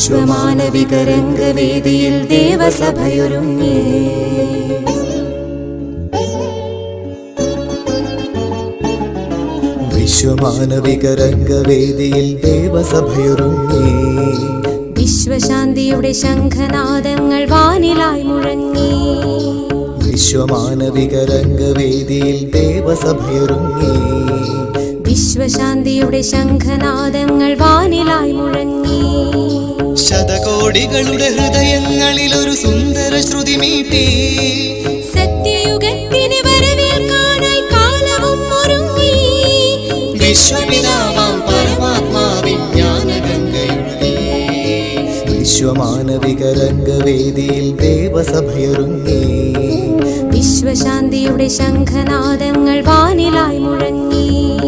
വിശ്വമാനവികരംഗവേദിയിൽ ദേവസഭയൊരുങ്ങി വിശ്വമാനവികരംഗവേദിയിൽ ദേവസഭയൊരുങ്ങി വിശ്വശാന്തിയുടെ ശംഖനാദങ്ങൾ വാനിലായി മുഴങ്ങി വിശ്വമാനവികരംഗവേദിയിൽ ദേവസഭയൊരുങ്ങി വിശ്വശാന്തിയുടെ ശംഖനാദങ്ങൾ വാനിലായി മുഴങ്ങി ശതകോടികളുടെ ഹൃദയങ്ങളിൽ ഒരു സുന്ദര ശ്രുതി മീട്ടി സത്യയുഗത്തിന് വരവേൽക്കാനായി കാലവും ഒരുങ്ങി വിശ്വപിതാവാം പരമാത്മാവിൻ ജ്ഞാനഗംഗയൊഴുകി വിശ്വമാനവികരംഗവേദിയിൽ ദേവസഭയൊരുങ്ങി വിശ്വശാന്തിയുടെ ശംഖനാദങ്ങൾ വാനിലായി മുഴങ്ങി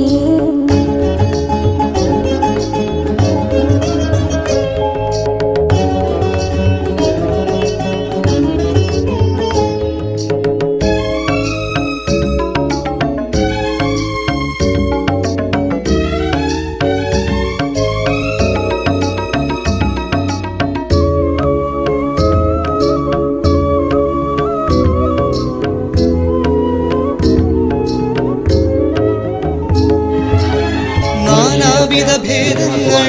നാനാവിധ ഭേദങ്ങൾ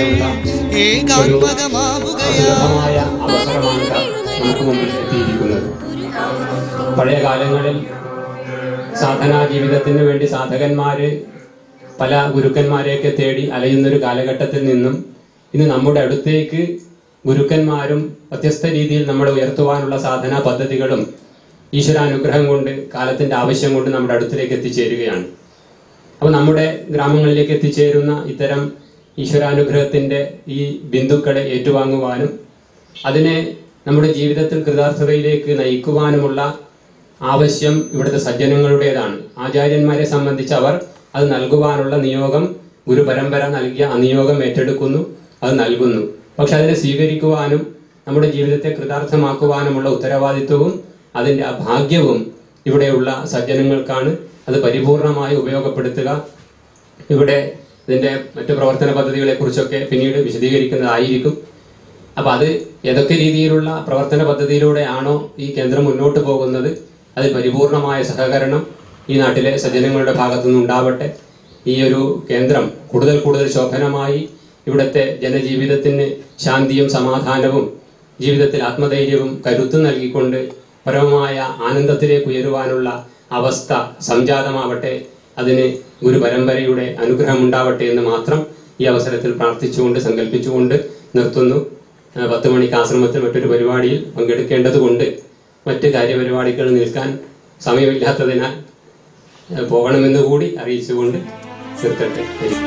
ഏകാത്മകമാവുകയാ ദുർബലമായ അവസരമാണ് നമുക്ക് മുമ്പിൽ എത്തിയിരിക്കുന്നത് പഴയ കാലങ്ങളിൽ സാധനാ ജീവിതത്തിന് വേണ്ടി സാധകന്മാര് പല ഗുരുക്കന്മാരെയൊക്കെ തേടി അലയുന്നൊരു കാലഘട്ടത്തിൽ നിന്നും ഇന്ന് നമ്മുടെ അടുത്തേക്ക് ഗുരുക്കന്മാരും വ്യത്യസ്ത രീതിയിൽ നമ്മളെ ഉയർത്തുവാനുള്ള സാധനാ പദ്ധതികളും ഈശ്വരാനുഗ്രഹം കൊണ്ട് കാലത്തിന്റെ ആവശ്യം കൊണ്ട് നമ്മുടെ അടുത്തിലേക്ക് എത്തിച്ചേരുകയാണ് അപ്പോൾ നമ്മുടെ ഗ്രാമങ്ങളിലേക്ക് എത്തിച്ചേരുന്ന ഇത്തരം ഈശ്വരാനുഗ്രഹത്തിന്റെ ഈ ബിന്ദുക്കളെ ഏറ്റുവാങ്ങുവാനും അതിനെ നമ്മുടെ ജീവിതത്തിൽ കൃതാർത്ഥതയിലേക്ക് നയിക്കുവാനുമുള്ള ആവശ്യം ഇവിടുത്തെ സജ്ജനങ്ങളുടേതാണ് ആചാര്യന്മാരെ സംബന്ധിച്ച് അവർ അത് നൽകുവാനുള്ള നിയോഗം ഗുരുപരമ്പര നൽകിയ ആ നിയോഗം ഏറ്റെടുക്കുന്നു അത് നൽകുന്നു പക്ഷെ അതിനെ സ്വീകരിക്കുവാനും നമ്മുടെ ജീവിതത്തെ കൃതാർത്ഥമാക്കുവാനുമുള്ള ഉത്തരവാദിത്വവും അതിന്റെ ആ ഭാഗ്യവും ഇവിടെയുള്ള സജ്ജനങ്ങൾക്കാണ് അത് പരിപൂർണമായി ഉപയോഗപ്പെടുത്തുക ഇവിടെ ഇതിന്റെ മറ്റു പ്രവർത്തന പദ്ധതികളെ കുറിച്ചൊക്കെ പിന്നീട് വിശദീകരിക്കുന്നതായിരിക്കും അപ്പൊ അത് ഏതൊക്കെ രീതിയിലുള്ള പ്രവർത്തന പദ്ധതിയിലൂടെയാണോ ഈ കേന്ദ്രം മുന്നോട്ട് പോകുന്നത് അതിൽ പരിപൂർണമായ സഹകരണം ഈ നാട്ടിലെ സജ്ജനങ്ങളുടെ ഭാഗത്തുനിന്ന് ഉണ്ടാവട്ടെ ഈ ഒരു കേന്ദ്രം കൂടുതൽ കൂടുതൽ ശോഭനമായി ഇവിടുത്തെ ജനജീവിതത്തിന് ശാന്തിയും സമാധാനവും ജീവിതത്തിൽ ആത്മധൈര്യവും കരുത്തും നൽകിക്കൊണ്ട് പരമമായ ആനന്ദത്തിലേക്ക് ഉയരുവാനുള്ള അവസ്ഥ സംജാതമാവട്ടെ അതിന് ഗുരുപരമ്പരയുടെ അനുഗ്രഹം ഉണ്ടാവട്ടെ എന്ന് മാത്രം ഈ അവസരത്തിൽ പ്രാർത്ഥിച്ചുകൊണ്ട് സങ്കല്പിച്ചുകൊണ്ട് നിർത്തുന്നു ആ, പത്ത് മണിക്ക് ആശ്രമത്തിൽ മറ്റൊരു പരിപാടിയിൽ പങ്കെടുക്കേണ്ടതുകൊണ്ട് മറ്റ് കാര്യപരിപാടികൾ നിൽക്കാൻ സമയമില്ലാത്തതിനാൽ ആ, പോകണമെന്ന് കൂടി അറിയിച്ചുകൊണ്ട് നിർത്തട്ടെ ശരി.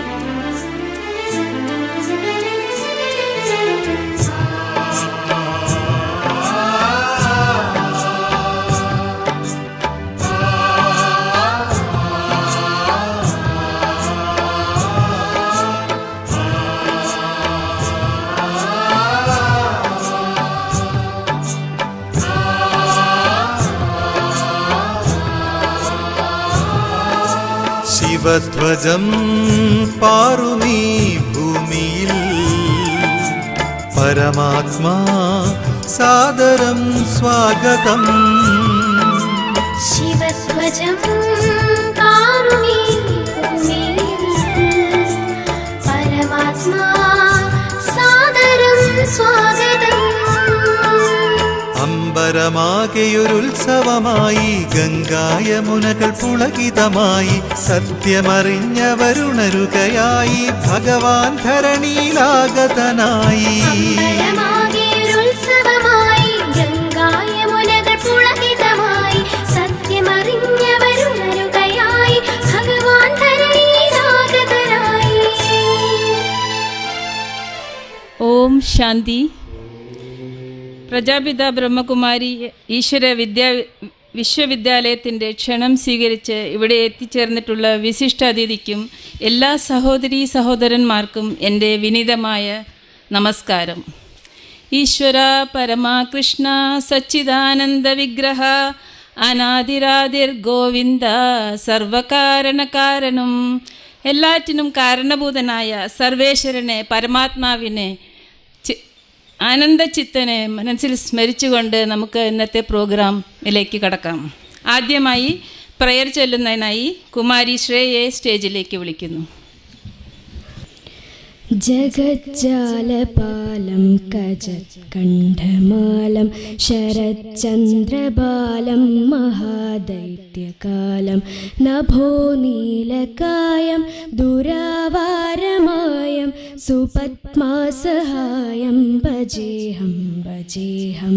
ശിവധ്വജം പാറുമീ ഭൂമിയിൽ പരമാത്മാ സാദരം സ്വാഗതം ശിവധ്വജം കാരുണീ ഭൂമിയിൽ പരമാത്മാ സാദരം സ്വാഗതം അമ്പരമാകെയൊരുത്സവമായി ഗംഗായമുനകൾ പുളകിതമായി സത്യമറിഞ്ഞവരുണരുകയായി ഭഗവാൻ ധരണിയിലാഗതനായി അമ്പലമാകെയൊരുത്സവമായി ഗംഗായമുനകൾ പുളകിതമായി സത്യമറിഞ്ഞവരുണരുകയായി ഭഗവാൻ ധരണിയിലാഗതനായി ഓം ശാന്തി പ്രജാപിത ബ്രഹ്മകുമാരി ഈശ്വര വിദ്യാ വിശ്വവിദ്യാലയത്തിൻ്റെ ക്ഷണം സ്വീകരിച്ച് ഇവിടെ എത്തിച്ചേർന്നിട്ടുള്ള വിശിഷ്ടാതിഥിക്കും എല്ലാ സഹോദരീ സഹോദരന്മാർക്കും എൻ്റെ വിനീതമായ നമസ്കാരം ഈശ്വര പരമാകൃഷ്ണ സച്ചിദാനന്ദ വിഗ്രഹ അനാദിരാതിർ ഗോവിന്ദ സർവകാരണകാരണം എല്ലാറ്റിനും കാരണഭൂതനായ സർവേശ്വരനെ പരമാത്മാവിനെ ചി- ആനന്ദചിത്തനെ മനസ്സിൽ സ്മരിച്ചുകൊണ്ട് നമുക്ക് ഇന്നത്തെ പ്രോഗ്രാമിലേക്ക് കടക്കാം ആദ്യമായി പ്രയർ ചൊല്ലുന്നതിനായി കുമാരി ശ്രേയയെ സ്റ്റേജിലേക്ക് വിളിക്കുന്നു ജഗജ്ജാലപാലം കജകണ്ഠമാലം ശരച്ചന്ദ്രബാലം മഹാദൈത്യകാലം നഭോ നീലകായം ദുരാവാരമായം സുപത്മാസഹായം ഭജേഹം ഭജേഹം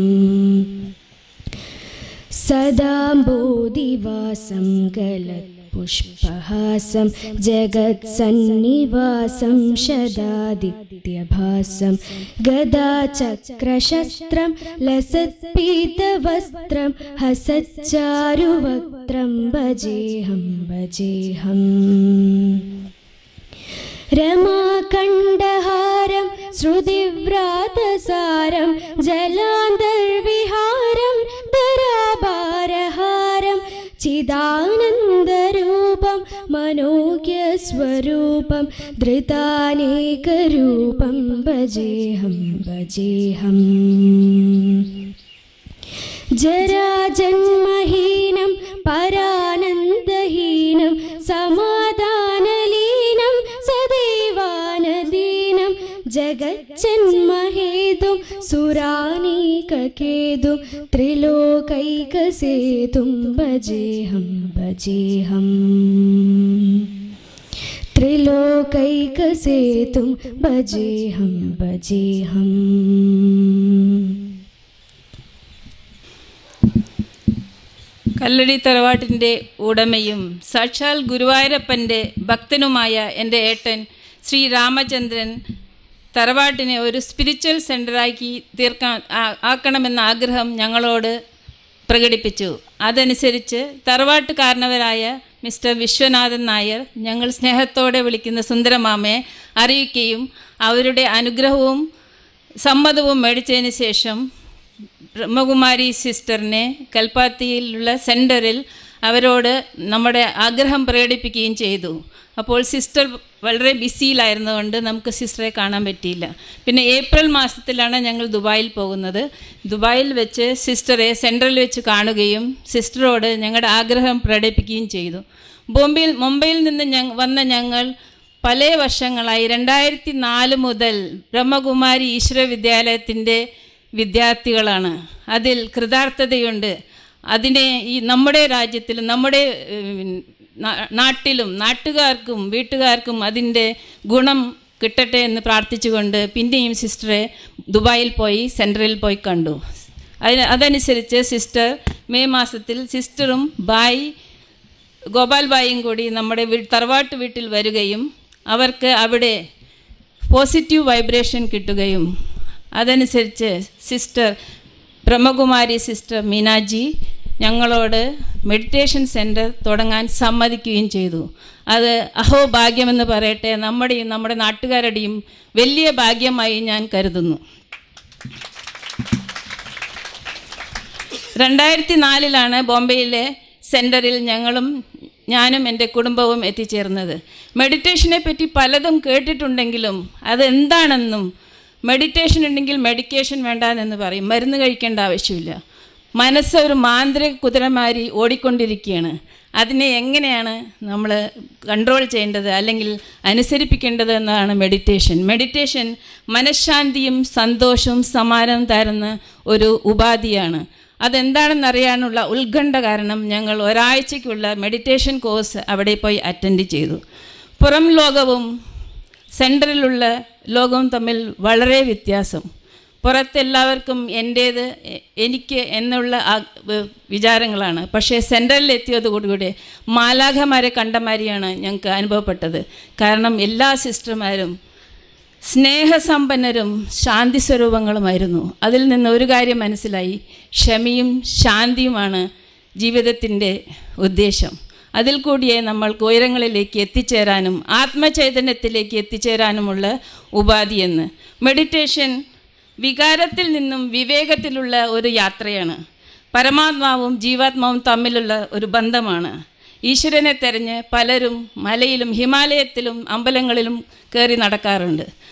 സദാംബോധിവാസം ഗലത് പുഷ്പഹാസം ജഗത്സന്നിവാസം ശതാദിത്യഭാസം ഗദാചക്രശസ്ത്രം ലസത്പീതവസ്ത്രം ഹസച്ചാരുവക്ത്രം ഭജേഹം ഭജേഹം രമാകണ്ഠഹാരം ശ്രുതിവ്രാതസാരം ജലാന്തർവിഹാരം ധരാഭാരഹാരം ചിദാനന്ദരൂപം മനോജ്ഞസ്വരൂപം ധൃതാനേകരൂപം ഭജേഹം ഭജേഹം ജരാജന്മഹീനം പരാനന്ദഹീനം സമാധാനലീനം സദൈവാനദീനം ജഗജ്ജന്മഹേതും സുരാനീകേതും ത്രിലോകൈകസേതും ഭജേഹം ഭജേഹം ത്രിലോകൈകസേതും ഭജേഹം ഭജേഹം കല്ലടി തറവാട്ടിൻ്റെ ഉടമയും സാക്ഷാൽ ഗുരുവായൂരപ്പൻ്റെ ഭക്തനുമായ എൻ്റെ ഏട്ടൻ ശ്രീ രാമചന്ദ്രൻ തറവാട്ടിനെ ഒരു സ്പിരിച്വൽ സെൻ്ററാക്കി തീർക്കാൻ ആ- ആക്കണമെന്ന ആഗ്രഹം ഞങ്ങളോട് പ്രകടിപ്പിച്ചു അതനുസരിച്ച് തറവാട്ടുകാരനവരായ മിസ്റ്റർ വിശ്വനാഥൻ നായർ ഞങ്ങൾ സ്നേഹത്തോടെ വിളിക്കുന്ന സുന്ദരമാമയെ അറിയിക്കുകയും അവരുടെ അനുഗ്രഹവും സമ്മതവും മേടിച്ചതിന് ശേഷം ബ്രഹ്മകുമാരി സിസ്റ്ററിനെ കൽപ്പാത്തിയിലുള്ള സെൻറ്ററിൽ അവരോട് നമ്മുടെ ആഗ്രഹം പ്രകടിപ്പിക്കുകയും ചെയ്തു അപ്പോൾ സിസ്റ്റർ വളരെ ബിസിയിലായിരുന്നതുകൊണ്ട് നമുക്ക് സിസ്റ്ററെ കാണാൻ പറ്റിയില്ല പിന്നെ ഏപ്രിൽ മാസത്തിലാണ് ഞങ്ങൾ ദുബായിൽ പോകുന്നത് ദുബായിൽ വെച്ച് സിസ്റ്ററെ സെൻട്രൽ വെച്ച് കാണുകയും സിസ്റ്ററോട് ഞങ്ങളുടെ ആഗ്രഹം പ്രകടിപ്പിക്കുകയും ചെയ്തു ബോംബെയിൽ മുംബൈയിൽ നിന്ന് ഞ വന്ന ഞങ്ങൾ പല വർഷങ്ങളായി രണ്ടായിരത്തി നാല് മുതൽ ബ്രഹ്മകുമാരി ഈശ്വര വിദ്യാലയത്തിൻ്റെ വിദ്യാർത്ഥികളാണ് അതിൽ കൃതാർത്ഥതയുണ്ട് അതിനെ ഈ നമ്മുടെ രാജ്യത്തിലും നമ്മുടെ ഏഹ്, നാ- നാട്ടിലും നാട്ടുകാർക്കും വീട്ടുകാർക്കും അതിൻ്റെ ഗുണം കിട്ടട്ടെ എന്ന് പ്രാർത്ഥിച്ചുകൊണ്ട് പിന്നെയും സിസ്റ്ററെ ദുബായിൽ പോയി സെൻട്രലിൽ പോയി കണ്ടു അതിന് അതനുസരിച്ച് സിസ്റ്റർ മെയ് മാസത്തിൽ സിസ്റ്ററും ബായ് ഗോപാൽ ബായും കൂടി നമ്മുടെ വീ തറവാട്ട് വീട്ടിൽ വരികയും അവർക്ക് അവിടെ പോസിറ്റീവ് വൈബ്രേഷൻ കിട്ടുകയും അതനുസരിച്ച് സിസ്റ്റർ ബ്രഹ്മകുമാരി സിസ്റ്റർ മീനാജി ഞങ്ങളോട് മെഡിറ്റേഷൻ സെൻറ്റർ തുടങ്ങാൻ സമ്മതിക്കുകയും ചെയ്തു അത് അഹോ ഭാഗ്യമെന്ന് പറയട്ടെ നമ്മുടെയും നമ്മുടെ നാട്ടുകാരുടെയും വലിയ ഭാഗ്യമായി ഞാൻ കരുതുന്നു രണ്ടായിരത്തി നാലിലാണ് ബോംബെയിലെ സെൻറ്ററിൽ ഞങ്ങളും ഞാനും എൻ്റെ കുടുംബവും എത്തിച്ചേർന്നത് മെഡിറ്റേഷനെ പറ്റി പലതും കേട്ടിട്ടുണ്ടെങ്കിലും അതെന്താണെന്നും മെഡിറ്റേഷൻ ഉണ്ടെങ്കിൽ മെഡിക്കേഷൻ വേണ്ടാന്നെന്ന് പറയും മരുന്ന് കഴിക്കേണ്ട ആവശ്യമില്ല മനസ്സ് ഒരു മാന്ത്രിക കുതിരമാരി ഓടിക്കൊണ്ടിരിക്കുകയാണ് അതിനെ എങ്ങനെയാണ് നമ്മൾ കൺട്രോൾ ചെയ്യേണ്ടത് അല്ലെങ്കിൽ അനുസരിപ്പിക്കേണ്ടത് എന്നതാണ് മെഡിറ്റേഷൻ മെഡിറ്റേഷൻ മനഃശാന്തിയും സന്തോഷവും സമാനവും തരുന്ന ഒരു ഉപാധിയാണ് അതെന്താണെന്നറിയാനുള്ള ഉത്കണ്ഠ കാരണം ഞങ്ങൾ ഒരാഴ്ചയ്ക്കുള്ള മെഡിറ്റേഷൻ കോഴ്സ് അവിടെ പോയി അറ്റൻഡ് ചെയ്തു പുറം ലോകവും സെൻട്രലിലുള്ള ലോകവും തമ്മിൽ വളരെ വ്യത്യാസം പുറത്തെല്ലാവർക്കും എൻ്റേത് എ- എനിക്ക് എന്നുള്ള ആ വ- വിചാരങ്ങളാണ് പക്ഷേ സെൻട്രലിൽ എത്തിയതോടുകൂടി മാലാഖമാരെ കണ്ടമാരിയാണ് ഞങ്ങൾക്ക് അനുഭവപ്പെട്ടത് കാരണം എല്ലാ സിസ്റ്റർമാരും സ്നേഹസമ്പന്നരും ശാന്തി സ്വരൂപങ്ങളുമായിരുന്നു അതിൽ നിന്ന് ഒരു കാര്യം മനസ്സിലായി ക്ഷമയും ശാന്തിയുമാണ് ജീവിതത്തിൻ്റെ ഉദ്ദേശം അതിൽ കൂടിയേ നമ്മൾക്ക് ഉയരങ്ങളിലേക്ക് എത്തിച്ചേരാനും ആത്മചൈതന്യത്തിലേക്ക് എത്തിച്ചേരാനുമുള്ള ഉപാധിയെന്ന് മെഡിറ്റേഷൻ വികാരത്തിൽ നിന്നും വിവേകത്തിലുള്ള ഒരു യാത്രയാണ് പരമാത്മാവും ജീവാത്മാവും തമ്മിലുള്ള ഒരു ബന്ധമാണ് ഈശ്വരനെ തെരഞ്ഞ് പലരും മലയിലും ഹിമാലയത്തിലും അമ്പലങ്ങളിലും കയറി നടക്കാറുണ്ട്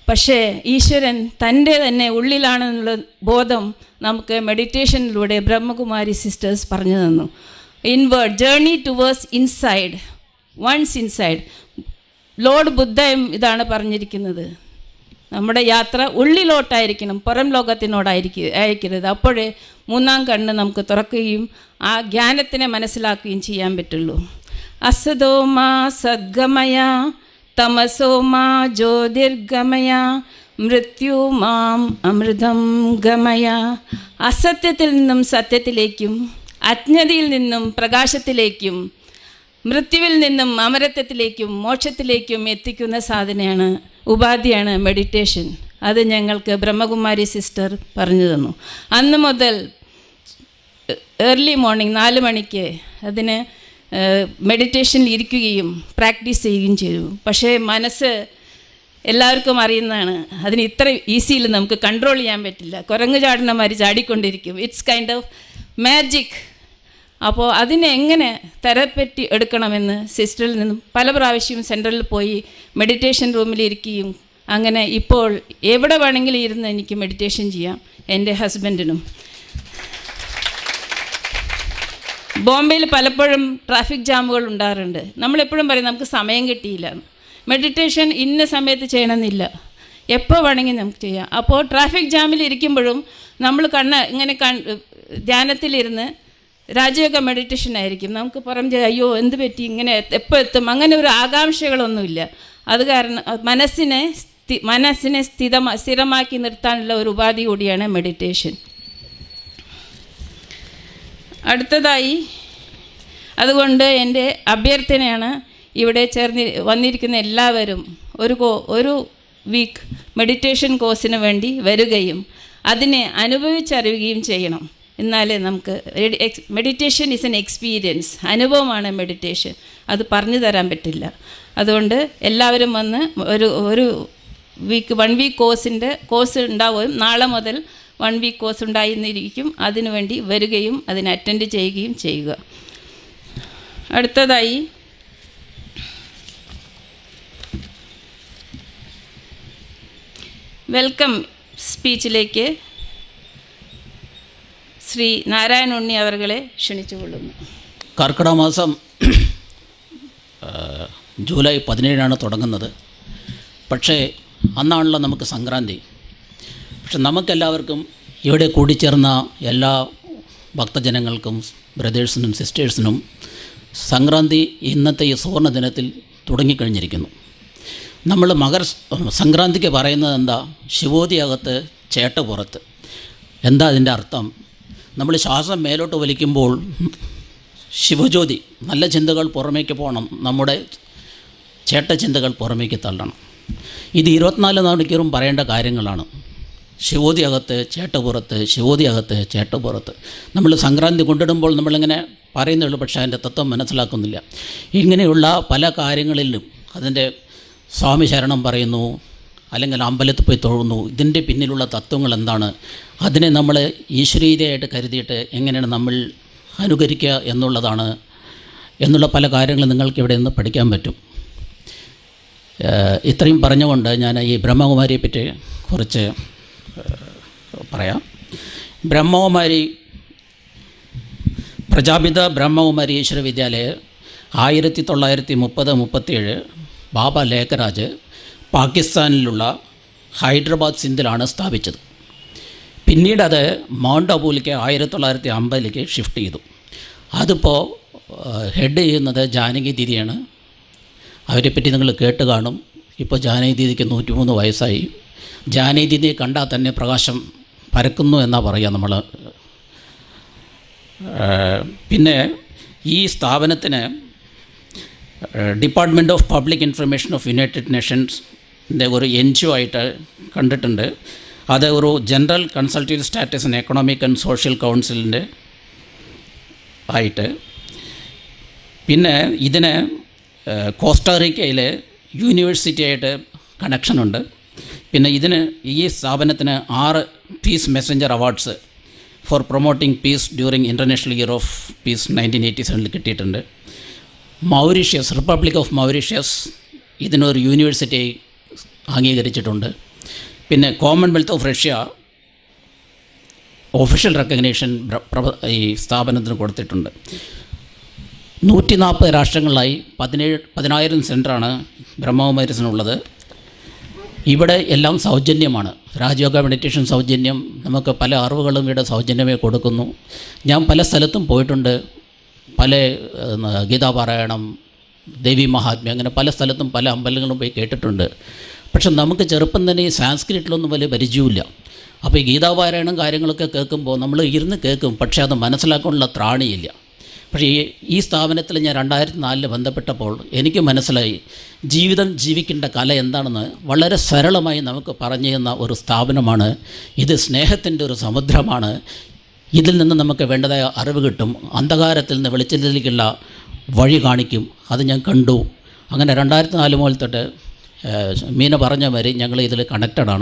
പക്ഷേ ഈശ്വരൻ തൻ്റെ തന്നെ ഉള്ളിലാണെന്നുള്ള ബോധം നമുക്ക് മെഡിറ്റേഷനിലൂടെ ബ്രഹ്മകുമാരി സിസ്റ്റേഴ്സ് പറഞ്ഞു തന്നു inward journey towards inside one's inside Lord ബുദ്ധയും ഇതാണ് പറഞ്ഞിരിക്കുന്നത് നമ്മുടെ യാത്ര ഉള്ളിലോട്ടായിരിക്കണം പുറം ലോകത്തിനോടായിരിക്കും അയക്കരുത് അപ്പോഴേ മൂന്നാം കണ്ണ് നമുക്ക് തുറക്കുകയും ആ ജ്ഞാനത്തിനെ മനസ്സിലാക്കുകയും ചെയ്യാൻ പറ്റുള്ളൂ അസതോമാ സദ്ഗമയ തമസോമാ ജ്യോതിർഗമയ മൃത്യുമാം അമൃതം ഗമയ അസത്യത്തിൽ നിന്നും സത്യത്തിലേക്കും അജ്ഞതയിൽ നിന്നും പ്രകാശത്തിലേക്കും മൃത്യുവിൽ നിന്നും അമരത്വത്തിലേക്കും മോക്ഷത്തിലേക്കും എത്തിക്കുന്ന സാധനയാണ് ഉപാധിയാണ് മെഡിറ്റേഷൻ അത് ഞങ്ങൾക്ക് ബ്രഹ്മകുമാരി സിസ്റ്റർ പറഞ്ഞു തന്നു അന്ന് മുതൽ ഏർലി മോർണിംഗ് നാല് മണിക്ക് അതിന് മെഡിറ്റേഷനിൽ ഇരിക്കുകയും പ്രാക്ടീസ് ചെയ്യുകയും ചെയ്തു പക്ഷേ മനസ്സ് എല്ലാവർക്കും അറിയുന്നതാണ് അതിന് ഇത്ര ഈസിയിൽ നമുക്ക് കൺട്രോൾ ചെയ്യാൻ പറ്റില്ല കുരങ്ങ് ചാടുന്ന മാതിരി ചാടിക്കൊണ്ടിരിക്കും ഇറ്റ്സ് കൈൻഡ് ഓഫ് മാജിക് അപ്പോൾ അതിനെ എങ്ങനെ തെരപ്പറ്റി എടുക്കണമെന്ന് സിസ്റ്ററിൽ നിന്നും പല പ്രാവശ്യവും സെൻറ്ററിൽ പോയി മെഡിറ്റേഷൻ റൂമിൽ ഇരിക്കുകയും അങ്ങനെ ഇപ്പോൾ എവിടെ വേണമെങ്കിലും ഇരുന്ന് എനിക്ക് മെഡിറ്റേഷൻ ചെയ്യാം എൻ്റെ ഹസ്ബൻഡിനും ബോംബെയിൽ പലപ്പോഴും ട്രാഫിക് ജാമുകൾ ഉണ്ടാകാറുണ്ട് നമ്മളെപ്പോഴും പറയും നമുക്ക് സമയം കിട്ടിയില്ല മെഡിറ്റേഷൻ ഇന്ന സമയത്ത് ചെയ്യണമെന്നില്ല എപ്പോൾ വേണമെങ്കിൽ നമുക്ക് ചെയ്യാം അപ്പോൾ ട്രാഫിക് ജാമിൽ ഇരിക്കുമ്പോഴും നമ്മൾ കണ്ണ് ഇങ്ങനെ കൺ ധ്യാനത്തിലിരുന്ന് രാജയോഗ മെഡിറ്റേഷൻ ആയിരിക്കും നമുക്ക് പുറം ചെ- അയ്യോ എന്ത് പറ്റി ഇങ്ങനെ എപ്പോൾ എത്തും അങ്ങനെ ഒരു ആകാംക്ഷകളൊന്നുമില്ല അത് കാരണം അഹ് മനസ്സിനെ സ്ഥി- മനസ്സിനെ സ്ഥിതമാ സ്ഥിരമാക്കി നിർത്താനുള്ള ഒരു ഉപാധി കൂടിയാണ് മെഡിറ്റേഷൻ അടുത്തതായി അതുകൊണ്ട് എൻ്റെ അഭ്യർത്ഥനയാണ് ഇവിടെ ചേർന്ന് വന്നിരിക്കുന്ന എല്ലാവരും ഒരു കോ ഒരു വീക്ക് മെഡിറ്റേഷൻ കോഴ്സിന് വേണ്ടി വരികയും അതിനെ അനുഭവിച്ചറിയുകയും ചെയ്യണം എന്നാലേ നമുക്ക് മെഡിറ്റേഷൻ ഇസ് എൻ എക്സ്പീരിയൻസ് അനുഭവമാണ് മെഡിറ്റേഷൻ അത് പറഞ്ഞു തരാൻ പറ്റില്ല അതുകൊണ്ട് എല്ലാവരും വന്ന് ഒരു ഒരു വീക്ക് വൺ വീക്ക് കോഴ്സിൻ്റെ കോഴ്സ് ഉണ്ടാവുകയും നാളെ മുതൽ വൺ വീക്ക് കോഴ്സ് ഉണ്ടായിരുന്നിരിക്കും അതിനുവേണ്ടി വരികയും അതിന് അറ്റൻഡ് ചെയ്യുകയും ചെയ്യുക അടുത്തതായി വെൽക്കം സ്പീച്ചിലേക്ക് ശ്രീ നാരായണ ഉണ്ണി അവർകളെ ക്ഷണിച്ചുകൊള്ളുന്നു കർക്കിടക മാസം ആ, ജൂലൈ പതിനേഴാണ് തുടങ്ങുന്നത് പക്ഷേ അന്നാണല്ലോ നമുക്ക് സംക്രാന്തി പക്ഷെ നമുക്കെല്ലാവർക്കും ഇവിടെ കൂടിച്ചേർന്ന എല്ലാ ഭക്തജനങ്ങൾക്കും ബ്രദേഴ്സിനും സിസ്റ്റേഴ്സിനും സംക്രാന്തി ഇന്നത്തെ ഈ സുവർണ ദിനത്തിൽ തുടങ്ങിക്കഴിഞ്ഞിരിക്കുന്നു നമ്മൾ മകർ സംക്രാന്തിക്ക് പറയുന്നത് എന്താ ശിവോതിയകത്ത് ചേട്ട പുറത്ത് എന്താ അതിൻ്റെ അർത്ഥം നമ്മൾ ശ്വാസം മേലോട്ട് വലിക്കുമ്പോൾ ശിവജ്യോതി നല്ല ചിന്തകൾ പുറമേക്ക് പോകണം നമ്മുടെ ചേട്ട ചിന്തകൾ പുറമേക്ക് തള്ളണം ഇത് ഇരുപത്തിനാല് മണിക്കൂറും പറയേണ്ട കാര്യങ്ങളാണ് ശിവോതി അകത്ത് ചേട്ടപുറത്ത് ശിവോതി അകത്ത് ചേട്ടപുറത്ത് നമ്മൾ സംക്രാന്തി കൊണ്ടിടുമ്പോൾ നമ്മളിങ്ങനെ പറയുന്നുള്ളൂ പക്ഷേ അതിൻ്റെ തത്വം മനസ്സിലാക്കുന്നില്ല ഇങ്ങനെയുള്ള പല കാര്യങ്ങളിലും അതിൻ്റെ സ്വാമി ശരണം പറയുന്നു അല്ലെങ്കിൽ അമ്പലത്തിൽ പോയി തൊഴുന്നു ഇതിൻ്റെ പിന്നിലുള്ള തത്വങ്ങൾ എന്താണ് അതിനെ നമ്മൾ ഈശ്വരീയതയായിട്ട് കരുതിയിട്ട് എങ്ങനെയാണ് നമ്മൾ അനുകരിക്കുക എന്നുള്ളതാണ് എന്നുള്ള പല കാര്യങ്ങളും നിങ്ങൾക്ക് ഇവിടെ നിന്ന് പഠിക്കാൻ പറ്റും ഏഹ് ഇത്രയും പറഞ്ഞുകൊണ്ട് ഞാൻ ഈ ബ്രഹ്മകുമാരിയെ പറ്റി കുറച്ച് ഏഹ് പറയാം ബ്രഹ്മകുമാരി പ്രജാപിത ബ്രഹ്മകുമാരി ഈശ്വര വിദ്യാലയ ആയിരത്തി തൊള്ളായിരത്തി മുപ്പത് മുപ്പത്തിയേഴ് ബാബ ലേഖരാജ് പാകിസ്ഥാനിലുള്ള ഹൈദരാബാദ് സിന്ധിലാണ് സ്ഥാപിച്ചത് പിന്നീട് അത് മൗണ്ട് അബൂലേക്ക് ആയിരത്തി തൊള്ളായിരത്തി അമ്പതിലേക്ക് ഷിഫ്റ്റ് ചെയ്തു അതിപ്പോൾ ഹെഡ് ചെയ്യുന്നത് ജാനകി ദീദിയാണ് അവരെപ്പറ്റി നിങ്ങൾ കേട്ട് കാണും ഇപ്പോൾ ജാനകി ദീദിക്ക് നൂറ്റിമൂന്ന് വയസ്സായി ജാനകി ദീദിയെ കണ്ടാൽ തന്നെ പ്രകാശം പരക്കുന്നു എന്നാ പറയുക നമ്മൾ പിന്നെ ഈ സ്ഥാപനത്തിന് department of public information of united നേഷൻസിൻ്റെ ഒരു എൻ ജി ഒ ആയിട്ട് കണ്ടിട്ടുണ്ട് അത് ഒരു general consultative status in economic and social കൗൺസിലിൻ്റെ ആയിട്ട് പിന്നെ ഇതിന് കോസ്റ്റാറിക്കയിൽ യൂണിവേഴ്സിറ്റി ആയിട്ട് കണക്ഷനുണ്ട് പിന്നെ ഇതിന് ഈ സ്ഥാപനത്തിന് ആറ് peace messenger awards for promoting peace during international year of peace nineteen eighty സെവനിൽ കിട്ടിയിട്ടുണ്ട് മൗറീഷ്യസ് റിപ്പബ്ലിക് ഓഫ് മൗറീഷ്യസ് ഇതിനൊരു യൂണിവേഴ്സിറ്റി അംഗീകരിച്ചിട്ടുണ്ട് പിന്നെ commonwealth of Russia official recognition ഈ സ്ഥാപനത്തിന് കൊടുത്തിട്ടുണ്ട് നൂറ്റി നാൽപ്പത് രാഷ്ട്രങ്ങളിലായി പതിനേഴ് പതിനായിരം സെൻറ്ററാണ് ബ്രഹ്മകുമാരിസിനുള്ളത് ഇവിടെ എല്ലാം സൗജന്യമാണ് രാജയോഗ മെഡിറ്റേഷൻ സൗജന്യം നമുക്ക് പല അറിവുകളും ഇവിടെ സൗജന്യമേ കൊടുക്കുന്നു ഞാൻ പല സ്ഥലത്തും പോയിട്ടുണ്ട് പല ഏഹ്, ഗീതാപാരായണം ദേവി മഹാത്മ്യം അങ്ങനെ പല സ്ഥലത്തും പല അമ്പലങ്ങളും പോയി കേട്ടിട്ടുണ്ട് പക്ഷെ നമുക്ക് ചെറുപ്പം തന്നെ ഈ സാൻസ്ക്രിറ്റിലൊന്നും വലിയ പരിചയമില്ല അപ്പോൾ ഈ ഗീതാപാരായണം കാര്യങ്ങളൊക്കെ കേൾക്കുമ്പോൾ നമ്മൾ ഇരുന്ന് കേൾക്കും പക്ഷേ അത് മനസ്സിലാക്കാനുള്ള ത്രാണിയില്ല പക്ഷേ ഈ ഈ സ്ഥാപനത്തിൽ ഞാൻ രണ്ടായിരത്തി നാലിൽ ബന്ധപ്പെട്ടപ്പോൾ എനിക്ക് മനസ്സിലായി ജീവിതം ജീവിക്കേണ്ട കല എന്താണെന്ന് വളരെ സരളമായി നമുക്ക് പറഞ്ഞു തന്ന ഒരു സ്ഥാപനമാണ് ഇത് സ്നേഹത്തിൻ്റെ ഒരു സമുദ്രമാണ് ഇതിൽ നിന്ന് നമുക്ക് വേണ്ടതായ അറിവ് കിട്ടും അന്ധകാരത്തിൽ നിന്ന് വെളിച്ചത്തിലേക്കുള്ള വഴി കാണിക്കും അത് ഞാൻ കണ്ടു അങ്ങനെ രണ്ടായിരത്തി നാല് മുതൽ തൊട്ട് ഏഹ്, മീന പറഞ്ഞ മാതിരി ഞങ്ങൾ ഇതിൽ കണക്റ്റഡാണ്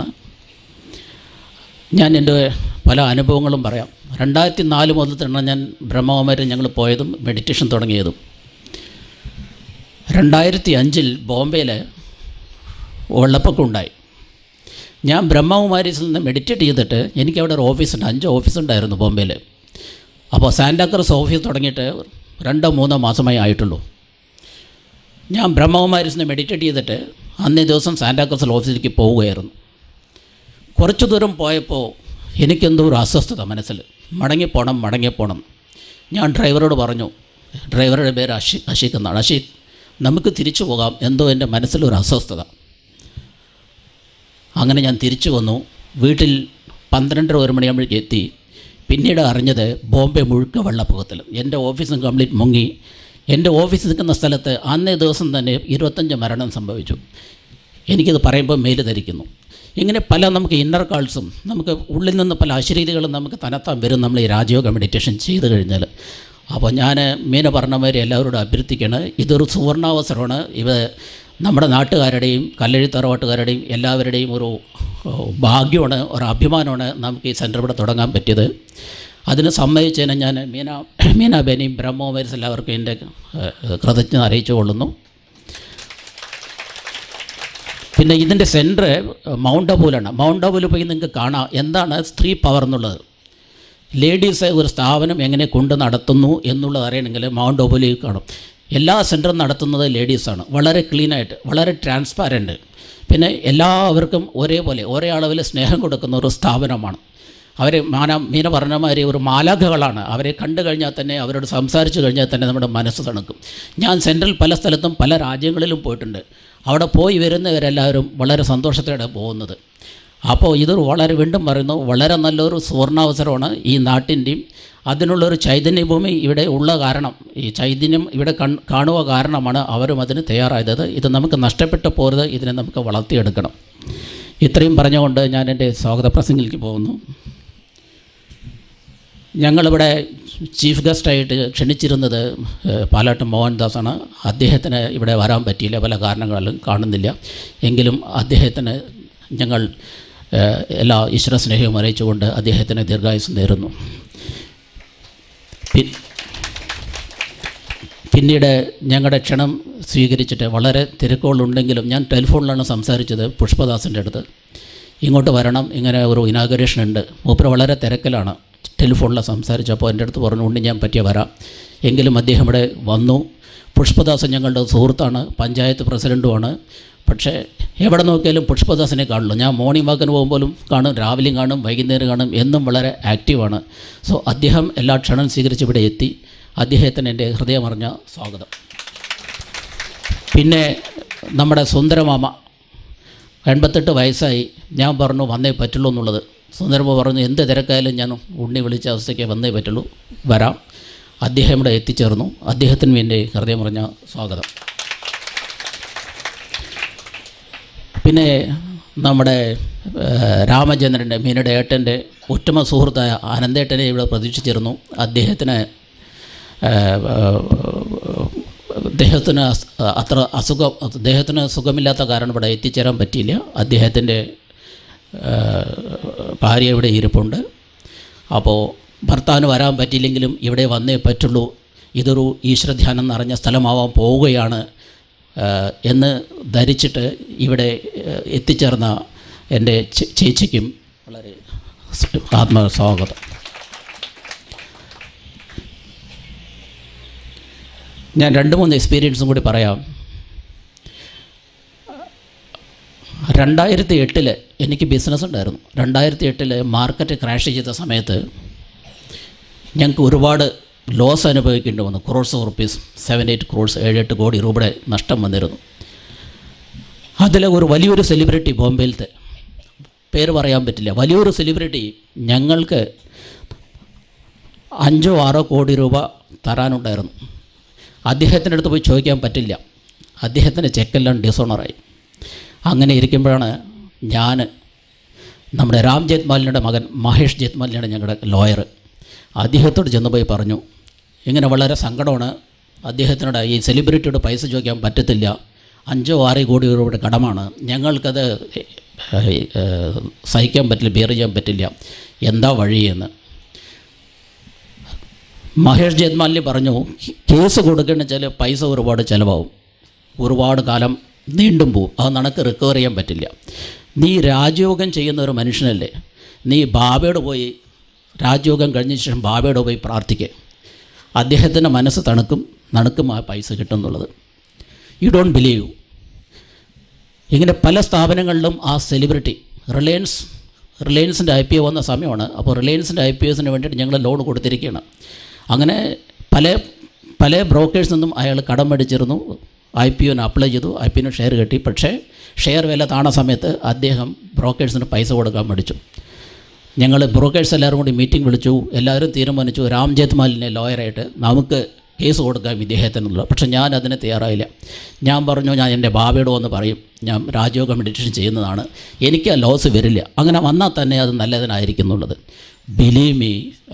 ഞാൻ എൻ്റെ പല അനുഭവങ്ങളും പറയാം രണ്ടായിരത്തി നാല് മുതൽ തന്നെ ഞാൻ ബ്രഹ്മകുമാരി ഞങ്ങൾ പോയതും മെഡിറ്റേഷൻ തുടങ്ങിയതും രണ്ടായിരത്തി അഞ്ചിൽ ബോംബെയിൽ വെള്ളപ്പൊക്കം ഉണ്ടായി ഞാൻ ബ്രഹ്മകുമാരീസിൽ നിന്ന് മെഡിറ്റേറ്റ് ചെയ്തിട്ട് എനിക്ക് അവിടെ ഒരു ഓഫീസുണ്ട് അഞ്ച് ഓഫീസുണ്ടായിരുന്നു ബോംബെയിൽ അപ്പോൾ സാന്റാക്രസ് ഓഫീസ് തുടങ്ങിയിട്ട് രണ്ടോ മൂന്നോ മാസമായി ആയിട്ടുള്ളൂ ഞാൻ ബ്രഹ്മകുമാരീസിൽ നിന്ന് മെഡിറ്റേറ്റ് ചെയ്തിട്ട് അന്നേ ദിവസം സാന്റാക്രസിൽ ഓഫീസിലേക്ക് പോവുകയായിരുന്നു കുറച്ച് ദൂരം പോയപ്പോൾ എനിക്കെന്തോ ഒരു അസ്വസ്ഥത മനസ്സിൽ മടങ്ങിപ്പോണം മടങ്ങിപ്പോണം ഞാൻ ഡ്രൈവറോട് പറഞ്ഞു ഡ്രൈവറുടെ പേര് അഷി അഷീഖ് എന്നാണ് അഷീഖ് നമുക്ക് തിരിച്ചു പോകാം എന്തോ എൻ്റെ മനസ്സിലൊരു അസ്വസ്ഥത അങ്ങനെ ഞാൻ തിരിച്ചു വന്നു വീട്ടിൽ പന്ത്രണ്ടര ഒരു മണിയാകുമ്പോഴേക്ക് എത്തി പിന്നീട് അറിഞ്ഞത് ബോംബെ മുഴുക്ക വെള്ളപ്പൊക്കത്തിൽ എൻ്റെ ഓഫീസും കംപ്ലീറ്റ് മുങ്ങി എൻ്റെ ഓഫീസ് നിൽക്കുന്ന സ്ഥലത്ത് അന്നേ ദിവസം തന്നെ ഇരുപത്തഞ്ച് മരണം സംഭവിച്ചു എനിക്കിത് പറയുമ്പോൾ മേല് ധരിക്കുന്നു ഇങ്ങനെ പല നമുക്ക് ഇന്നർ കാൾസും നമുക്ക് ഉള്ളിൽ നിന്ന് പല അശരീതികളും നമുക്ക് തനത്താൻ വരും നമ്മൾ ഈ രാജയോഗ മെഡിറ്റേഷൻ ചെയ്ത് കഴിഞ്ഞാൽ അപ്പോൾ ഞാൻ മീന പറഞ്ഞ മാതിരി എല്ലാവരോടും അഭ്യർത്ഥിക്കുകയാണ് ഇതൊരു സുവർണാവസരമാണ് ഇത് നമ്മുടെ നാട്ടുകാരുടെയും കല്ലഴി തറവാട്ടുകാരുടെയും എല്ലാവരുടെയും ഒരു ഓ, ഭാഗ്യമാണ് ഒരു അഭിമാനമാണ് നമുക്ക് ഈ സെൻറ്റർ ഇവിടെ തുടങ്ങാൻ പറ്റിയത് അതിന് സമ്മതിച്ചതിന് ഞാൻ മീന മീന ബേനയും ബ്രഹ്മോമേഴ്സ് എല്ലാവർക്കും എൻ്റെ ഏഹ്, കൃതജ്ഞത അറിയിച്ചു കൊള്ളുന്നു പിന്നെ ഇതിൻ്റെ സെൻറ്റർ മൗണ്ട് അബൂലാണ് മൗണ്ട് അബൂൽ പോയി നിങ്ങൾക്ക് കാണാം എന്താണ് സ്ത്രീ പവർ എന്നുള്ളത് ലേഡീസ് ഒരു സ്ഥാപനം എങ്ങനെ കൊണ്ട് നടത്തുന്നു എന്നുള്ളത് അറിയണമെങ്കിൽ മൗണ്ട് അബൂലിൽ കാണും എല്ലാ സെൻറ്ററും നടത്തുന്നത് ലേഡീസാണ് വളരെ ക്ലീനായിട്ട് വളരെ ട്രാൻസ്പാരൻറ്റ് പിന്നെ എല്ലാവർക്കും ഒരേപോലെ ഒരേ അളവിൽ സ്നേഹം കൊടുക്കുന്ന ഒരു സ്ഥാപനമാണ് അവർ മാന മീന പറഞ്ഞ മാതിരി ഒരു മാലാഖകളാണ് അവരെ കണ്ടു കഴിഞ്ഞാൽ തന്നെ അവരോട് സംസാരിച്ചു കഴിഞ്ഞാൽ തന്നെ നമ്മുടെ മനസ്സ് തണുക്കും ഞാൻ സെൻട്രൽ പല സ്ഥലത്തും പല രാജ്യങ്ങളിലും പോയിട്ടുണ്ട് അവിടെ പോയി വരുന്നവരെല്ലാവരും വളരെ സന്തോഷത്തോടെ പോകുന്നത് അപ്പോൾ ഇതൊരു വളരെ വീണ്ടും പറയുന്നു വളരെ നല്ലൊരു സുവർണാവസരമാണ് ഈ നാട്ടിൻ്റെയും അതിനുള്ളൊരു ചൈതന്യഭൂമി ഇവിടെ ഉള്ള കാരണം ഈ ചൈതന്യം ഇവിടെ കൺ കാണുക കാരണമാണ് അവരും അതിന് തയ്യാറായത് ഇത് നമുക്ക് നഷ്ടപ്പെട്ടു പോരുത് ഇതിനെ നമുക്ക് വളർത്തിയെടുക്കണം ഇത്രയും പറഞ്ഞുകൊണ്ട് ഞാൻ എൻ്റെ സ്വാഗത പ്രസംഗിലേക്ക് പോകുന്നു ഞങ്ങളിവിടെ ചീഫ് ഗസ്റ്റായിട്ട് ക്ഷണിച്ചിരുന്നത് ഏഹ്, പാലാട്ട് മോഹൻദാസാണ് അദ്ദേഹത്തിന് ഇവിടെ വരാൻ പറ്റിയില്ല പല കാരണങ്ങളിലും കാണുന്നില്ല എങ്കിലും അദ്ദേഹത്തിന് ഞങ്ങൾ ഏഹ്, എല്ലാ ഈശ്വര സ്നേഹവും അറിയിച്ചുകൊണ്ട് അദ്ദേഹത്തിന് ദീർഘായുസ് നേരുന്നു പി- പിന്നീട് ഞങ്ങളുടെ ക്ഷണം സ്വീകരിച്ചിട്ട് വളരെ തിരക്കുകളുണ്ടെങ്കിലും ഞാൻ ടെലിഫോണിലാണ് സംസാരിച്ചത് പുഷ്പദാസിൻ്റെ അടുത്ത് ഇങ്ങോട്ട് വരണം ഇങ്ങനെ ഒരു ഇനാഗുറേഷൻ ഉണ്ട് മൂപ്പര് വളരെ തിരക്കിലാണ് ടെലിഫോണിൽ സംസാരിച്ചപ്പോൾ എൻ്റെ അടുത്ത് പറഞ്ഞു കൊണ്ട് ഞാൻ പറ്റിയ വരാം എങ്കിലും അദ്ദേഹം ഇവിടെ വന്നു പുഷ്പദാസൻ ഞങ്ങളുടെ സുഹൃത്താണ് പഞ്ചായത്ത് പ്രസിഡൻറ്റുമാണ് പക്ഷേ എവിടെ നോക്കിയാലും പുഷ്പദാസിനെ കാണുള്ളൂ ഞാൻ മോർണിംഗ് വാക്കിന് പോകുമ്പോഴും കാണും രാവിലെയും കാണും വൈകുന്നേരം കാണും എന്നും വളരെ ആക്റ്റീവാണ് സോ അദ്ദേഹം എല്ലാ ക്ഷണം സ്വീകരിച്ച് ഇവിടെ എത്തി അദ്ദേഹത്തിന് എൻ്റെ ഹൃദയമറിഞ്ഞ സ്വാഗതം പിന്നെ നമ്മുടെ സുന്ദരമാമ എൺപത്തെട്ട് വയസ്സായി ഞാൻ പറഞ്ഞു വന്നേ പറ്റുള്ളൂ എന്നുള്ളത് സുന്ദരമ്മ പറഞ്ഞു എന്ത് തിരക്കായാലും ഞാൻ ഉണ്ണി വിളിച്ച അവസ്ഥയ്ക്ക് വന്നേ പറ്റുള്ളൂ വരാം അദ്ദേഹം ഇവിടെ എത്തിച്ചേർന്നു അദ്ദേഹത്തിന് എൻ്റെ ഹൃദയം പറഞ്ഞ സ്വാഗതം പിന്നെ നമ്മുടെ ഏഹ്, രാമചന്ദ്രൻ്റെ മീനയുടെ ഏട്ടൻ്റെ ഉത്തമ സുഹൃത്തായ ആനന്ദേട്ടനെ ഇവിടെ പ്രതീക്ഷിച്ചിരുന്നു അദ്ദേഹത്തിന് ഏഹ്, അദ്ദേഹത്തിന് അസ്- അത്ര അസുഖം അദ്ദേഹത്തിന് സുഖമില്ലാത്ത കാരണം ഇവിടെ എത്തിച്ചേരാൻ പറ്റിയില്ല അദ്ദേഹത്തിൻ്റെ ഏഹ്, ഭാര്യ ഇവിടെ ഇരിപ്പുണ്ട് അപ്പോൾ ഭർത്താവിന് വരാൻ പറ്റിയില്ലെങ്കിലും ഇവിടെ വന്നേ പറ്റുള്ളൂ ഇതൊരു ഈശ്വരധ്യാനം നിറഞ്ഞ സ്ഥലമാവാൻ പോവുകയാണ് ഏഹ്, എന്ന് ധരിച്ചിട്ട് ഇവിടെ ഏഹ്, എത്തിച്ചേർന്ന എൻ്റെ ചേ- ചേച്ചിക്കും വളരെ സ് ആത്മസ്വാഗതം ഞാൻ രണ്ട് മൂന്ന് എക്സ്പീരിയൻസും കൂടി പറയാം രണ്ടായിരത്തി എട്ടിൽ എനിക്ക് ബിസിനസ് ഉണ്ടായിരുന്നു രണ്ടായിരത്തി എട്ടിൽ മാർക്കറ്റ് ക്രാഷ് ചെയ്ത സമയത്ത് ഞങ്ങൾക്ക് ഒരുപാട് ലോസ് അനുഭവിക്കേണ്ടി വന്നു crores of rupees seven eight crores ഏഴ് എട്ട് കോടി രൂപയുടെ നഷ്ടം വന്നിരുന്നു അതിൽ ഒരു വലിയൊരു സെലിബ്രിറ്റി ബോംബെയിലത്തെ പേര് പറയാൻ പറ്റില്ല വലിയൊരു സെലിബ്രിറ്റി ഞങ്ങൾക്ക് അഞ്ചോ ആറോ കോടി രൂപ തരാനുണ്ടായിരുന്നു അദ്ദേഹത്തിൻ്റെ അടുത്ത് പോയി ചോദിക്കാൻ പറ്റില്ല അദ്ദേഹത്തിൻ്റെ ചെക്കെല്ലാം ഡിസോണറായി അങ്ങനെ ഇരിക്കുമ്പോഴാണ് ഞാൻ നമ്മുടെ രാം ജെത്മാലിൻ്റെ മകൻ മഹേഷ് ജെത്മാലിനാണ് ഞങ്ങളുടെ ലോയർ അദ്ദേഹത്തോട് ചെന്ന് പോയി പറഞ്ഞു ഇങ്ങനെ വളരെ സങ്കടമാണ് അദ്ദേഹത്തിനോട് ഈ സെലിബ്രിറ്റിയോട് പൈസ ചോദിക്കാൻ പറ്റത്തില്ല അഞ്ചോ ആറോ കോടി രൂപയുടെ കടമാണ് ഞങ്ങൾക്കത് ഏഹ്, ഏഹ്, സഹിക്കാൻ പറ്റില്ല ബിയർ ചെയ്യാൻ പറ്റില്ല എന്താ വഴിയെന്ന് മഹേഷ് ജയത്മാലിനി പറഞ്ഞു കേസ് കൊടുക്കണമെന്ന് വെച്ചാൽ പൈസ ഒരുപാട് ചിലവാകും ഒരുപാട് കാലം നീണ്ടും പോവും അത് നിനക്ക് റിക്കവർ ചെയ്യാൻ പറ്റില്ല നീ രാജയോഗം ചെയ്യുന്ന ഒരു മനുഷ്യനല്ലേ നീ ബാബയോട് പോയി രാജയോഗം കഴിഞ്ഞ ശേഷം ബാബയോട് പോയി പ്രാർത്ഥിക്കുക അദ്ദേഹത്തിൻ്റെ മനസ്സ് തണുക്കും നണുക്കും ആ പൈസ കിട്ടുമെന്നുള്ളത് യു ഡോണ്ട് ബിലീവ് ഇങ്ങനെ പല സ്ഥാപനങ്ങളിലും ആ സെലിബ്രിറ്റി റിലയൻസ് റിലയൻസിൻ്റെ ഐ പി ഒ വന്ന സമയമാണ് അപ്പോൾ റിലയൻസിൻ്റെ ഐ പി എസിന് വേണ്ടിയിട്ട് ഞങ്ങൾ ലോൺ കൊടുത്തിരിക്കുകയാണ് അങ്ങനെ പല പല ബ്രോക്കേഴ്സിൽ നിന്നും അയാൾ കടം മേടിച്ചിരുന്നു ഐ പി ഒന് അപ്ലൈ ചെയ്തു ഐ പി ഒന് ഷെയർ കിട്ടി പക്ഷേ ഷെയർ വില താണ സമയത്ത് അദ്ദേഹം ബ്രോക്കേഴ്സിന് പൈസ കൊടുക്കാൻ മേടിച്ചു ഞങ്ങൾ ബ്രോക്കേഴ്സ് എല്ലാവരും കൂടി മീറ്റിംഗ് വിളിച്ചു എല്ലാവരും തീരുമാനിച്ചു രാം ജെത്മാലിനെ ലോയറായിട്ട് നമുക്ക് കേസ് കൊടുക്കാം ഇദ്ദേഹത്തിനുള്ള പക്ഷേ ഞാൻ അതിന് തയ്യാറായില്ല ഞാൻ പറഞ്ഞു ഞാൻ എൻ്റെ ബാബയോട് വന്ന് പറയും ഞാൻ രാജയോഗ മെഡിറ്റേഷൻ ചെയ്യുന്നതാണ് എനിക്ക് ആ ലോസ് വരില്ല അങ്ങനെ വന്നാൽ തന്നെ അത് നല്ലതിനായിരിക്കുന്നുള്ളത് ബിലീമി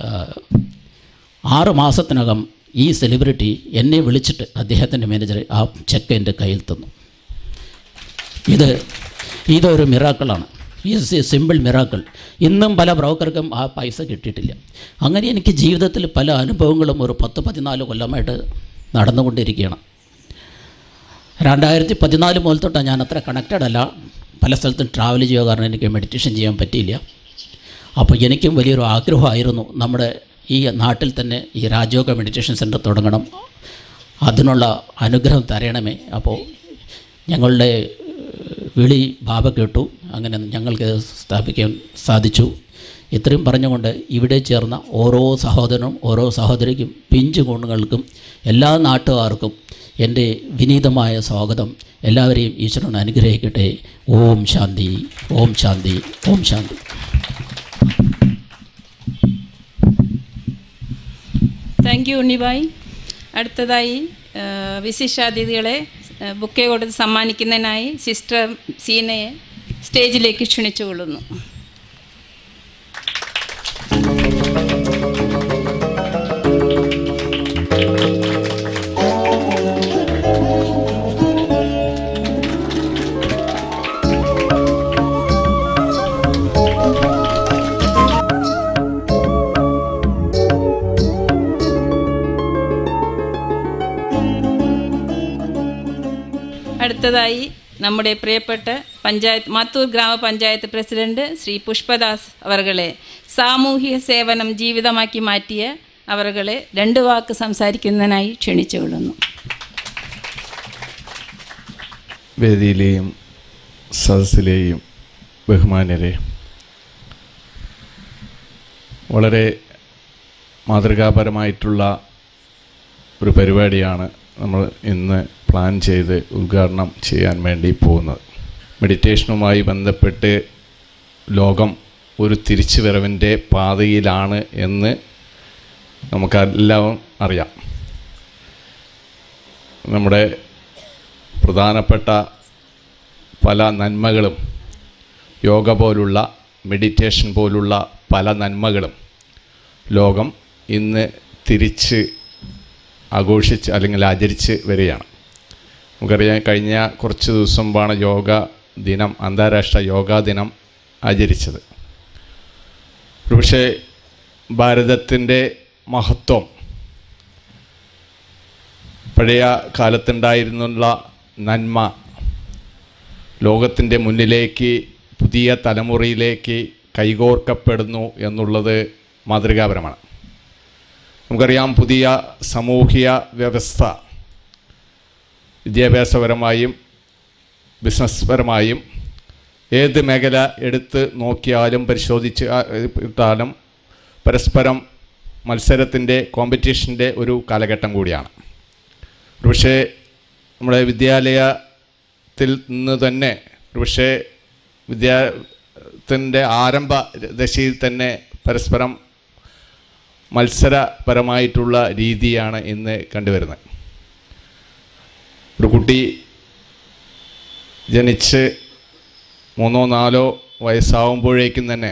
ആറ് മാസത്തിനകം ഈ സെലിബ്രിറ്റി എന്നെ വിളിച്ചിട്ട് അദ്ദേഹത്തിൻ്റെ മാനേജർ ആ ചെക്ക് എൻ്റെ കയ്യിൽ തന്നു ഇത് ഇതൊരു മിറാക്കളാണ് ഈസ് എ സിമ്പിൾ മിറാക്കിൾ ഇന്നും പല ബ്രോക്കർക്കും ആ പൈസ കിട്ടിയിട്ടില്ല അങ്ങനെ എനിക്ക് ജീവിതത്തിൽ പല അനുഭവങ്ങളും ഒരു പത്ത് പതിനാല് കൊല്ലമായിട്ട് നടന്നുകൊണ്ടിരിക്കുകയാണ് രണ്ടായിരത്തി പതിനാല് മുതൽ തൊട്ടാണ് ഞാൻ അത്ര കണക്റ്റഡ് അല്ല പല സ്ഥലത്തും ട്രാവൽ ചെയ്യുക കാരണം എനിക്ക് മെഡിറ്റേഷൻ ചെയ്യാൻ പറ്റിയില്ല അപ്പോൾ എനിക്കും വലിയൊരു ആഗ്രഹമായിരുന്നു നമ്മുടെ ഈ നാട്ടിൽ തന്നെ ഈ രാജയോഗ മെഡിറ്റേഷൻ സെൻറ്റർ തുടങ്ങണം അതിനുള്ള അനുഗ്രഹം തരണമേ അപ്പോൾ ഞങ്ങളുടെ ഏഹ്, വിളി ബാബ കേട്ടു അങ്ങനെ ഞങ്ങൾക്ക് സ്ഥാപിക്കാൻ സാധിച്ചു ഇത്രയും പറഞ്ഞുകൊണ്ട് ഇവിടെ ചേർന്ന ഓരോ സഹോദരനും ഓരോ സഹോദരിക്കും പിഞ്ചു കുണ്ണുങ്ങൾക്കും എല്ലാ നാട്ടുകാർക്കും എൻ്റെ വിനീതമായ സ്വാഗതം എല്ലാവരെയും ഈശ്വരൻ അനുഗ്രഹിക്കട്ടെ ഓം ശാന്തി ഓം ശാന്തി ഓം ശാന്തി താങ്ക് യു ഉണ്ണിബായി അടുത്തതായി ആ, വിശിഷ്ടാതിഥികളെ ആ, ബുക്കെ കൊടുത്ത് സമ്മാനിക്കുന്നതിനായി സിസ്റ്റർ സീനയെ സ്റ്റേജിലേക്ക് ക്ഷണിച്ചുകൊള്ളുന്നു അടുത്തതായി നമ്മുടെ പ്രിയപ്പെട്ട പഞ്ചായത്ത് മാത്തൂർ ഗ്രാമപഞ്ചായത്ത് പ്രസിഡന്റ് ശ്രീ പുഷ്പദാസ് അവർകളെ സാമൂഹിക സേവനം ജീവിതമാക്കി മാറ്റിയ അവർകളെ രണ്ട് വാക്ക് സംസാരിക്കുന്നതിനായി ക്ഷണിച്ചുകൊള്ളുന്നു വേദിയിലെയും സദസ്സിലെയും ബഹുമാന്യരെ വളരെ മാതൃകാപരമായിട്ടുള്ള ഒരു പരിപാടിയാണ് നമ്മൾ ഇന്ന് പ്ലാൻ ചെയ്ത് ഉദ്ഘാടനം ചെയ്യാൻ വേണ്ടി പോകുന്നത് മെഡിറ്റേഷനുമായി ബന്ധപ്പെട്ട് ലോകം ഒരു തിരിച്ചുവരവിൻ്റെ പാതയിലാണ് എന്ന് നമുക്കെല്ലാം അറിയാം നമ്മുടെ പ്രധാനപ്പെട്ട പല നന്മകളും യോഗ പോലുള്ള മെഡിറ്റേഷൻ പോലുള്ള പല നന്മകളും ലോകം ഇന്ന് തിരിച്ച് ആഘോഷിച്ച് അല്ലെങ്കിൽ ആചരിച്ച് വരികയാണ് നമുക്കറിയാം കഴിഞ്ഞ കുറച്ച് ദിവസം മുമ്പാണ് യോഗ ദിനം അന്താരാഷ്ട്ര യോഗാ ദിനം ആചരിച്ചത് ഒരുപക്ഷെ ഭാരതത്തിൻ്റെ മഹത്വം പഴയ കാലത്തുണ്ടായിരുന്നുള്ള നന്മ ലോകത്തിൻ്റെ മുന്നിലേക്ക് പുതിയ തലമുറയിലേക്ക് കൈകോർക്കപ്പെടുന്നു എന്നുള്ളത് മാതൃകാപരമാണ് നമുക്കറിയാം പുതിയ സാമൂഹിക വ്യവസ്ഥ വിദ്യാഭ്യാസപരമായും ബിസിനസ് പരമായും ഏത് മേഖല എടുത്ത് നോക്കിയാലും പരിശോധിച്ച് ആ- ഇട്ടാലും പരസ്പരം മത്സരത്തിൻ്റെ കോമ്പറ്റീഷൻ്റെ ഒരു കാലഘട്ടം കൂടിയാണ് പക്ഷേ നമ്മുടെ വിദ്യാലയത്തിൽ നിന്ന് തന്നെ പക്ഷേ വിദ്യാത്തിൻ്റെ ആരംഭ ദശയിൽ തന്നെ പരസ്പരം മത്സരപരമായിട്ടുള്ള രീതിയാണ് ഇന്ന് കണ്ടുവരുന്നത് ഒരു കുട്ടി ജനിച്ച് മൂന്നോ നാലോ വയസ്സാവുമ്പോഴേക്കും തന്നെ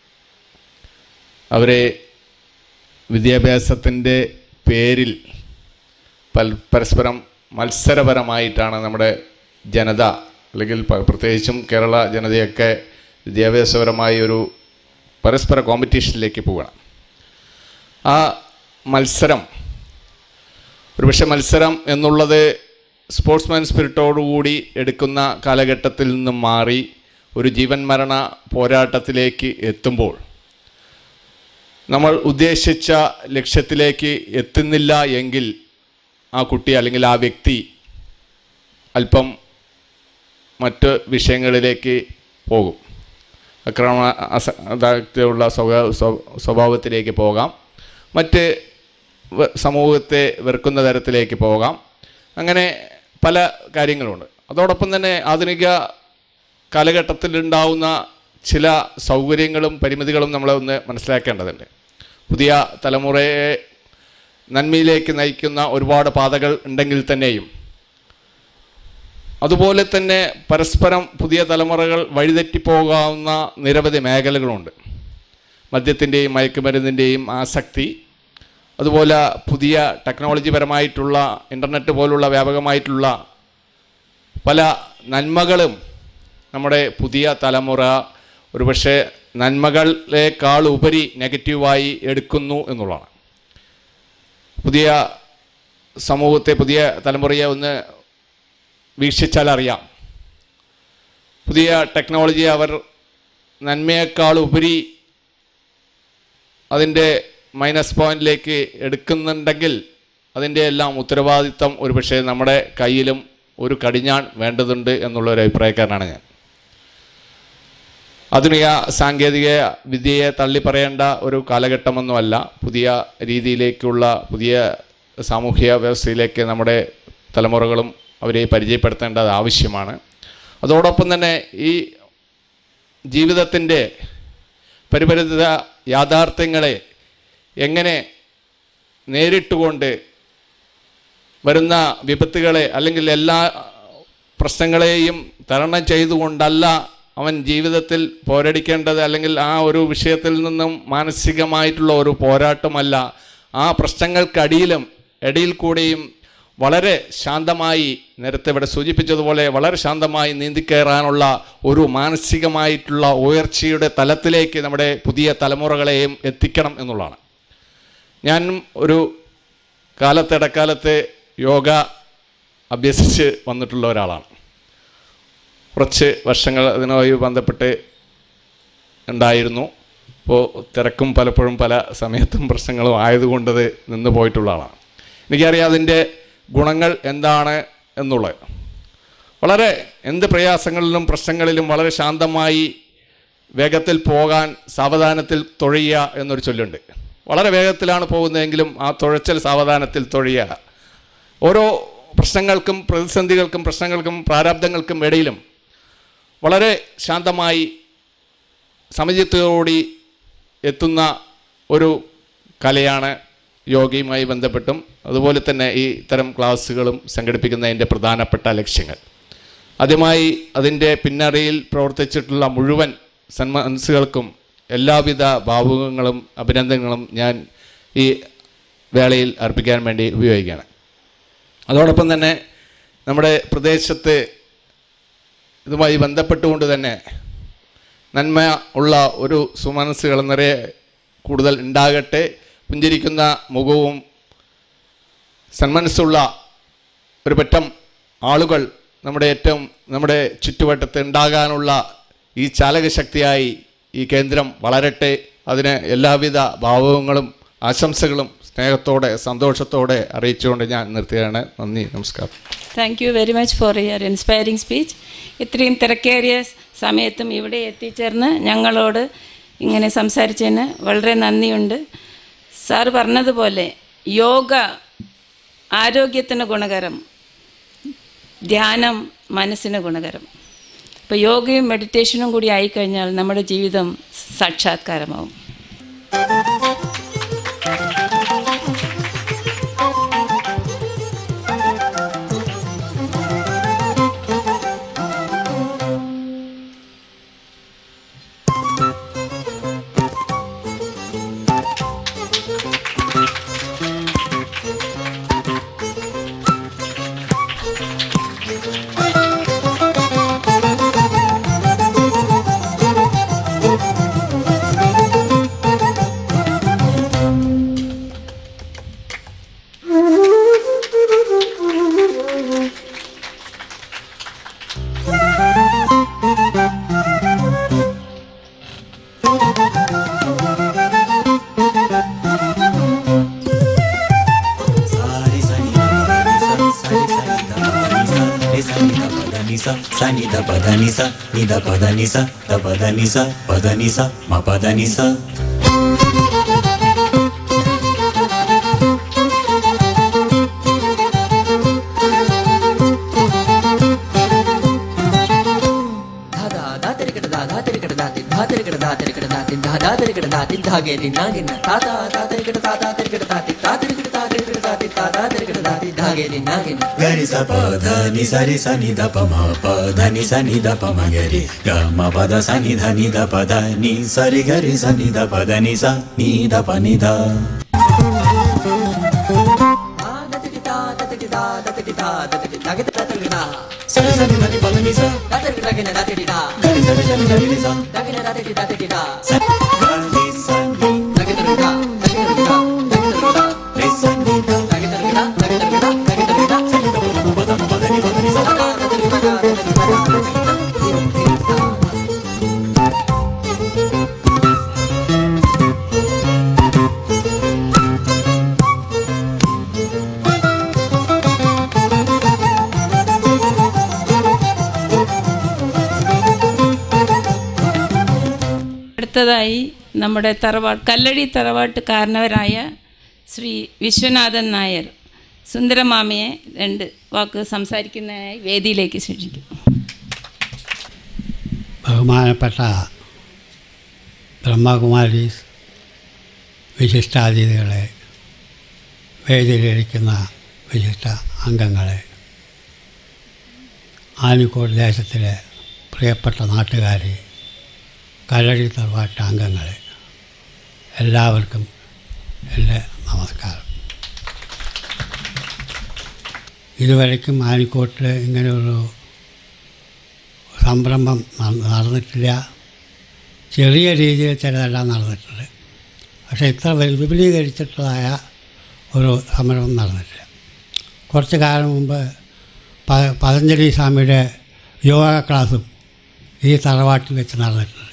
അവരെ വിദ്യാഭ്യാസത്തിൻ്റെ പേരിൽ പൽ പരസ്പരം മത്സരപരമായിട്ടാണ് നമ്മുടെ ജനത അല്ലെങ്കിൽ പ- പ്രത്യേകിച്ചും കേരള ജനതയൊക്കെ വിദ്യാഭ്യാസപരമായി ഒരു പരസ്പര കോമ്പറ്റീഷനിലേക്ക് പോവുകയാണ് ആ മത്സരം ഒരുപക്ഷെ മത്സരം എന്നുള്ളത് സ്പോർട്സ്മാൻ സ്പിരിറ്റോടുകൂടി എടുക്കുന്ന കാലഘട്ടത്തിൽ നിന്നും മാറി ഒരു ജീവൻ മരണ പോരാട്ടത്തിലേക്ക് എത്തുമ്പോൾ നമ്മൾ ഉദ്ദേശിച്ച ലക്ഷ്യത്തിലേക്ക് എത്തുന്നില്ല എങ്കിൽ ആ കുട്ടി അല്ലെങ്കിൽ ആ വ്യക്തി അല്പം മറ്റ് വിഷയങ്ങളിലേക്ക് പോകും അക്രമ അസ അതായിട്ടുള്ള സ്വഭാവ സ്വ- സ്വഭാവത്തിലേക്ക് പോകാം മറ്റ് വ- സമൂഹത്തെ വെറുക്കുന്ന തരത്തിലേക്ക് പോകാം അങ്ങനെ പല കാര്യങ്ങളുണ്ട് അതോടൊപ്പം തന്നെ ആധുനിക കാലഘട്ടത്തിലുണ്ടാവുന്ന ചില സൗകര്യങ്ങളും പരിമിതികളും നമ്മൾ ഒന്ന് മനസ്സിലാക്കേണ്ടതുണ്ട് പുതിയ തലമുറയെ നന്മയിലേക്ക് നയിക്കുന്ന ഒരുപാട് പാതകൾ ഉണ്ടെങ്കിൽ തന്നെയും അതുപോലെ തന്നെ പരസ്പരം പുതിയ തലമുറകൾ വഴിതെറ്റിപ്പോകാവുന്ന നിരവധി മേഖലകളുണ്ട് മദ്യത്തിൻ്റെയും മയക്കുമരുന്നിൻ്റെയും ആസക്തി അതുപോലെ പുതിയ ടെക്നോളജി പരമായിട്ടുള്ള ഇൻ്റർനെറ്റ് പോലുള്ള വ്യാപകമായിട്ടുള്ള പല നന്മകളും നമ്മുടെ പുതിയ തലമുറ ഒരുപക്ഷെ നന്മകളേക്കാൾ ഉപരി നെഗറ്റീവായി എടുക്കുന്നു എന്നുള്ളതാണ് പുതിയ സമൂഹത്തെ പുതിയ തലമുറയെ ഒന്ന് വീക്ഷിച്ചാൽ അറിയാം പുതിയ ടെക്നോളജി അവർ നന്മയേക്കാൾ ഉപരി അതിൻ്റെ മൈനസ് പോയിന്റിലേക്ക് എടുക്കുന്നുണ്ടെങ്കിൽ അതിൻ്റെ എല്ലാം ഉത്തരവാദിത്തം ഒരുപക്ഷെ നമ്മുടെ കയ്യിലും ഒരു കടിഞ്ഞാൺ വേണ്ടതുണ്ട് എന്നുള്ള ഒരു അഭിപ്രായക്കാരനാണ് ഞാൻ ആധുനിക സാങ്കേതിക വിദ്യയെ തള്ളിപ്പറയേണ്ട ഒരു കാലഘട്ടമൊന്നുമല്ല പുതിയ രീതിയിലേക്കുള്ള പുതിയ സാമൂഹ്യ വ്യവസ്ഥയിലേക്ക് നമ്മുടെ തലമുറകളും അവരെ പരിചയപ്പെടുത്തേണ്ടത് ആവശ്യമാണ് അതോടൊപ്പം തന്നെ ഈ ജീവിതത്തിൻ്റെ പരിപരിത യാഥാർത്ഥ്യങ്ങളെ എങ്ങനെ നേരിട്ടുകൊണ്ട് വരുന്ന വിപത്തുകളെ അല്ലെങ്കിൽ എല്ലാ പ്രശ്നങ്ങളെയും തരണം ചെയ്തുകൊണ്ടല്ല അവൻ ജീവിതത്തിൽ പോരടിക്കേണ്ടത് അല്ലെങ്കിൽ ആ ഒരു വിഷയത്തിൽ നിന്നും മാനസികമായിട്ടുള്ള ഒരു പോരാട്ടമല്ല ആ പ്രശ്നങ്ങൾക്കടിയിലും ഇടയിൽ കൂടിയും വളരെ ശാന്തമായി നേരത്തെ ഇവിടെ സൂചിപ്പിച്ചതുപോലെ വളരെ ശാന്തമായി നീന്തിക്കയറാനുള്ള ഒരു മാനസികമായിട്ടുള്ള ഉയർച്ചയുടെ തലത്തിലേക്ക് നമ്മുടെ പുതിയ തലമുറകളെയും എത്തിക്കണം എന്നുള്ളതാണ് ഞാൻ ഒരു കാലത്തിടക്കാലത്ത് യോഗ അഭ്യസിച്ച് വന്നിട്ടുള്ള ഒരാളാണ് കുറച്ച് വർഷങ്ങൾ അതിനുമായി ബന്ധപ്പെട്ട് ഉണ്ടായിരുന്നു ഇപ്പോൾ തിരക്കും പലപ്പോഴും പല സമയത്തും പ്രശ്നങ്ങളും ആയതുകൊണ്ടത് നിന്ന് പോയിട്ടുള്ള ആളാണ് എനിക്കറിയാം അതിൻ്റെ ഗുണങ്ങൾ എന്താണ് എന്നുള്ളത് വളരെ എന്ത് പ്രയാസങ്ങളിലും പ്രശ്നങ്ങളിലും വളരെ ശാന്തമായി വേഗത്തിൽ പോകാൻ സാവധാനത്തിൽ തൊഴിയുക എന്നൊരു ചൊല്ലുണ്ട് വളരെ വേഗത്തിലാണ് പോകുന്നതെങ്കിലും ആ തുഴച്ചൽ സാവധാനത്തിൽ തൊഴിയുക ഓരോ പ്രശ്നങ്ങൾക്കും പ്രതിസന്ധികൾക്കും പ്രശ്നങ്ങൾക്കും പ്രാരാബ്ദങ്ങൾക്കും ഇടയിലും വളരെ ശാന്തമായി സമചിത്തതോടി എത്തുന്ന ഒരു കലയാണ് യോഗയുമായി ബന്ധപ്പെട്ടും അതുപോലെ തന്നെ ഈ ഇത്തരം ക്ലാസ്സുകളും സംഘടിപ്പിക്കുന്നതിൻ്റെ പ്രധാനപ്പെട്ട ലക്ഷ്യങ്ങൾ ആദ്യമായി അതിൻ്റെ പിന്നറിയിൽ പ്രവർത്തിച്ചിട്ടുള്ള മുഴുവൻ സന്മനസ്സുകൾക്കും എല്ലാവിധ ഭാവുകങ്ങളും അഭിനന്ദനങ്ങളും ഞാൻ ഈ വേളയിൽ അർപ്പിക്കാൻ വേണ്ടി ഉപയോഗിക്കുകയാണ് അതോടൊപ്പം തന്നെ നമ്മുടെ പ്രദേശത്ത് ഇതുമായി ബന്ധപ്പെട്ടുകൊണ്ട് തന്നെ നന്മ ഉള്ള ഒരു സുമനസ്സുകൾ നിറയെ കൂടുതൽ ഉണ്ടാകട്ടെ പുഞ്ചിരിക്കുന്ന മുഖവും സന്മനസ്സുള്ള ഒരു പറ്റം ആളുകൾ നമ്മുടെ ഏറ്റവും നമ്മുടെ ചുറ്റുവട്ടത്ത് ഉണ്ടാകാനുള്ള ഈ ചാലകശക്തിയായി ഈ കേന്ദ്രം വളരട്ടെ അതിന് എല്ലാവിധ ഭാവങ്ങളും ആശംസകളും സ്നേഹത്തോടെ സന്തോഷത്തോടെ അറിയിച്ചുകൊണ്ട് ഞാൻ നിർത്തുകയാണ് നന്ദി നമസ്കാരം thank you very much for your inspiring speech ഇത്രയും തിരക്കേറിയ സമയത്തും ഇവിടെ എത്തിച്ചേർന്ന് ഞങ്ങളോട് ഇങ്ങനെ സംസാരിച്ചതിന് വളരെ നന്ദിയുണ്ട് സാർ പറഞ്ഞതുപോലെ യോഗ ആരോഗ്യത്തിന് ഗുണകരം ധ്യാനം മനസ്സിന് ഗുണകരം അപ്പോൾ യോഗയും മെഡിറ്റേഷനും കൂടി ആയിക്കഴിഞ്ഞാൽ നമ്മുടെ ജീവിതം സാക്ഷാത്കാരമാവും Sani da pada ni sa, ni da pada ni sa, da pada ni sa, pada ni sa, ma pada ni sa. Gari sa pa dha ni sa ri sa ni da pa ma pa dha ni sa ni da pa ma ga ri ga ma pa da sa ni dha ni da pa da ni sa ri ga ri sa ni da pa da ni sa ni da pa ni da. Sa ri sa ni dha ni pa da ni sa. Ga ri sa ri sa ni da ri ri sa. Sa ga ri sa ni. Ri sa ni da. അടുത്തതായി നമ്മുടെ തറവാട് കല്ലടി തറവാട്ട് കാരണവരായ ശ്രീ വിശ്വനാഥൻ നായർ സുന്ദരമാമയെ രണ്ട് വാക്ക് സംസാരിക്കുന്നതിനായി വേദിയിലേക്ക് ക്ഷണിക്കും ബഹുമാനപ്പെട്ട ബ്രഹ്മകുമാരീസ് വിശിഷ്ടാതിഥികളെ വേദിയിലിരിക്കുന്ന വിശിഷ്ട അംഗങ്ങളെ ആനിക്കോട് ദേശത്തിലെ പ്രിയപ്പെട്ട നാട്ടുകാരെ കലടി തറവാട്ട അംഗങ്ങളെ എല്ലാവർക്കും എൻ്റെ നമസ്കാരം ഇതുവരയ്ക്കും ആനിക്കോട്ടിൽ ഇങ്ങനെയൊരു സംരംഭം നട- നടന്നിട്ടില്ല ചെറിയ രീതിയിൽ ചിലതെല്ലാം നടന്നിട്ടുണ്ട് പക്ഷേ ഇത്ര വി- വിപുലീകരിച്ചിട്ടുള്ളതായ ഒരു സംരംഭം നടന്നിട്ടില്ല കുറച്ച് കാലം മുമ്പ് പ പതഞ്ജലി സ്വാമിയുടെ യോഗ ക്ലാസ്സും ഈ തറവാട്ടിൽ വെച്ച് നടന്നിട്ടുണ്ട്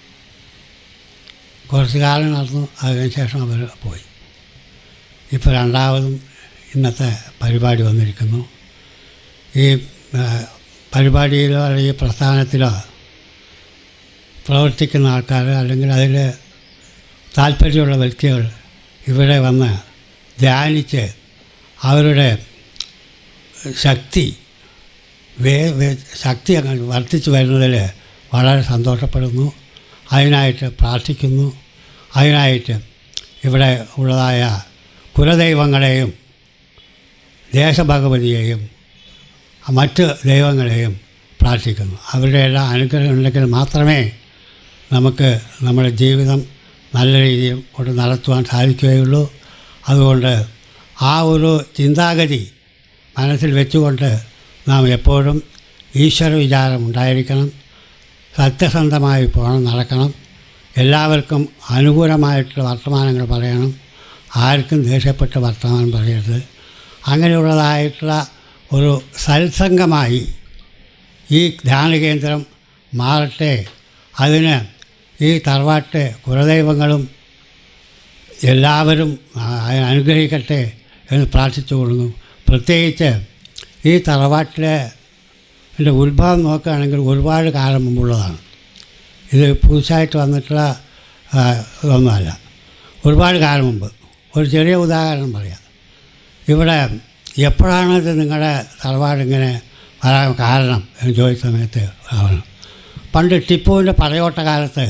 കുറച്ച് കാലം നടന്നു അതിന് ശേഷം അവർ പോയി ഇപ്പോൾ രണ്ടാമതും ഇന്നത്തെ പരിപാടി വന്നിരിക്കുന്നു ഈ ആ, പരിപാടിയിലോ അല്ലെങ്കിൽ ഈ പ്രസ്ഥാനത്തിലോ പ്രവർത്തിക്കുന്ന ആൾക്കാർ അല്ലെങ്കിൽ അതിൽ താല്പര്യമുള്ള വ്യക്തികൾ ഇവിടെ വന്ന് ധ്യാനിച്ച് അവരുടെ ശക്തി വേ വേ- ശക്തി അങ്ങ് വർദ്ധിച്ചു വരുന്നതിൽ വളരെ സന്തോഷപ്പെടുന്നു അതിനായിട്ട് പ്രാർത്ഥിക്കുന്നു അതിനായിട്ട് ഇവിടെ ഉള്ളതായ കുലദൈവങ്ങളെയും ദേശഭഗവതിയെയും മറ്റ് ദൈവങ്ങളെയും പ്രാർത്ഥിക്കുന്നു അവരുടെ എല്ലാം അനുഗ്രഹം ഉണ്ടെങ്കിൽ മാത്രമേ നമുക്ക് നമ്മുടെ ജീവിതം നല്ല രീതിയിൽ കൊണ്ട് നടത്തുവാൻ സാധിക്കുകയുള്ളൂ അതുകൊണ്ട് ആ ഒരു ചിന്താഗതി മനസ്സിൽ വെച്ചുകൊണ്ട് നാം എപ്പോഴും ഈശ്വര വിചാരം ഉണ്ടായിരിക്കണം സത്യസന്ധമായി പോകണം നടക്കണം എല്ലാവർക്കും അനുകൂലമായിട്ടുള്ള വർത്തമാനങ്ങൾ പറയണം ആർക്കും ദേഷ്യപ്പെട്ട വർത്തമാനം പറയരുത് അങ്ങനെയുള്ളതായിട്ടുള്ള ഒരു സത്സംഗമായി ഈ ധ്യാന കേന്ദ്രം മാറട്ടെ അതിന് ഈ തറവാട്ട് കുലദൈവങ്ങളും എല്ലാവരും ആ- അനുഗ്രഹിക്കട്ടെ എന്ന് പ്രാർത്ഥിച്ചു കൊടുക്കുന്നു പ്രത്യേകിച്ച് ഈ തറവാട്ടിലെ എൻ്റെ ഉത്ഭവം നോക്കുകയാണെങ്കിൽ ഒരുപാട് കാലം മുമ്പുള്ളതാണ് ഇത് പുതുസായിട്ട് വന്നിട്ടുള്ള ആ, ഇതൊന്നുമല്ല ഒരുപാട് കാലം മുമ്പ് ഒരു ചെറിയ ഉദാഹരണം പറയാം ഇവിടെ എപ്പോഴാണ് ഇത് നിങ്ങളുടെ തറവാട് ഇങ്ങനെ വരാൻ കാരണം എന്ന് ചോദിച്ച സമയത്ത് ആണ് പണ്ട് ടിപ്പുവിൻ്റെ പടയോട്ട കാലത്ത്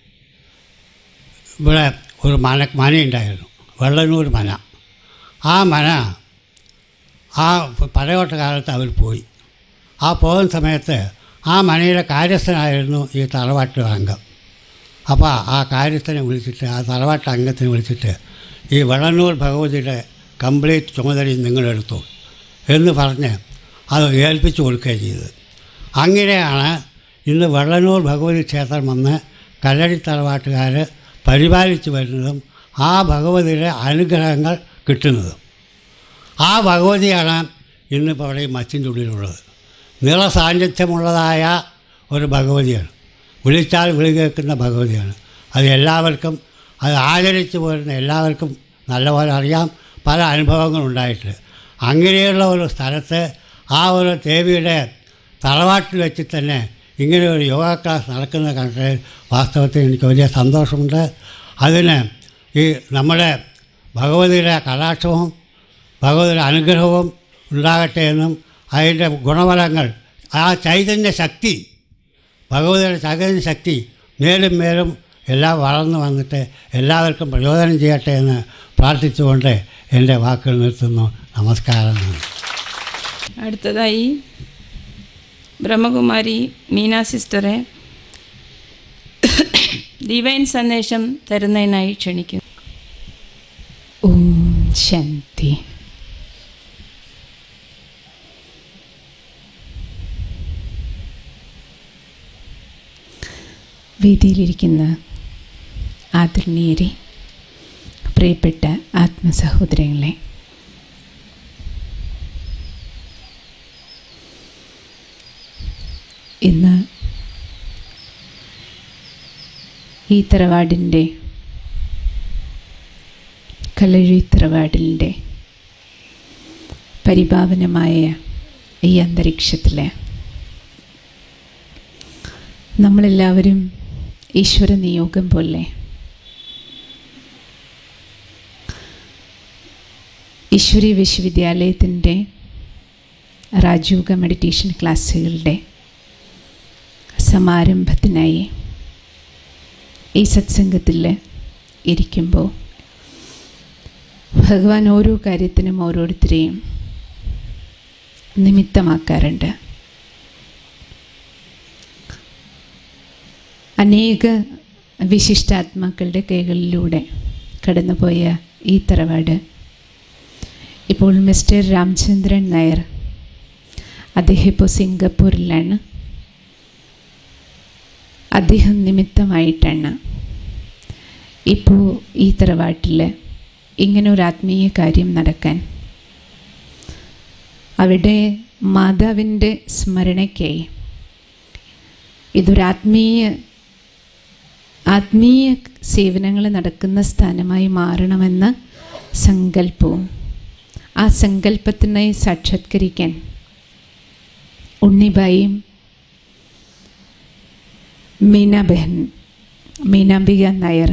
ഇവിടെ ഒരു മന മനയുണ്ടായിരുന്നു വെള്ളനൂർ മന ആ മന ആ പടയോട്ട കാലത്ത് അവർ പോയി ആ പോകുന്ന സമയത്ത് ആ മനയിലെ കാര്യസ്ഥനായിരുന്നു ഈ തറവാട്ടിലെ അംഗം അപ്പോൾ ആ കാര്യസ്ഥനെ വിളിച്ചിട്ട് ആ തറവാട്ട് അംഗത്തിനെ വിളിച്ചിട്ട് ഈ വെള്ളന്നൂർ ഭഗവതിയുടെ കംപ്ലീറ്റ് ചുമതലയും നിങ്ങളെടുത്തു എന്ന് പറഞ്ഞ് അത് ഏൽപ്പിച്ചു കൊടുക്കുകയും ചെയ്തത് അങ്ങനെയാണ് ഇന്ന് വെള്ളന്നൂർ ഭഗവതി ക്ഷേത്രം വന്ന് കല്ലടി തറവാട്ടുകാർ പരിപാലിച്ചു വരുന്നതും ആ ഭഗവതിയുടെ അനുഗ്രഹങ്ങൾ കിട്ടുന്നതും ആ ഭഗവതിയാണ് ഇന്നിപ്പോൾ അവിടെ ഈ മച്ചിൻ്റെ ഉള്ളിലുള്ളത് നിറസാന്നിധ്യമുള്ളതായ ഒരു ഭഗവതിയാണ് വിളിച്ചാൽ വിളി കേൾക്കുന്ന ഭഗവതിയാണ് അത് എല്ലാവർക്കും അത് ആചരിച്ചു പോരുന്ന എല്ലാവർക്കും നല്ലപോലെ അറിയാം പല അനുഭവങ്ങളുണ്ടായിട്ടുണ്ട് അങ്ങനെയുള്ള ഒരു സ്ഥലത്ത് ആ ഒരു ദേവിയുടെ തറവാട്ടിൽ വെച്ച് തന്നെ ഇങ്ങനെ ഒരു യോഗ ക്ലാസ് നടക്കുന്നത് കണ്ടിട്ട് വാസ്തവത്തിൽ എനിക്ക് വലിയ സന്തോഷമുണ്ട് അതിന് ഈ നമ്മുടെ ഭഗവതിയുടെ കടാക്ഷവും ഭഗവതിയുടെ അനുഗ്രഹവും ഉണ്ടാകട്ടെ എന്നും അതിൻ്റെ ഗുണഫലങ്ങൾ ആ ചൈതന്യ ശക്തി ഭഗവതിയുടെ ചൈതന്യ ശക്തി മേലും മേലും എല്ലാം വളർന്നു വന്നിട്ട് എല്ലാവർക്കും പ്രചോദനം ചെയ്യട്ടെ എന്ന് പ്രാർത്ഥിച്ചുകൊണ്ട് എൻ്റെ വാക്കുകൾ നിർത്തുന്നു നമസ്കാരം അടുത്തതായി ബ്രഹ്മകുമാരി മീന സിസ്റ്ററെ ഡിവൈൻ സന്ദേശം തരുന്നതിനായി ക്ഷണിക്കുന്നു ഓം ശാന്തി വേദിയിലിരിക്കുന്ന ആദരണീയരെ പ്രിയപ്പെട്ട ആത്മസഹോദരങ്ങളെ ഇന്ന് ഈ തറവാടിൻ്റെ കലഴി തറവാടിൻ്റെ പരിപാവനമായ ഈ അന്തരീക്ഷത്തിൽ നമ്മളെല്ലാവരും ഈശ്വര നിയോഗം പോലെ ഈശ്വരി വിശ്വവിദ്യാലയത്തിൻ്റെ രാജയോഗ മെഡിറ്റേഷൻ ക്ലാസ്സുകളുടെ സമാരംഭത്തിനായി ഈ സത്സംഗത്തിൽ ഇരിക്കുമ്പോൾ ഭഗവാൻ ഓരോ കാര്യത്തിനും ഓരോരുത്തരെയും നിമിത്തമാക്കാറുണ്ട് അനേക വിശിഷ്ടാത്മാക്കളുടെ കൈകളിലൂടെ കടന്നുപോയ ഈ തറവാട് ഇപ്പോൾ മിസ്റ്റർ രാമചന്ദ്രൻ നായർ അദ്ദേഹം ഇപ്പോൾ സിംഗപ്പൂരിലാണ് അദ്ദേഹം നിമിത്തമായിട്ടാണ് ഇപ്പോൾ ഈ തറവാട്ടിൽ ഇങ്ങനെ ഒരു ആത്മീയ കാര്യം നടക്കാൻ അവിടെ മാതാവിൻ്റെ സ്മരണയ്ക്കായി ഇതൊരാത്മീയ ആത്മീയ സേവനങ്ങൾ നടക്കുന്ന സ്ഥാനമായി മാറണമെന്ന സങ്കല്പവും ആ സങ്കല്പത്തിനായി സാക്ഷാത്കരിക്കാൻ ഉണ്ണിബായിയും മീനാബഹൻ മീനാംബിക നായർ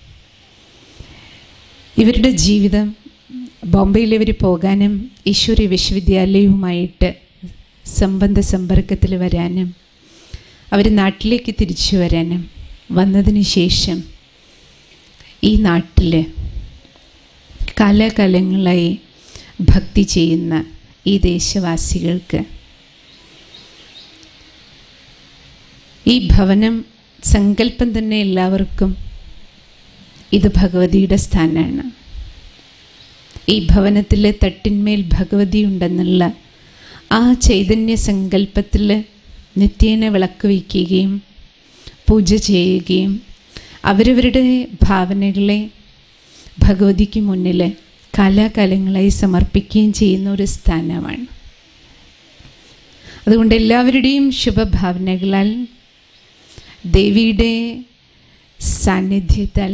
ഇവരുടെ ജീവിതം ബോംബെയിൽ ഇവർ പോകാനും ഈശ്വരി വിശ്വവിദ്യാലയവുമായിട്ട് സംബന്ധ സമ്പർക്കത്തിൽ വരാനും അവർ നാട്ടിലേക്ക് തിരിച്ചു വരാനും വന്നതിന് ശേഷം ഈ നാട്ടിൽ കാലാകാലങ്ങളായി ഭക്തി ചെയ്യുന്ന ഈ ദേശവാസികൾക്ക് ഈ ഭവനം സങ്കല്പം തന്നെ എല്ലാവർക്കും ഇത് ഭഗവതിയുടെ സ്ഥാനമാണ് ഈ ഭവനത്തിലെ തട്ടിന്മേൽ ഭഗവതി ഉണ്ടെന്നുള്ള ആ ചൈതന്യ സങ്കല്പത്തിൽ നിത്യേന വിളക്ക് വയ്ക്കുകയും പൂജ ചെയ്യുകയും അവരവരുടെ ഭാവനകളെ ഭഗവതിക്ക് മുന്നിൽ കാലാകാലങ്ങളായി സമർപ്പിക്കുകയും ചെയ്യുന്ന ഒരു സ്ഥാനമാണ് അതുകൊണ്ട് എല്ലാവരുടെയും ശുഭഭാവനകളാൽ ദേവിയുടെ സാന്നിധ്യത്താൽ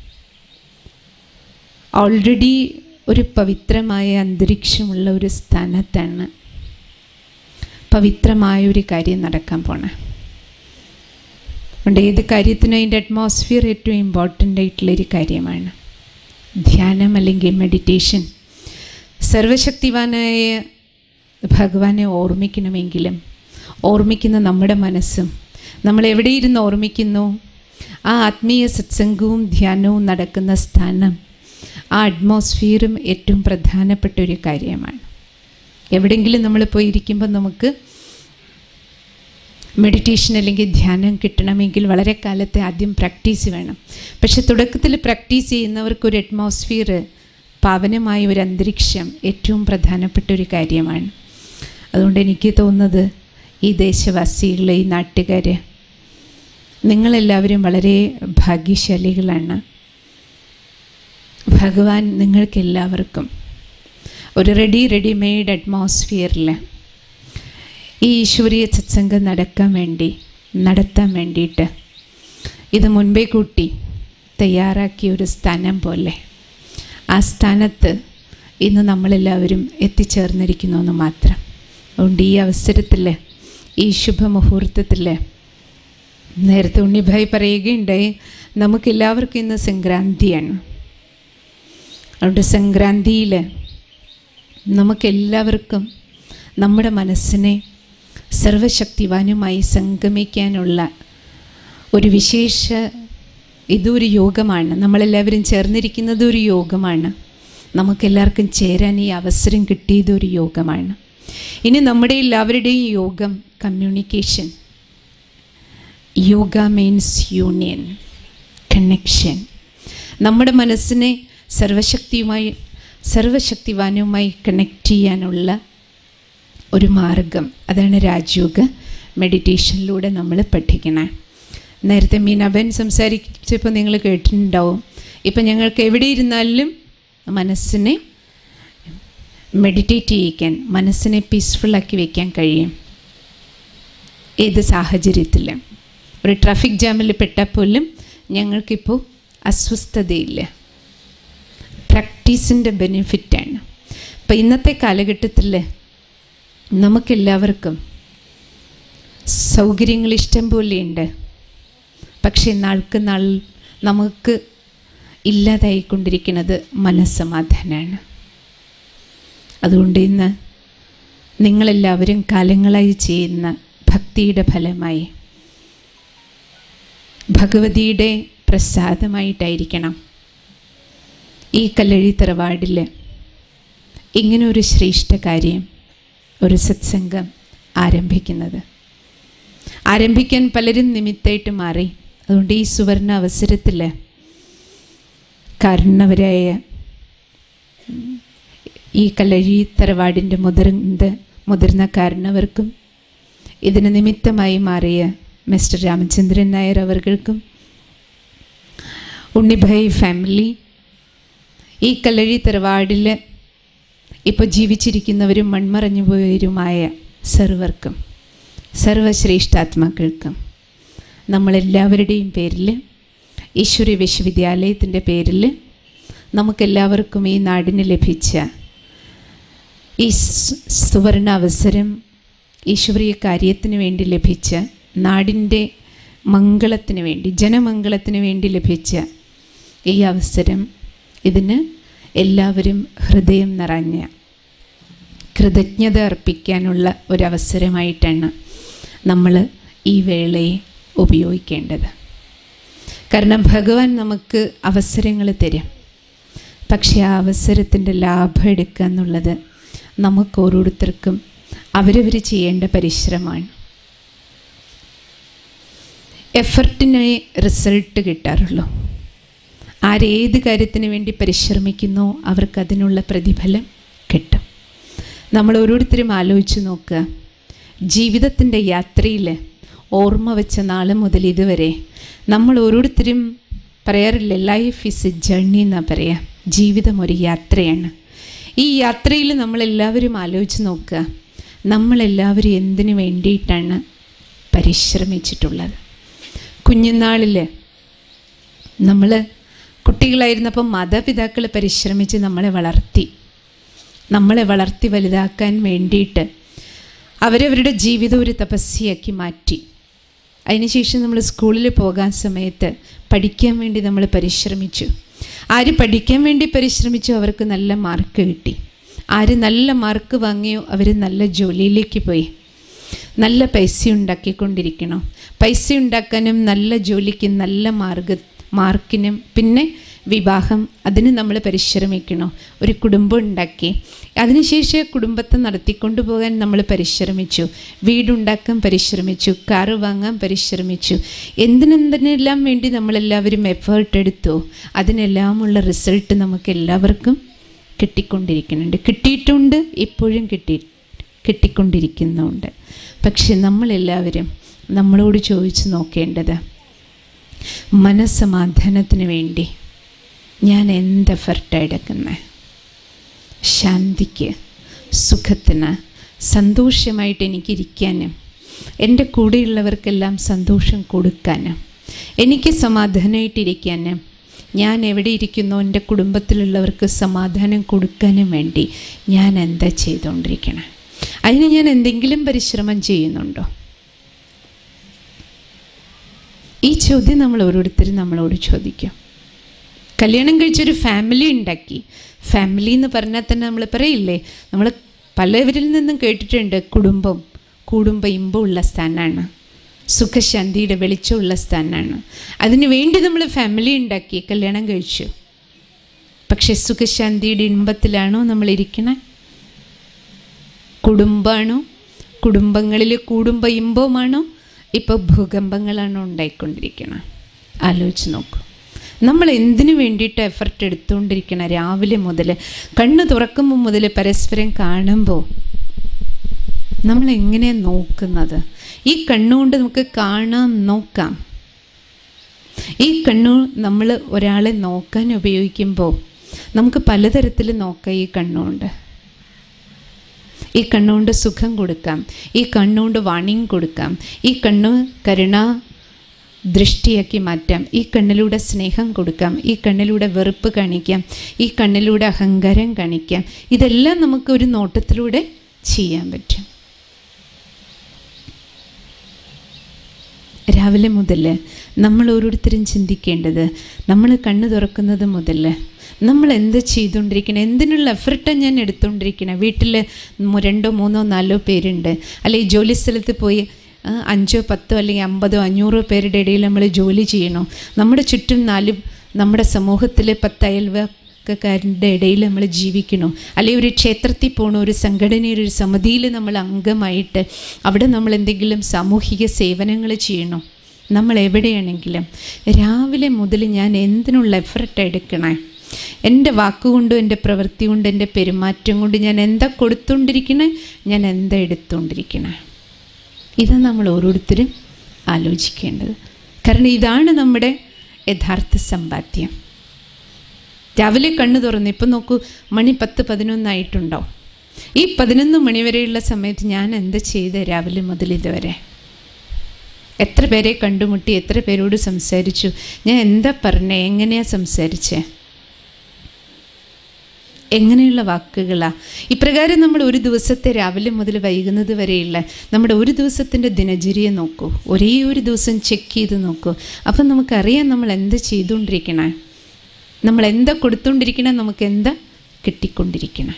ഓൾറെഡി ഒരു പവിത്രമായ അന്തരീക്ഷമുള്ള ഒരു സ്ഥാനത്താണ് പവിത്രമായ ഒരു കാര്യം നടക്കാൻ പോണേ അതുകൊണ്ട് ഏത് കാര്യത്തിനും അതിൻ്റെ അറ്റ്മോസ്ഫിയർ ഏറ്റവും ഇമ്പോർട്ടൻ്റ് ആയിട്ടുള്ളൊരു കാര്യമാണ് ധ്യാനം അല്ലെങ്കിൽ മെഡിറ്റേഷൻ സർവശക്തിവാനായ ഭഗവാനെ ഓർമ്മിക്കണമെങ്കിലും ഓർമ്മിക്കുന്ന നമ്മുടെ മനസ്സും നമ്മൾ എവിടെ ഇരുന്ന് ഓർമ്മിക്കുന്നു ആ ആത്മീയ സത്സംഗവും ധ്യാനവും നടക്കുന്ന സ്ഥാനം ആ അറ്റ്മോസ്ഫിയറും ഏറ്റവും പ്രധാനപ്പെട്ട ഒരു കാര്യമാണ് എവിടെയെങ്കിലും നമ്മൾ പോയിരിക്കുമ്പോൾ നമുക്ക് മെഡിറ്റേഷൻ അല്ലെങ്കിൽ ധ്യാനം കിട്ടണമെങ്കിൽ വളരെ കാലത്തെ ആദ്യം പ്രാക്ടീസ് വേണം പക്ഷെ തുടക്കത്തിൽ പ്രാക്ടീസ് ചെയ്യുന്നവർക്ക് ഒരു അറ്റ്മോസ്ഫിയർ പാവനമായ ഒരു അന്തരീക്ഷം ഏറ്റവും പ്രധാനപ്പെട്ട ഒരു കാര്യമാണ് അതുകൊണ്ട് എനിക്ക് തോന്നുന്നത് ഈ ദേശവാസികൾ ഈ നാട്ടുകാർ നിങ്ങളെല്ലാവരും വളരെ ഭാഗ്യശാലികളാണ് ഭഗവാൻ നിങ്ങൾക്കെല്ലാവർക്കും ഒരു റെഡി റെഡിമെയ്ഡ് അറ്റ്മോസ്ഫിയറിൽ ഈ ഈശ്വരീയ സത്സംഗം നടക്കാൻ വേണ്ടി നടത്താൻ വേണ്ടിയിട്ട് ഇത് മുൻപേ കൂട്ടി തയ്യാറാക്കിയ ഒരു സ്ഥാനം പോലെ ആ സ്ഥാനത്ത് ഇന്ന് നമ്മളെല്ലാവരും എത്തിച്ചേർന്നിരിക്കുന്നു എന്ന് മാത്രം അതുകൊണ്ട് ഈ അവസരത്തിൽ ഈ ശുഭമുഹൂർത്തത്തിൽ നേരത്തെ ഉണ്ണിഭായി പറയുകയുണ്ടായി നമുക്കെല്ലാവർക്കും ഇന്ന് സംക്രാന്തിയാണ് അതുകൊണ്ട് സംക്രാന്തിയിൽ നമുക്കെല്ലാവർക്കും നമ്മുടെ മനസ്സിനെ സർവശക്തിവാനുമായി സംഗമിക്കാനുള്ള ഒരു വിശേഷ ഇതൊരു യോഗമാണ് നമ്മളെല്ലാവരും ചേർന്നിരിക്കുന്നത് ഒരു യോഗമാണ് നമുക്കെല്ലാവർക്കും ചേരാൻ ഈ അവസരം കിട്ടിയത് ഒരു യോഗമാണ് ഇനി നമ്മുടെ എല്ലാവരുടെയും യോഗം communication yoga means union connection നമ്മുടെ മനസ്സിനെ സർവശക്തിയുമായി സർവശക്തിവാനുമായി കണക്ട് ചെയ്യാനുള്ള ഒരു മാർഗം അതാണ് രാജയോഗ മെഡിറ്റേഷനിലൂടെ നമ്മൾ പഠിക്കണേ നേരത്തെ മീനാബൻ സംസാരിച്ചപ്പോൾ നിങ്ങൾ കേട്ടിട്ടുണ്ടാവും ഇപ്പം ഞങ്ങൾക്ക് എവിടെ ഇരുന്നാലും മനസ്സിനെ മെഡിറ്റേറ്റ് ചെയ്യിക്കാൻ മനസ്സിനെ പീസ്ഫുള്ളാക്കി വയ്ക്കാൻ കഴിയും ഏത് സാഹചര്യത്തിൽ ഒരു ട്രാഫിക് ജാമിൽ പെട്ടാൽ പോലും ഞങ്ങൾക്കിപ്പോൾ അസ്വസ്ഥതയില്ല പ്രാക്ടീസിൻ്റെ ബെനിഫിറ്റാണ് അപ്പോൾ ഇന്നത്തെ കാലഘട്ടത്തിൽ നമുക്കെല്ലാവർക്കും സൗകര്യങ്ങൾ ഇഷ്ടം പോലെയുണ്ട് പക്ഷേ നാൾക്ക് നാൾ നമുക്ക് ഇല്ലാതായിക്കൊണ്ടിരിക്കുന്നത് മനസ്സമാധാനമാണ് അതുകൊണ്ട് ഇന്ന് നിങ്ങളെല്ലാവരും കാലങ്ങളായി ചെയ്യുന്ന ഭക്തിയുടെ ഫലമായി ഭഗവതിയുടെ പ്രസാദമായിട്ടായിരിക്കണം ഈ കല്ലഴി തറവാടിൽ ഇങ്ങനെ ഒരു ശ്രേഷ്ഠ കാര്യം ഒരു സത്സംഗം ആരംഭിക്കുന്നത് ആരംഭിക്കാൻ പലരും നിമിത്തമായിട്ട് മാറി അതുകൊണ്ട് ഈ സുവർണ അവസരത്തിൽ കാരണവരായ ഈ കല്ലഴി തറവാടിൻ്റെ മുതിർന്ന മുതിർന്ന കാരണവർക്കും ഇതിന് നിമിത്തമായി മാറിയ മിസ്റ്റർ രാമചന്ദ്രൻ നായർ അവർക്കും ഉണ്ണിഭായ് ഫാമിലി ഈ കല്ലഴി തറവാടിൽ ഇപ്പോൾ ജീവിച്ചിരിക്കുന്നവരും മൺമറഞ്ഞു പോയവരുമായ സർവർക്കും സർവശ്രേഷ്ഠാത്മാക്കൾക്കും നമ്മളെല്ലാവരുടെയും പേരിൽ ഈശ്വരി വിശ്വവിദ്യാലയത്തിൻ്റെ പേരിൽ നമുക്കെല്ലാവർക്കും ഈ നാടിന് ലഭിച്ച ഈ സുവർണ അവസരം ഈശ്വരീയ കാര്യത്തിന് വേണ്ടി ലഭിച്ച നാടിൻ്റെ മംഗളത്തിന് വേണ്ടി ജനമംഗളത്തിന് വേണ്ടി ലഭിച്ച ഈ അവസരം ഇതിന് എല്ലാവരും ഹൃദയം നിറഞ്ഞ കൃതജ്ഞത അർപ്പിക്കാനുള്ള ഒരവസരമായിട്ടാണ് നമ്മൾ ഈ വേളയെ ഉപയോഗിക്കേണ്ടത് കാരണം ഭഗവാൻ നമുക്ക് അവസരങ്ങൾ തരും പക്ഷേ ആ അവസരത്തിൻ്റെ ലാഭം എടുക്കുക എന്നുള്ളത് നമുക്ക് ഓരോരുത്തർക്കും അവരവർ ചെയ്യേണ്ട പരിശ്രമമാണ് എഫർട്ടിനെ റിസൾട്ട് കിട്ടാറുള്ളൂ ആരേത് കാര്യത്തിന് വേണ്ടി പരിശ്രമിക്കുന്നോ അവർക്ക് അതിനുള്ള പ്രതിഫലം കിട്ടും നമ്മൾ ഓരോരുത്തരും ആലോചിച്ച് നോക്കുക ജീവിതത്തിൻ്റെ യാത്രയിൽ ഓർമ്മ വെച്ച നാൾ മുതൽ ഇതുവരെ നമ്മൾ ഓരോരുത്തരും പറയാറില്ല ലൈഫ് ഈസ് എ ജേർണി എന്നാണ് പറയുക ജീവിതം ഒരു യാത്രയാണ് ഈ യാത്രയിൽ നമ്മളെല്ലാവരും ആലോചിച്ച് നോക്കുക നമ്മളെല്ലാവരും എന്തിനു വേണ്ടിയിട്ടാണ് പരിശ്രമിച്ചിട്ടുള്ളത് കുഞ്ഞുനാളിൽ നമ്മൾ കുട്ടികളായിരുന്നപ്പോൾ മാതാപിതാക്കൾ പരിശ്രമിച്ച് നമ്മളെ വളർത്തി നമ്മളെ വളർത്തി വലുതാക്കാൻ വേണ്ടിയിട്ട് അവരവരുടെ ജീവിതം ഒരു തപസ്യയാക്കി മാറ്റി അതിനുശേഷം നമ്മൾ സ്കൂളിൽ പോകാൻ സമയത്ത് പഠിക്കാൻ വേണ്ടി നമ്മൾ പരിശ്രമിച്ചു ആര് പഠിക്കാൻ വേണ്ടി പരിശ്രമിച്ചു അവർക്ക് നല്ല മാർക്ക് കിട്ടി ആര് നല്ല മാർക്ക് വാങ്ങിയോ അവർ നല്ല ജോലിയിലേക്ക് പോയി നല്ല പൈസ ഉണ്ടാക്കിക്കൊണ്ടിരിക്കണം പൈസ ഉണ്ടാക്കാനും നല്ല ജോലിക്കും നല്ല മാർഗ മാർക്കിനും പിന്നെ വിവാഹം അതിന് നമ്മൾ പരിശ്രമിക്കണം ഒരു കുടുംബം ഉണ്ടാക്കി അതിനുശേഷം കുടുംബത്തെ നടത്തിക്കൊണ്ടു പോകാൻ നമ്മൾ പരിശ്രമിച്ചു വീടുണ്ടാക്കാൻ പരിശ്രമിച്ചു കാറ് വാങ്ങാൻ പരിശ്രമിച്ചു എന്തിനെന്തിനെല്ലാം വേണ്ടി നമ്മളെല്ലാവരും എഫേർട്ട് എടുത്തു അതിനെല്ലാമുള്ള റിസൾട്ട് നമുക്ക് എല്ലാവർക്കും കിട്ടിക്കൊണ്ടിരിക്കുന്നുണ്ട് കിട്ടിയിട്ടുണ്ട് ഇപ്പോഴും കിട്ടി കിട്ടിക്കൊണ്ടിരിക്കുന്നുണ്ട് പക്ഷെ നമ്മളെല്ലാവരും നമ്മളോട് ചോദിച്ചു നോക്കേണ്ടത് മനസ്സമാധാനത്തിന് വേണ്ടി ഞാൻ എന്ത് എഫർട്ടാണ് എടുക്കുന്നത് ശാന്തിക്ക് സുഖത്തിന് സന്തോഷമായിട്ട് എനിക്കിരിക്കാനും എൻ്റെ കൂടെയുള്ളവർക്കെല്ലാം സന്തോഷം കൊടുക്കാനും എനിക്ക് സമാധാനമായിട്ടിരിക്കാനും ഞാൻ എവിടെ ഇരിക്കുന്നോ എൻ്റെ കുടുംബത്തിലുള്ളവർക്ക് സമാധാനം കൊടുക്കാനും വേണ്ടി ഞാൻ എന്താ ചെയ്തുകൊണ്ടിരിക്കണം അതിന് ഞാൻ എന്തെങ്കിലും പരിശ്രമം ചെയ്യുന്നുണ്ടോ ഈ ചോദ്യം നമ്മൾ ഓരോരുത്തരും നമ്മളോട് ചോദിക്കും കല്യാണം കഴിച്ചൊരു ഫാമിലി ഉണ്ടാക്കി ഫാമിലി എന്ന് പറഞ്ഞാൽ തന്നെ നമ്മൾ പറയില്ലേ നമ്മൾ പലവരിൽ നിന്നും കേട്ടിട്ടുണ്ട് കുടുംബം കുടുംബ ഇമ്പമുള്ള സ്ഥാനമാണ് സുഖശാന്തിയുടെ വെളിച്ചമുള്ള സ്ഥാനമാണ് അതിനു വേണ്ടി നമ്മൾ ഫാമിലി ഉണ്ടാക്കി കല്യാണം കഴിച്ചു പക്ഷെ സുഖശാന്തിയുടെ ഇമ്പത്തിലാണോ നമ്മൾ ഇരിക്കണേ കുടുംബമാണോ കുടുംബങ്ങളിൽ കുടുംബ ഇമ്പമാണോ ഇപ്പോൾ ഭൂകമ്പങ്ങളാണോ ഉണ്ടായിക്കൊണ്ടിരിക്കണം ആലോചിച്ച് നോക്കൂ നമ്മൾ എന്തിനു വേണ്ടിയിട്ട് എഫർട്ട് എടുത്തുകൊണ്ടിരിക്കണം രാവിലെ മുതൽ കണ്ണ് തുറക്കുമ്പോൾ മുതൽ പരസ്പരം കാണുമ്പോൾ നമ്മൾ എങ്ങനെയാണ് നോക്കുന്നത് ഈ കണ്ണുകൊണ്ട് നമുക്ക് കാണാം നോക്കാം ഈ കണ്ണു നമ്മൾ ഒരാളെ നോക്കാൻ ഉപയോഗിക്കുമ്പോൾ നമുക്ക് പലതരത്തിൽ നോക്കാം ഈ കണ്ണുകൊണ്ട് ഈ കണ്ണുകൊണ്ട് സുഖം കൊടുക്കാം ഈ കണ്ണുകൊണ്ട് വാണിംഗ് കൊടുക്കാം ഈ കണ്ണ് കരുണ ദൃഷ്ടിയാക്കി മാറ്റാം ഈ കണ്ണിലൂടെ സ്നേഹം കൊടുക്കാം ഈ കണ്ണിലൂടെ വെറുപ്പ് കാണിക്കാം ഈ കണ്ണിലൂടെ അഹങ്കാരം കാണിക്കാം ഇതെല്ലാം നമുക്ക് ഒരു നോട്ടത്തിലൂടെ ചെയ്യാൻ പറ്റും രാവിലെ മുതൽ നമ്മൾ ഓരോരുത്തരും ചിന്തിക്കേണ്ടത് നമ്മൾ കണ്ണ് തുറക്കുന്നത് മുതൽ നമ്മൾ എന്ത് ചെയ്തുകൊണ്ടിരിക്കണം എന്തിനുള്ള എഫർട്ടാണ് ഞാൻ എടുത്തുകൊണ്ടിരിക്കണം വീട്ടിൽ രണ്ടോ മൂന്നോ നാലോ പേരുണ്ട് അല്ലെങ്കിൽ ജോലി സ്ഥലത്ത് പോയി ആ, അഞ്ചോ പത്തോ അല്ലെങ്കിൽ അമ്പതോ അഞ്ഞൂറോ പേരുടെ ഇടയിൽ നമ്മൾ ജോലി ചെയ്യണോ നമ്മുടെ ചുറ്റും നാല് നമ്മുടെ സമൂഹത്തിലെ പത്ത് അയൽവക്കക്കാരുടെ ഇടയിൽ നമ്മൾ ജീവിക്കണോ അല്ലെങ്കിൽ ഒരു ക്ഷേത്രത്തിൽ പോകണോ ഒരു സംഘടനയിൽ ഒരു സമിതിയിൽ നമ്മൾ അംഗമായിട്ട് അവിടെ നമ്മൾ എന്തെങ്കിലും സാമൂഹിക സേവനങ്ങൾ ചെയ്യണോ നമ്മൾ എവിടെയാണെങ്കിലും രാവിലെ മുതൽ ഞാൻ എന്തിനുള്ള എഫർട്ട് എടുക്കണേ എൻ്റെ വാക്കുകൊണ്ടും എൻ്റെ പ്രവൃത്തി കൊണ്ടും എൻ്റെ പെരുമാറ്റം കൊണ്ട് ഞാൻ എന്താ കൊടുത്തുകൊണ്ടിരിക്കണേ ഞാൻ എന്താ എടുത്തുകൊണ്ടിരിക്കണേ ഇത് നമ്മൾ ഓരോരുത്തരും ആലോചിക്കേണ്ടത് കാരണം ഇതാണ് നമ്മുടെ യഥാർത്ഥ സമ്പാദ്യം രാവിലെ കണ്ണു തുറന്ന് ഇപ്പം നോക്കൂ മണി പത്ത് പതിനൊന്നായിട്ടുണ്ടോ ഈ പതിനൊന്ന് മണി വരെയുള്ള സമയത്ത് ഞാൻ എന്ത് ചെയ്ത് രാവിലെ മുതൽ ഇതുവരെ എത്ര പേരെ കണ്ടുമുട്ടി എത്ര പേരോട് സംസാരിച്ചു ഞാൻ എന്താ പറഞ്ഞേ എങ്ങനെയാണ് സംസാരിച്ചേ എങ്ങനെയുള്ള വാക്കുകളാണ് ഇപ്രകാരം നമ്മൾ ഒരു ദിവസത്തെ രാവിലെ മുതൽ വൈകുന്നത് വരെയുള്ള നമ്മുടെ ഒരു ദിവസത്തിൻ്റെ ദിനചര്യ നോക്കൂ ഒരേ ഒരു ദിവസം ചെക്ക് ചെയ്ത് നോക്കൂ അപ്പം നമുക്കറിയാം നമ്മൾ എന്ത് ചെയ്തുകൊണ്ടിരിക്കണേ നമ്മൾ എന്താ കൊടുത്തുകൊണ്ടിരിക്കണേ നമുക്ക് എന്താ കിട്ടിക്കൊണ്ടിരിക്കണേ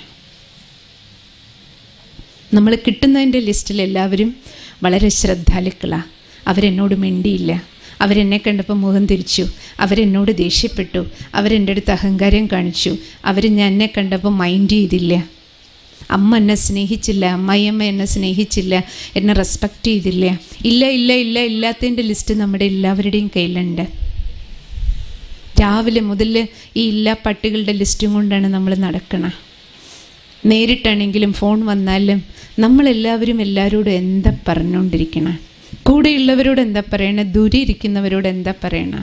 നമ്മൾ കിട്ടുന്നതിൻ്റെ ലിസ്റ്റിൽ എല്ലാവരും വളരെ ശ്രദ്ധാലുക്കളാണ് അവരെന്നോട് മിണ്ടിയില്ല അവരെന്നെ കണ്ടപ്പോൾ മുഖം തിരിച്ചു അവരെന്നോട് ദേഷ്യപ്പെട്ടു അവരെൻ്റെ അടുത്ത് അഹങ്കാരം കാണിച്ചു അവർ ഞാൻ എന്നെ കണ്ടപ്പോൾ മൈൻഡ് ചെയ്തില്ല അമ്മ എന്നെ സ്നേഹിച്ചില്ല അമ്മായിയമ്മ എന്നെ സ്നേഹിച്ചില്ല എന്നെ റെസ്പെക്റ്റ് ചെയ്തില്ല ഇല്ല ഇല്ല ഇല്ല ഇല്ലാത്തതിൻ്റെ ലിസ്റ്റ് നമ്മുടെ എല്ലാവരുടെയും കയ്യിലുണ്ട് രാവിലെ മുതൽ ഈ ഇല്ലാ പട്ടികളുടെ ലിസ്റ്റും കൊണ്ടാണ് നമ്മൾ നടക്കണം നേരിട്ടാണെങ്കിലും ഫോൺ വന്നാലും നമ്മളെല്ലാവരും എല്ലാവരോടും എന്താ പറഞ്ഞുകൊണ്ടിരിക്കണം കൂടെയുള്ളവരോട് എന്താ പറയണേ ദൂരെ ഇരിക്കുന്നവരോട് എന്താ പറയണ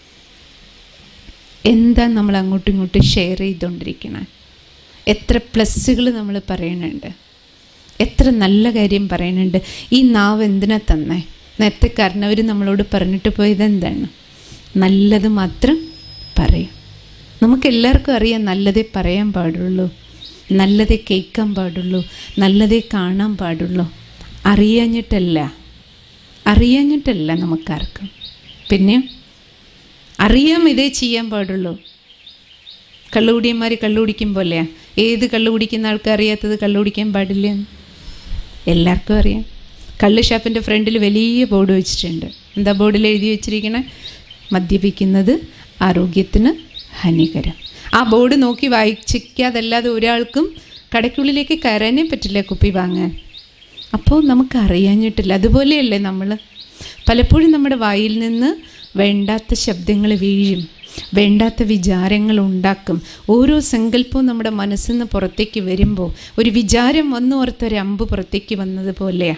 എന്താ നമ്മൾ അങ്ങോട്ടും ഇങ്ങോട്ടും ഷെയർ ചെയ്തുകൊണ്ടിരിക്കണം എത്ര പ്ലസ്സുകൾ നമ്മൾ പറയുന്നുണ്ട് എത്ര നല്ല കാര്യം പറയുന്നുണ്ട് ഈ നാവ് എന്തിനാ തന്നേ നേരത്തെ കാരണവർ നമ്മളോട് പറഞ്ഞിട്ട് പോയത് എന്താണ് നല്ലത് മാത്രം പറയും നമുക്ക് എല്ലാവർക്കും അറിയാം നല്ലതേ പറയാൻ പാടുള്ളൂ നല്ലതേ കേൾക്കാൻ പാടുള്ളൂ നല്ലതേ കാണാൻ പാടുള്ളൂ അറിയാഞ്ഞിട്ടല്ല അറിയാഞ്ഞിട്ടല്ല നമുക്കാർക്കും പിന്നെ അറിയാം ഇതേ ചെയ്യാൻ പാടുള്ളൂ കള്ളുകുടിയന്മാർ കള്ളുകുടിക്കും പോലെയാ ഏത് കള്ളു കുടിക്കുന്ന ആൾക്ക് അറിയാത്തത് കള്ളു കുടിക്കാൻ പാടില്ല എല്ലാവർക്കും അറിയാം കള്ള് ഷാപ്പിൻ്റെ ഫ്രണ്ടിൽ വലിയ ബോർഡ് വെച്ചിട്ടുണ്ട് എന്താ ബോർഡിൽ എഴുതി വെച്ചിരിക്കണേ മദ്യപിക്കുന്നത് ആരോഗ്യത്തിന് ഹാനികരം ആ ബോർഡ് നോക്കി വായിച്ചിക്കാതല്ലാതെ ഒരാൾക്കും കടയ്ക്കുള്ളിലേക്ക് കയറാനേ പറ്റില്ല കുപ്പി വാങ്ങാൻ അപ്പോൾ നമുക്ക് അറിയാഞ്ഞിട്ടില്ല അതുപോലെയല്ലേ നമ്മൾ പലപ്പോഴും നമ്മുടെ വായിൽ നിന്ന് വേണ്ടാത്ത ശബ്ദങ്ങൾ വീഴും വേണ്ടാത്ത വിചാരങ്ങൾ ഉണ്ടാക്കും ഓരോ സങ്കല്പവും നമ്മുടെ മനസ്സിൽ നിന്ന് പുറത്തേക്ക് വരുമ്പോൾ ഒരു വിചാരം വന്നു ഓർത്തൊരു അമ്പ് പുറത്തേക്ക് വന്നതുപോലെയാണ്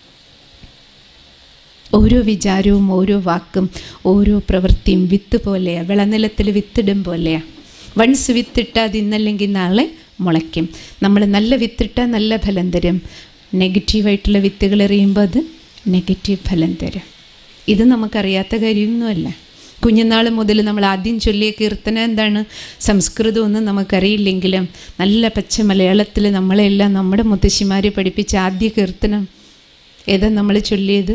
ഓരോ വിചാരവും ഓരോ വാക്കും ഓരോ പ്രവൃത്തിയും വിത്ത് പോലെയാണ് വിളനിലത്തിൽ വിത്തിടും പോലെയാണ് വൺസ് വിത്തിട്ടാൽ അത് ഇന്നല്ലെങ്കിൽ നാളെ മുളയ്ക്കും നമ്മൾ നല്ല വിത്തിട്ടാൽ നല്ല ഫലം തരും നെഗറ്റീവായിട്ടുള്ള വിത്തുകൾ എറിയുമ്പോൾ അത് നെഗറ്റീവ് ഫലം തരും ഇത് നമുക്കറിയാത്ത കാര്യമൊന്നുമല്ല കുഞ്ഞുനാൾ മുതൽ നമ്മൾ ആദ്യം ചൊല്ലിയ കീർത്തനം എന്താണ് സംസ്കൃതമൊന്നും നമുക്കറിയില്ലെങ്കിലും നല്ല പച്ച മലയാളത്തിൽ നമ്മളെല്ലാം നമ്മുടെ മുത്തശ്ശിമാർ പഠിപ്പിച്ച ആദ്യ കീർത്തനം ഏതാ നമ്മൾ ചൊല്ലിയത്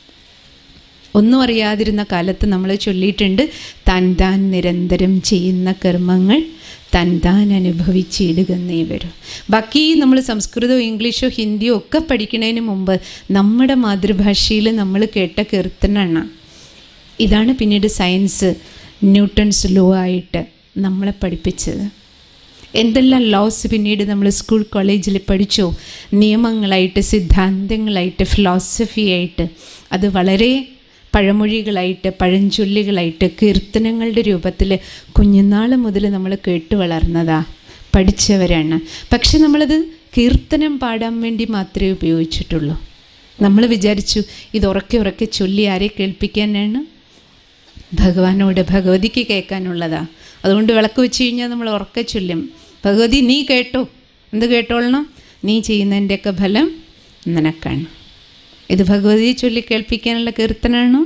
ഒന്നും അറിയാതിരുന്ന കാലത്ത് നമ്മൾ ചൊല്ലിയിട്ടുണ്ട് താൻ താൻ നിരന്തരം ചെയ്യുന്ന കർമ്മങ്ങൾ താൻ താൻ അനുഭവിച്ചിടുകന്നേ വരും ബാക്കി നമ്മൾ സംസ്കൃതമോ ഇംഗ്ലീഷോ ഹിന്ദിയോ ഒക്കെ പഠിക്കുന്നതിന് മുമ്പ് നമ്മുടെ മാതൃഭാഷയിൽ നമ്മൾ കേട്ട കീർത്തനമാണ് ഇതാണ് പിന്നീട് സയൻസ് ന്യൂട്ടൺസ് ലോ ആയിട്ട് നമ്മളെ പഠിപ്പിച്ചത് എന്തെല്ലാം ലോസ് പിന്നീട് നമ്മൾ സ്കൂൾ കോളേജിൽ പഠിച്ചോ നിയമങ്ങളായിട്ട് സിദ്ധാന്തങ്ങളായിട്ട് ഫിലോസഫി ആയിട്ട് അത് വളരെ പഴമൊഴികളായിട്ട് പഴഞ്ചൊല്ലികളായിട്ട് കീർത്തനങ്ങളുടെ രൂപത്തിൽ കുഞ്ഞുനാൾ മുതൽ നമ്മൾ കേട്ട് വളർന്നതാ പഠിച്ചവരാണ് പക്ഷെ നമ്മളത് കീർത്തനം പാടാൻ വേണ്ടി മാത്രമേ ഉപയോഗിച്ചിട്ടുള്ളൂ നമ്മൾ വിചാരിച്ചു ഇത് ഉറക്കെ ഉറക്കെ ചൊല്ലി ആരെ കേൾപ്പിക്കാനാണ് ഭഗവാനോട് ഭഗവതിക്ക് കേൾക്കാനുള്ളതാ അതുകൊണ്ട് വിളക്ക് വെച്ച് കഴിഞ്ഞാൽ നമ്മൾ ഉറക്കെ ചൊല്ലും ഭഗവതി നീ കേട്ടോ എന്ത് കേട്ടോളണം നീ ചെയ്യുന്നതിൻ്റെയൊക്കെ ഫലം നിനക്കാണ് ഇത് ഭഗവതിയെ ചൊല്ലി കേൾപ്പിക്കാനുള്ള കീർത്തനാണോ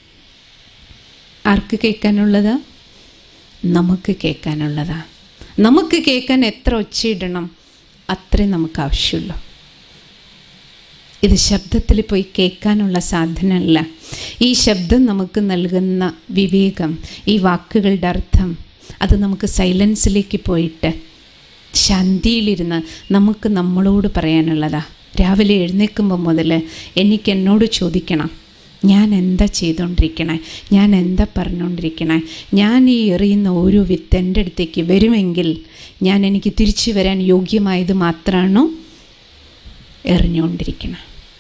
ആർക്ക് കേൾക്കാനുള്ളതാ നമുക്ക് കേൾക്കാനുള്ളതാ നമുക്ക് കേൾക്കാൻ എത്ര ഒച്ചയിടണം അത്രേ നമുക്ക് ആവശ്യമുള്ളൂ ഇത് ശബ്ദത്തിൽ പോയി കേൾക്കാനുള്ള സാധനമല്ല ഈ ശബ്ദം നമുക്ക് നൽകുന്ന വിവേകം ഈ വാക്കുകളുടെ അർത്ഥം അത് നമുക്ക് സൈലൻസിലേക്ക് പോയിട്ട് ശാന്തിയിലിരുന്ന് നമുക്ക് നമ്മളോട് പറയാനുള്ളതാ രാവിലെ എഴുന്നേൽക്കുമ്പോൾ മുതൽ എനിക്ക് എന്നോട് ചോദിക്കണം ഞാൻ എന്താ ചെയ്തുകൊണ്ടിരിക്കണേ ഞാൻ എന്താ പറഞ്ഞുകൊണ്ടിരിക്കണേ ഞാൻ ഈ എറിയുന്ന ഓരോ വിത്ത് എൻ്റെ അടുത്തേക്ക് വരുമെങ്കിൽ ഞാൻ എനിക്ക് തിരിച്ചു വരാൻ യോഗ്യമായത് മാത്രമാണോ എറിഞ്ഞുകൊണ്ടിരിക്കണം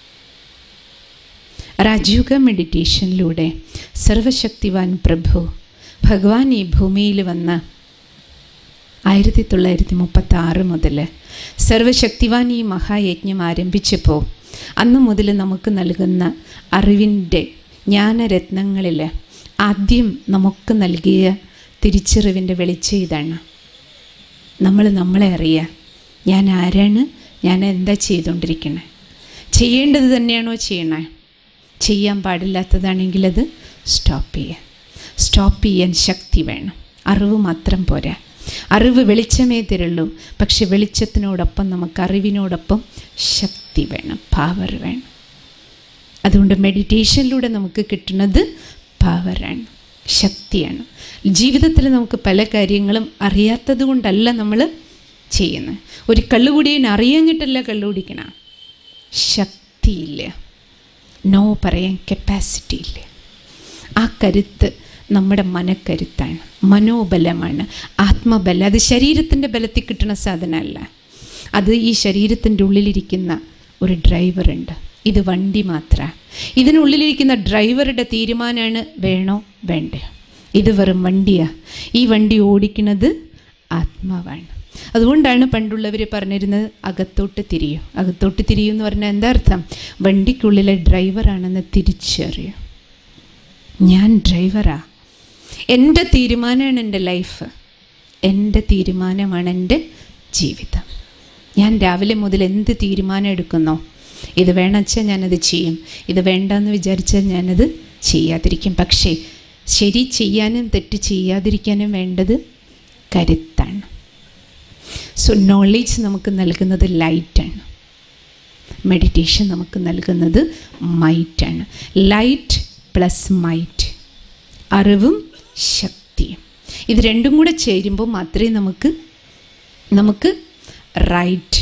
രാജയുഗ മെഡിറ്റേഷനിലൂടെ സർവശക്തിവാൻ പ്രഭു ഭഗവാൻ ഈ ഭൂമിയിൽ വന്ന് ആയിരത്തി തൊള്ളായിരത്തി മുപ്പത്തി ആറ് മുതൽ സർവശക്തിവാൻ ഈ മഹായജ്ഞം ആരംഭിച്ചപ്പോൾ അന്ന് മുതൽ നമുക്ക് നൽകുന്ന അറിവിൻ്റെ ജ്ഞാനരത്നങ്ങളിൽ ആദ്യം നമുക്ക് നൽകിയ തിരിച്ചറിവിൻ്റെ വെളിച്ചം ഇതാണ് നമ്മൾ നമ്മളെ അറിയുക ഞാൻ ആരാണ് ഞാൻ എന്താ ചെയ്തുകൊണ്ടിരിക്കണേ ചെയ്യേണ്ടത് തന്നെയാണോ ചെയ്യണേ ചെയ്യാൻ പാടില്ലാത്തതാണെങ്കിൽ അത് സ്റ്റോപ്പ് ചെയ്യുക സ്റ്റോപ്പ് ചെയ്യാൻ ശക്തി വേണം അറിവ് മാത്രം പോരാ അറിവ് വെളിച്ചമേ തരുള്ളൂ പക്ഷെ വെളിച്ചത്തിനോടൊപ്പം നമുക്ക് അറിവിനോടൊപ്പം ശക്തി വേണം പവർ വേണം അതുകൊണ്ട് മെഡിറ്റേഷനിലൂടെ നമുക്ക് കിട്ടുന്നത് പവറാണ് ശക്തിയാണ് ജീവിതത്തിൽ നമുക്ക് പല കാര്യങ്ങളും അറിയാത്തത് കൊണ്ടല്ല നമ്മൾ ചെയ്യുന്നത് ഒരു കള്ളുകുടിയൻ അറിയാഞ്ഞിട്ടല്ല കള്ളുകുടിക്കണ ശക്തിയില്ല നോ പറയാൻ കപ്പാസിറ്റി ഇല്ല ആ കരുത്ത് നമ്മുടെ മനക്കരുത്താണ് മനോബലമാണ് ആത്മബലം അത് ശരീരത്തിൻ്റെ ബലത്തിൽ കിട്ടുന്ന സാധനമല്ല അത് ഈ ശരീരത്തിൻ്റെ ഉള്ളിലിരിക്കുന്ന ഒരു ഡ്രൈവറുണ്ട് ഇത് വണ്ടി മാത്രമാണ് ഇതിനുള്ളിലിരിക്കുന്ന ഡ്രൈവറുടെ തീരുമാനമാണ് വേണോ വേണ്ടേ ഇത് വെറും വണ്ടിയാണ് ഈ വണ്ടി ഓടിക്കുന്നത് ആത്മാവാണ് അതുകൊണ്ടാണ് പണ്ടുള്ളവർ പറഞ്ഞിരുന്നത് അകത്തോട്ട് തിരിയും അകത്തോട്ട് തിരിയും എന്ന് പറഞ്ഞാൽ എന്താ അർത്ഥം വണ്ടിക്കുള്ളിലെ ഡ്രൈവറാണെന്ന് തിരിച്ചറിയും ഞാൻ ഡ്രൈവറാ എൻ്റെ തീരുമാനമാണ് എൻ്റെ ലൈഫ് എൻ്റെ തീരുമാനമാണ് എൻ്റെ ജീവിതം ഞാൻ രാവിലെ മുതൽ എന്ത് തീരുമാനം എടുക്കുന്നോ ഇത് വേണമെച്ചാൽ ഞാനത് ചെയ്യും ഇത് വേണ്ടെന്ന് വിചാരിച്ചാൽ ഞാനത് ചെയ്യാതിരിക്കും പക്ഷേ ശരി ചെയ്യാനും തെറ്റ് ചെയ്യാതിരിക്കാനും വേണ്ടത് കരുത്താണ് സോ നോളേജ് നമുക്ക് നൽകുന്നത് ലൈറ്റാണ് മെഡിറ്റേഷൻ നമുക്ക് നൽകുന്നത് മൈറ്റാണ് ലൈറ്റ് പ്ലസ് മൈറ്റ് അറിവും ശക്തിയും ഇത് രണ്ടും കൂടെ ചേരുമ്പോൾ മാത്രമേ നമുക്ക് നമുക്ക് റൈറ്റ്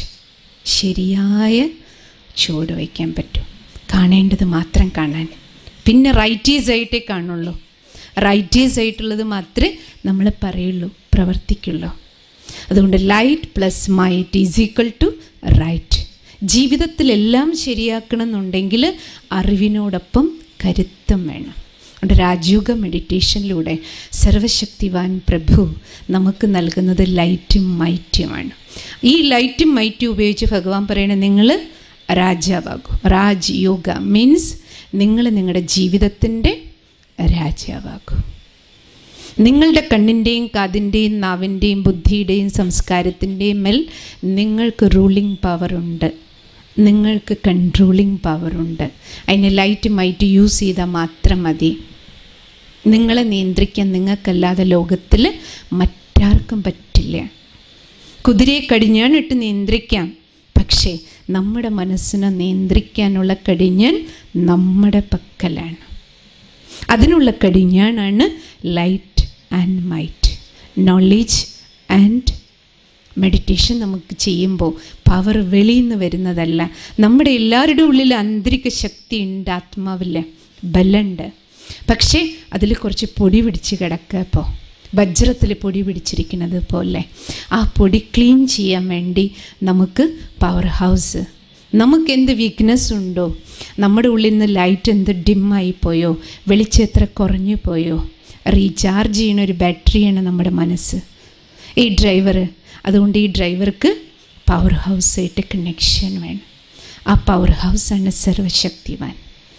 ശരിയായ ചുവട് വയ്ക്കാൻ പറ്റൂ കാണേണ്ടത് മാത്രം കാണാൻ പിന്നെ റൈറ്റീസ് ആയിട്ടേ കാണുള്ളൂ റൈറ്റീസ് ആയിട്ടുള്ളത് മാത്രമേ നമ്മൾ പറയുള്ളൂ പ്രവർത്തിക്കുള്ളൂ അതുകൊണ്ട് light plus might is equal to right ജീവിതത്തിലെല്ലാം ശരിയാക്കണം എന്നുണ്ടെങ്കിൽ അറിവിനോടൊപ്പം കരുത്തും വേണം അതുകൊണ്ട് രാജയോഗ മെഡിറ്റേഷനിലൂടെ സർവശക്തിവാൻ പ്രഭു നമുക്ക് നൽകുന്നത് ലൈറ്റും മൈറ്റുമാണ് ഈ ലൈറ്റും മൈറ്റും ഉപയോഗിച്ച് ഭഗവാൻ പറയണ നിങ്ങൾ രാജാവാകും രാജ് യോഗ മീൻസ് നിങ്ങൾ നിങ്ങളുടെ ജീവിതത്തിൻ്റെ രാജാവാകും നിങ്ങളുടെ കണ്ണിൻ്റെയും കാതിൻ്റെയും നാവിൻ്റെയും ബുദ്ധിയുടെയും സംസ്കാരത്തിൻ്റെയും മേൽ നിങ്ങൾക്ക് റൂളിംഗ് പവറുണ്ട് നിങ്ങൾക്ക് കൺട്രോളിംഗ് പവറുണ്ട് അതിന് ലൈറ്റ് മൈറ്റ് യൂസ് ചെയ്താൽ മാത്രം മതി നിങ്ങളെ നിയന്ത്രിക്കാൻ നിങ്ങൾക്കല്ലാതെ ലോകത്തിൽ മറ്റാർക്കും പറ്റില്ല കുതിരയെ കടിഞ്ഞാണിട്ട് നിയന്ത്രിക്കാം പക്ഷേ നമ്മുടെ മനസ്സിനെ നിയന്ത്രിക്കാനുള്ള കടിഞ്ഞാൻ നമ്മുടെ പക്കലാണ് അതിനുള്ള കടിഞ്ഞാണാണ് light and might knowledge and meditation നമുക്ക് ചെയ്യുമ്പോൾ പവർ വെളിയിൽ നിന്ന് വരുന്നതല്ല നമ്മുടെ എല്ലാവരുടെ ഉള്ളിൽ ആന്തരിക ശക്തി ഉണ്ട് ആത്മാവില്ല ബലമുണ്ട് പക്ഷേ അതിൽ കുറച്ച് പൊടി പിടിച്ച് കിടക്കുക ഇപ്പോൾ വജ്രത്തിൽ പൊടി പിടിച്ചിരിക്കുന്നത് പോലെ ആ പൊടി ക്ലീൻ ചെയ്യാൻ വേണ്ടി നമുക്ക് പവർ ഹൗസ് നമുക്ക് എന്ത് വീക്ക്നെസ് ഉണ്ടോ നമ്മുടെ ഉള്ളിൽ നിന്ന് ലൈറ്റ് എന്ത് ഡിമ്മായി പോയോ വെളിച്ചം എത്ര കുറഞ്ഞു പോയോ റീചാർജ് ചെയ്യുന്ന ഒരു ബാറ്ററിയാണ് നമ്മുടെ മനസ്സ് ഈ ഡ്രൈവർ അതുകൊണ്ട് ഈ ഡ്രൈവർക്ക് പവർ ഹൗസായിട്ട് കണക്ഷൻ വേണം ആ പവർ ഹൗസാണ് സർവശക്തിവാൻ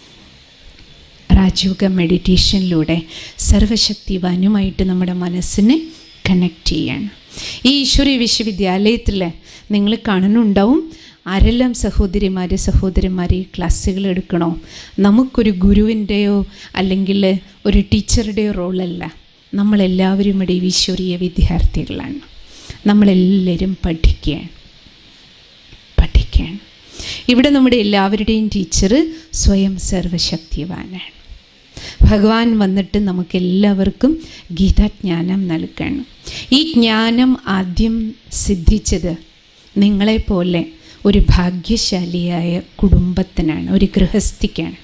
രാജയോഗ മെഡിറ്റേഷനിലൂടെ സർവശക്തിവാനുമായിട്ട് നമ്മുടെ മനസ്സിനെ കണക്ട് ചെയ്യാണ് ഈ ഈശ്വരീയ വിശ്വവിദ്യാലയത്തിൽ നിങ്ങൾ കാണുന്നുണ്ടാവും ആരെല്ലാം സഹോദരിമാർ സഹോദരന്മാർ ഈ ക്ലാസ്സുകൾ എടുക്കണോ നമുക്കൊരു ഗുരുവിൻ്റെയോ അല്ലെങ്കിൽ ഒരു ടീച്ചറുടെയോ റോളല്ല നമ്മളെല്ലാവരും ഇവിടെ ഈശ്വരീയ വിദ്യാർത്ഥികളാണ് നമ്മളെല്ലാവരും പഠിക്കുകയാണ് പഠിക്കുകയാണ് ഇവിടെ നമ്മുടെ എല്ലാവരുടെയും ടീച്ചർ സ്വയം സർവശക്തിവാനാണ് ഭഗവാൻ വന്നിട്ട് നമുക്കെല്ലാവർക്കും ഗീതാജ്ഞാനം നൽകണം ഈ ജ്ഞാനം ആദ്യം സിദ്ധിച്ചത് നിങ്ങളെപ്പോലെ ഒരു ഭാഗ്യശാലിയായ കുടുംബത്തിനാണ് ഒരു ഗൃഹസ്ഥിക്കാണ്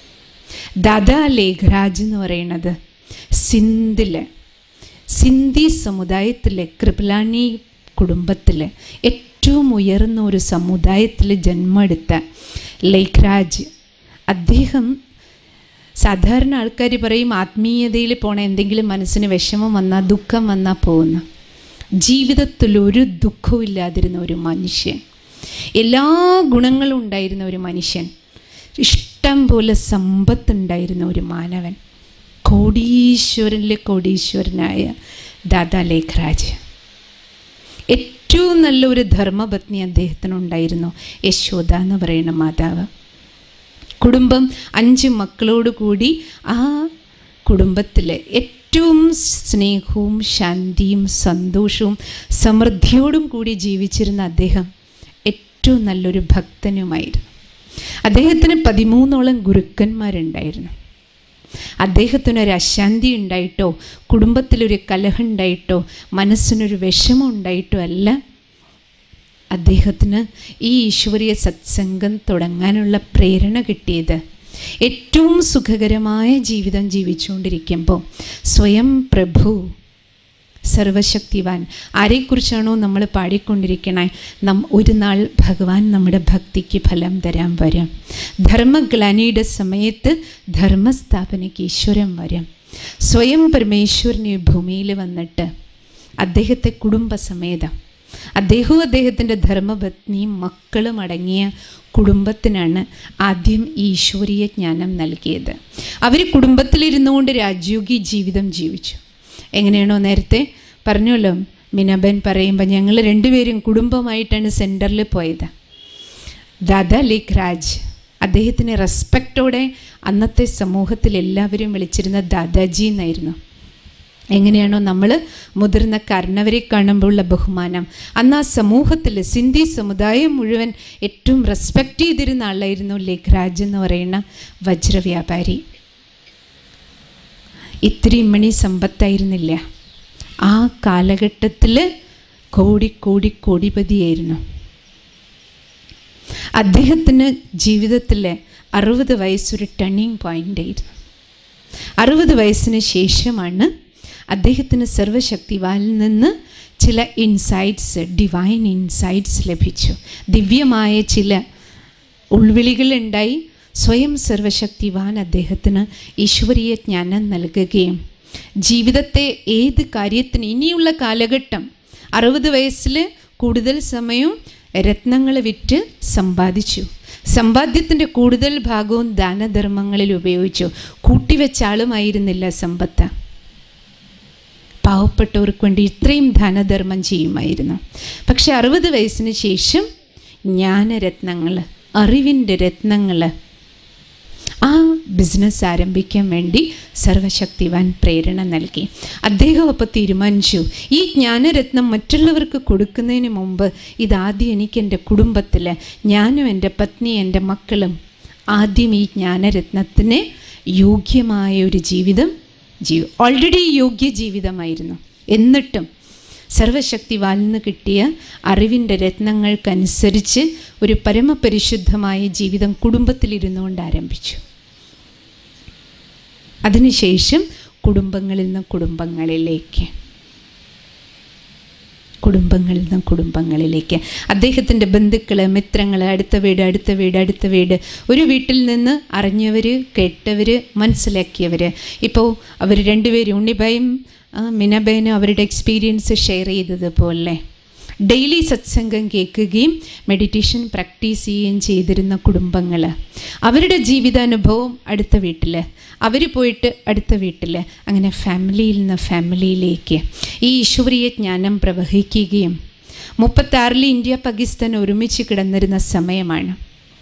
ദാദാ ലേഖരാജ് എന്ന് പറയുന്നത് സിന്ധിലെ സിന്ധി സമുദായത്തിലെ കൃപലാനി കുടുംബത്തിൽ ഏറ്റവും ഉയർന്ന ഒരു സമുദായത്തിൽ ജന്മമെടുത്ത ലേഖരാജ് അദ്ദേഹം സാധാരണ ആൾക്കാർ പറയും ആത്മീയതയിൽ പോണ എന്തെങ്കിലും മനസ്സിന് വിഷമം വന്നാൽ ദുഃഖം വന്നാൽ പോകുന്ന ജീവിതത്തിൽ ഒരു ദുഃഖവും ഇല്ലാതിരുന്ന ഒരു മനുഷ്യൻ എല്ലാ ഗുണങ്ങളും ഉണ്ടായിരുന്ന ഒരു മനുഷ്യൻ ഇഷ്ടം പോലെ സമ്പത്തുണ്ടായിരുന്ന ഒരു മാനവൻ കോടീശ്വരനിലെ കോടീശ്വരനായ ദാദാ ലേഖരാജ് ഏറ്റവും നല്ല ഒരു ധർമ്മപത്നി അദ്ദേഹത്തിനുണ്ടായിരുന്നു യശോദ എന്ന് പറയുന്ന മാതാവ് കുടുംബം അഞ്ച് മക്കളോട് കൂടി ആ കുടുംബത്തിൽ ഏറ്റവും സ്നേഹവും ശാന്തിയും സന്തോഷവും സമൃദ്ധിയോടും കൂടി ജീവിച്ചിരുന്ന അദ്ദേഹം ഏറ്റവും നല്ലൊരു ഭക്തനുമായിരുന്നു അദ്ദേഹത്തിന് പതിമൂന്നോളം ഗുരുക്കന്മാരുണ്ടായിരുന്നു അദ്ദേഹത്തിനൊരു അശാന്തി ഉണ്ടായിട്ടോ കുടുംബത്തിലൊരു കലഹം ഉണ്ടായിട്ടോ മനസ്സിനൊരു വിഷമം ഉണ്ടായിട്ടോ അല്ല അദ്ദേഹത്തിന് ഈ ഈശ്വരീയ സത്സംഗം തുടങ്ങാനുള്ള പ്രേരണ കിട്ടിയത് ഏറ്റവും സുഖകരമായ ജീവിതം ജീവിച്ചുകൊണ്ടിരിക്കുമ്പോൾ സ്വയം പ്രഭു സർവശക്തിവാൻ ആരെക്കുറിച്ചാണോ നമ്മൾ പാടിക്കൊണ്ടിരിക്കണേ നം ഒരു നാൾ ഭഗവാൻ നമ്മുടെ ഭക്തിക്ക് ഫലം തരാൻ വരും ധർമ്മഗ്ലാനിയുടെ സമയത്ത് ധർമ്മസ്ഥാപനയ്ക്ക് ഈശ്വരൻ വരും സ്വയം പരമേശ്വരന് ഈ ഭൂമിയിൽ വന്നിട്ട് അദ്ദേഹത്തെ കുടുംബസമേതം അദ്ദേഹവും അദ്ദേഹത്തിൻ്റെ ധർമ്മപത്നിയും മക്കളും അടങ്ങിയ കുടുംബത്തിനാണ് ആദ്യം ഈ ഈശ്വരീയ ജ്ഞാനം നൽകിയത് അവർ കുടുംബത്തിലിരുന്നുകൊണ്ട് രാജയോഗി ജീവിതം ജീവിച്ചു എങ്ങനെയാണോ നേരത്തെ പറഞ്ഞല്ലോ മിനബൻ പറയുമ്പോൾ ഞങ്ങൾ രണ്ടുപേരും കുടുംബമായിട്ടാണ് സെൻറ്ററിൽ പോയത് ദാദാ ലേഖ്രാജ് അദ്ദേഹത്തിന് റെസ്പെക്റ്റോടെ അന്നത്തെ സമൂഹത്തിൽ എല്ലാവരും വിളിച്ചിരുന്ന ദാദാജി എന്നായിരുന്നു എങ്ങനെയാണോ നമ്മൾ മുതിർന്ന കാരണവരെ കാണുമ്പോഴുള്ള ബഹുമാനം അന്ന് ആ സമൂഹത്തിൽ സിന്ധി സമുദായം മുഴുവൻ ഏറ്റവും റെസ്പെക്റ്റ് ചെയ്തിരുന്ന ആളായിരുന്നു ലേഖ്രാജ് എന്ന് പറയുന്ന വജ്രവ്യാപാരി ഇത്രയും മണി സമ്പത്തായിരുന്നില്ല ആ കാലഘട്ടത്തിൽ കോടി കോടി കോടിപതിയായിരുന്നു അദ്ദേഹത്തിന് ജീവിതത്തിലെ അറുപത് വയസ്സൊരു ടേണിംഗ് പോയിൻ്റ് ആയിരുന്നു അറുപത് വയസ്സിന് ശേഷമാണ് അദ്ദേഹത്തിന് സർവശക്തിവാനിൽ നിന്ന് ചില ഇൻസൈറ്റ്സ് ഡിവൈൻ ഇൻസൈറ്റ്സ് ലഭിച്ചു ദിവ്യമായ ചില ഉൾവിളികളുണ്ടായി സ്വയം സർവശക്തിവാൻ അദ്ദേഹത്തിന് ഈശ്വരീയ ജ്ഞാനം നൽകുകയും ജീവിതത്തെ ഏത് കാര്യത്തിന് ഇനിയുള്ള കാലഘട്ടം അറുപത് വയസ്സിൽ കൂടുതൽ സമയവും രത്നങ്ങൾ വിറ്റ് സമ്പാദിച്ചു സമ്പാദ്യത്തിൻ്റെ കൂടുതൽ ഭാഗവും ദാനധർമ്മങ്ങളിൽ ഉപയോഗിച്ചു കൂട്ടിവെച്ച ആളുമായിരുന്നില്ല സമ്പത്ത് പാവപ്പെട്ടവർക്ക് വേണ്ടി ഇത്രയും ധനധർമ്മം ചെയ്യുമായിരുന്നു പക്ഷെ അറുപത് വയസ്സിന് ശേഷം ജ്ഞാനരത്നങ്ങൾ അറിവിൻ്റെ രത്നങ്ങൾ ആ ബിസിനസ് ആരംഭിക്കാൻ വേണ്ടി സർവശക്തിവാൻ പ്രേരണ നൽകി അദ്ദേഹം അപ്പോൾ തീരുമാനിച്ചു ഈ ജ്ഞാനരത്നം മറ്റുള്ളവർക്ക് കൊടുക്കുന്നതിന് മുമ്പ് ഇതാദ്യം എനിക്ക് എൻ്റെ കുടുംബത്തിൽ ഞാനും എൻ്റെ പത്നി എൻ്റെ മക്കളും ആദ്യം ഈ ജ്ഞാനരത്നത്തിന് യോഗ്യമായ ഒരു ജീവിതം ജീവ ഓൾറെഡി യോഗ്യ ജീവിതമായിരുന്നു എന്നിട്ടും സർവശക്തിവാൽ നിന്ന് കിട്ടിയ അറിവിൻ്റെ രത്നങ്ങൾക്കനുസരിച്ച് ഒരു പരമപരിശുദ്ധമായ ജീവിതം കുടുംബത്തിലിരുന്നുകൊണ്ട് ആരംഭിച്ചു അതിനുശേഷം കുടുംബങ്ങളിൽ നിന്ന് കുടുംബങ്ങളിലേക്ക് കുടുംബങ്ങളിൽ നിന്ന് കുടുംബങ്ങളിലേക്ക് അദ്ദേഹത്തിൻ്റെ ബന്ധുക്കൾ മിത്രങ്ങൾ അടുത്ത വീട് അടുത്ത വീട് അടുത്ത വീട് ഒരു വീട്ടിൽ നിന്ന് അറിഞ്ഞവർ കേട്ടവർ മനസ്സിലാക്കിയവർ ഇപ്പോൾ അവർ രണ്ടുപേരും ഉണ്ണിബായും മിനബേനും അവരുടെ എക്സ്പീരിയൻസ് ഷെയർ ചെയ്തതുപോലെ ഡെയിലി സത്സംഗം കേൾക്കുകയും മെഡിറ്റേഷൻ പ്രാക്ടീസ് ചെയ്യുകയും ചെയ്തിരുന്ന കുടുംബങ്ങൾ അവരുടെ ജീവിതാനുഭവം അടുത്ത വീട്ടിൽ അവർ പോയിട്ട് അടുത്ത വീട്ടിൽ അങ്ങനെ ഫാമിലിയിൽ നിന്ന് ഫാമിലിയിലേക്ക് ഈ ഈശ്വരീയ ജ്ഞാനം പ്രവഹിക്കുകയും മുപ്പത്താറിൽ ഇന്ത്യ പാകിസ്ഥാൻ ഒരുമിച്ച് കിടന്നിരുന്ന സമയമാണ്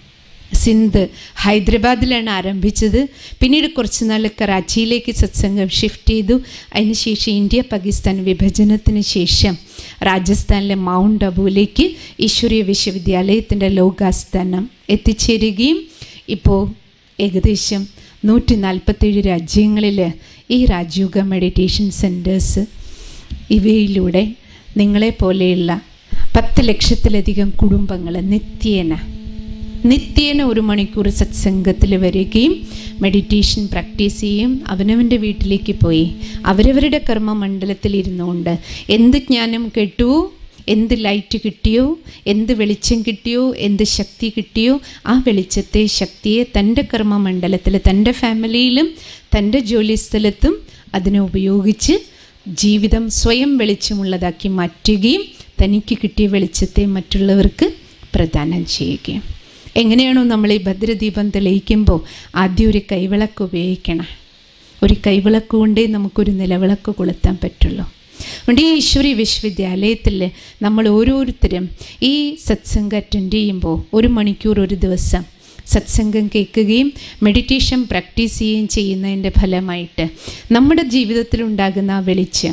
സിന്ധ് ഹൈദരാബാദിലാണ് ആരംഭിച്ചത് പിന്നീട് കുറച്ച് നാൾ കറാച്ചിയിലേക്ക് സത്സംഗം ഷിഫ്റ്റ് ചെയ്തു അതിനുശേഷം ഇന്ത്യ പാകിസ്ഥാൻ വിഭജനത്തിന് ശേഷം രാജസ്ഥാനിലെ മൗണ്ട് അബുവിലേക്ക് ഈശ്വരീയ വിശ്വവിദ്യാലയത്തിൻ്റെ ലോകാസ്ഥാനം എത്തിച്ചേരുകയും ഇപ്പോൾ ഏകദേശം നൂറ്റി നാൽപ്പത്തേഴ് രാജ്യങ്ങളിൽ ഈ രാജയോഗ മെഡിറ്റേഷൻ സെൻറ്റേഴ്സ് ഇവയിലൂടെ നിങ്ങളെപ്പോലെയുള്ള പത്ത് ലക്ഷത്തിലധികം കുടുംബങ്ങൾ നിത്യേന നിത്യേന ഒരു മണിക്കൂർ സത്സംഗത്തിൽ വരികയും മെഡിറ്റേഷൻ പ്രാക്ടീസ് ചെയ്യും അവനവൻ്റെ വീട്ടിലേക്ക് പോയി അവരവരുടെ കർമ്മമണ്ഡലത്തിൽ ഇരുന്നുകൊണ്ട് എന്ത് ജ്ഞാനം കേട്ടുവോ എന്ത് ലൈറ്റ് കിട്ടിയോ എന്ത് വെളിച്ചം കിട്ടിയോ എന്ത് ശക്തി കിട്ടിയോ ആ വെളിച്ചത്തെ ശക്തിയെ തൻ്റെ കർമ്മമണ്ഡലത്തിൽ തൻ്റെ ഫാമിലിയിലും തൻ്റെ ജോലിസ്ഥലത്തും അതിനെ ഉപയോഗിച്ച് ജീവിതം സ്വയം വെളിച്ചമുള്ളതാക്കി മാറ്റുകയും തനിക്ക് കിട്ടിയ വെളിച്ചത്തെ മറ്റുള്ളവർക്ക് പ്രദാനം ചെയ്യുകയും എങ്ങനെയാണോ നമ്മൾ ഈ ഭദ്രദീപം തെളിയിക്കുമ്പോൾ ആദ്യം ഒരു കൈവിളക്ക് ഉപയോഗിക്കണം ഒരു കൈവിളക്ക് കൊണ്ടേ നമുക്കൊരു നിലവിളക്ക് കൊളുത്താൻ പറ്റുള്ളൂ അതുകൊണ്ട് ഈ ഈശ്വരി വിശ്വവിദ്യാലയത്തിൽ നമ്മൾ ഓരോരുത്തരും ഈ സത്സംഗം അറ്റൻഡ് ചെയ്യുമ്പോൾ ഒരു മണിക്കൂർ ഒരു ദിവസം സത്സംഗം കേൾക്കുകയും മെഡിറ്റേഷൻ പ്രാക്ടീസ് ചെയ്യുകയും ചെയ്യുന്നതിൻ്റെ ഫലമായിട്ട് നമ്മുടെ ജീവിതത്തിലുണ്ടാകുന്ന ആ വെളിച്ചം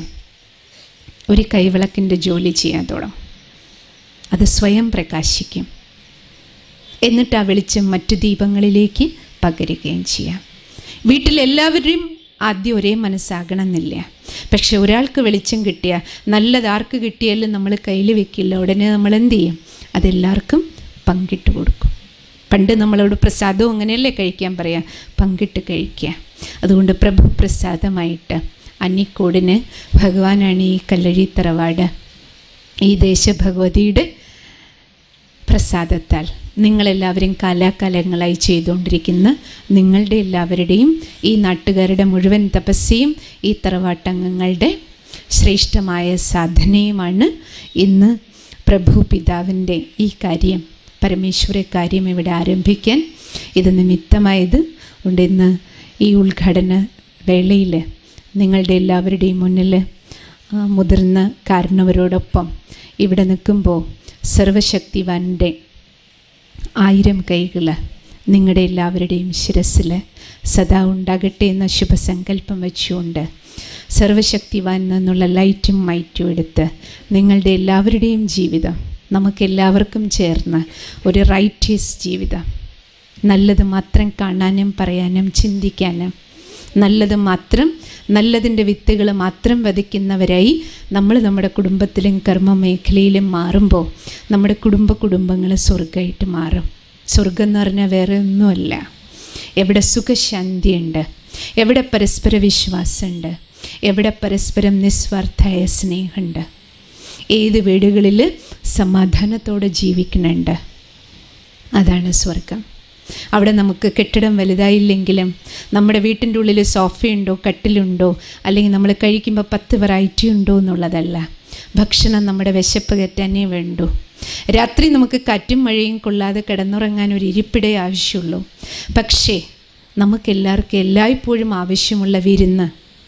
ഒരു കൈവിളക്കിൻ്റെ ജോലി ചെയ്യാൻ തുടങ്ങും അത് സ്വയം പ്രകാശിക്കും എന്നിട്ട് ആ വെളിച്ചം മറ്റു ദീപങ്ങളിലേക്ക് പകരുകയും ചെയ്യാം വീട്ടിലെല്ലാവരും ആദ്യം ഒരേ മനസ്സാകണമെന്നില്ല പക്ഷെ ഒരാൾക്ക് വെളിച്ചം കിട്ടിയാൽ നല്ലത് ആർക്ക് കിട്ടിയാലും നമ്മൾ കയ്യിൽ വെക്കില്ല ഉടനെ നമ്മൾ എന്ത് ചെയ്യും അതെല്ലാവർക്കും പങ്കിട്ട് കൊടുക്കും പണ്ട് നമ്മളോട് പ്രസാദവും അങ്ങനെയല്ലേ കഴിക്കാൻ പറയാം പങ്കിട്ട് കഴിക്കുക അതുകൊണ്ട് പ്രഭു പ്രസാദമായിട്ട് അന്നിക്കോടിന് ഭഗവാനാണ് ഈ കല്ലഴി തറവാട് ഈ ദേശഭഗവതിയുടെ പ്രസാദത്താൽ നിങ്ങളെല്ലാവരും കാലാകാലങ്ങളായി ചെയ്തുകൊണ്ടിരിക്കുന്ന നിങ്ങളുടെ എല്ലാവരുടെയും ഈ നാട്ടുകാരുടെ മുഴുവൻ തപസ്യയും ഈ തറവാട്ടംഗങ്ങളുടെ ശ്രേഷ്ഠമായ സാധനയുമാണ് ഇന്ന് പ്രഭു പിതാവിൻ്റെ ഈ കാര്യം പരമേശ്വര കാര്യം ഇവിടെ ആരംഭിക്കാൻ ഇത് നിമിത്തമായത് കൊണ്ട് ഇന്ന് ഈ ഉദ്ഘാടന വേളയിൽ നിങ്ങളുടെ എല്ലാവരുടെയും മുന്നിൽ മുതിർന്ന കാരണവരോടൊപ്പം ഇവിടെ നിൽക്കുമ്പോൾ സർവശക്തിവാൻ്റെ ആയിരം കൈകൾ നിങ്ങളുടെ എല്ലാവരുടെയും ശിരസ്സിൽ സദാ ഉണ്ടാകട്ടെ എന്ന ശുഭസങ്കല്പം വെച്ചുകൊണ്ട് സർവശക്തിവാൻ നിന്നുള്ള ലൈറ്റും മൈറ്റും എടുത്ത് നിങ്ങളുടെ എല്ലാവരുടെയും ജീവിതം നമുക്കെല്ലാവർക്കും ചേർന്ന് ഒരു റൈറ്റീസ് ജീവിതം നല്ലത് മാത്രം കാണാനും പറയാനും ചിന്തിക്കാനും നല്ലത് മാത്രം നല്ലതിൻ്റെ വിത്തുകൾ മാത്രം വധിക്കുന്നവരായി നമ്മൾ നമ്മുടെ കുടുംബത്തിലും കർമ്മ മേഖലയിലും മാറുമ്പോൾ നമ്മുടെ കുടുംബ കുടുംബങ്ങൾ സ്വർഗമായിട്ട് മാറും സ്വർഗം എന്ന് പറഞ്ഞാൽ വേറെ ഒന്നുമല്ല എവിടെ സുഖശാന്തിയുണ്ട് എവിടെ പരസ്പര വിശ്വാസമുണ്ട് എവിടെ പരസ്പരം നിസ്വാർത്ഥായ സ്നേഹമുണ്ട് ഏത് വീടുകളിൽ സമാധാനത്തോടെ ജീവിക്കുന്നുണ്ട് അതാണ് സ്വർഗം അവിടെ നമുക്ക് കെട്ടിടം വലുതായില്ലെങ്കിലും നമ്മുടെ വീട്ടിൻ്റെ ഉള്ളിൽ സോഫയുണ്ടോ കട്ടിലുണ്ടോ അല്ലെങ്കിൽ നമ്മൾ കഴിക്കുമ്പോൾ പത്ത് വെറൈറ്റി ഉണ്ടോ എന്നുള്ളതല്ല ഭക്ഷണം നമ്മുടെ വിശപ്പ് കയറ്റാനേ വേണ്ടൂ രാത്രി നമുക്ക് കാറ്റും മഴയും കൊള്ളാതെ കിടന്നുറങ്ങാൻ ഒരു ഇരിപ്പിടേ ആവശ്യമുള്ളൂ പക്ഷേ നമുക്കെല്ലാവർക്കും എല്ലായ്പ്പോഴും ആവശ്യമുള്ള വിരുന്ന്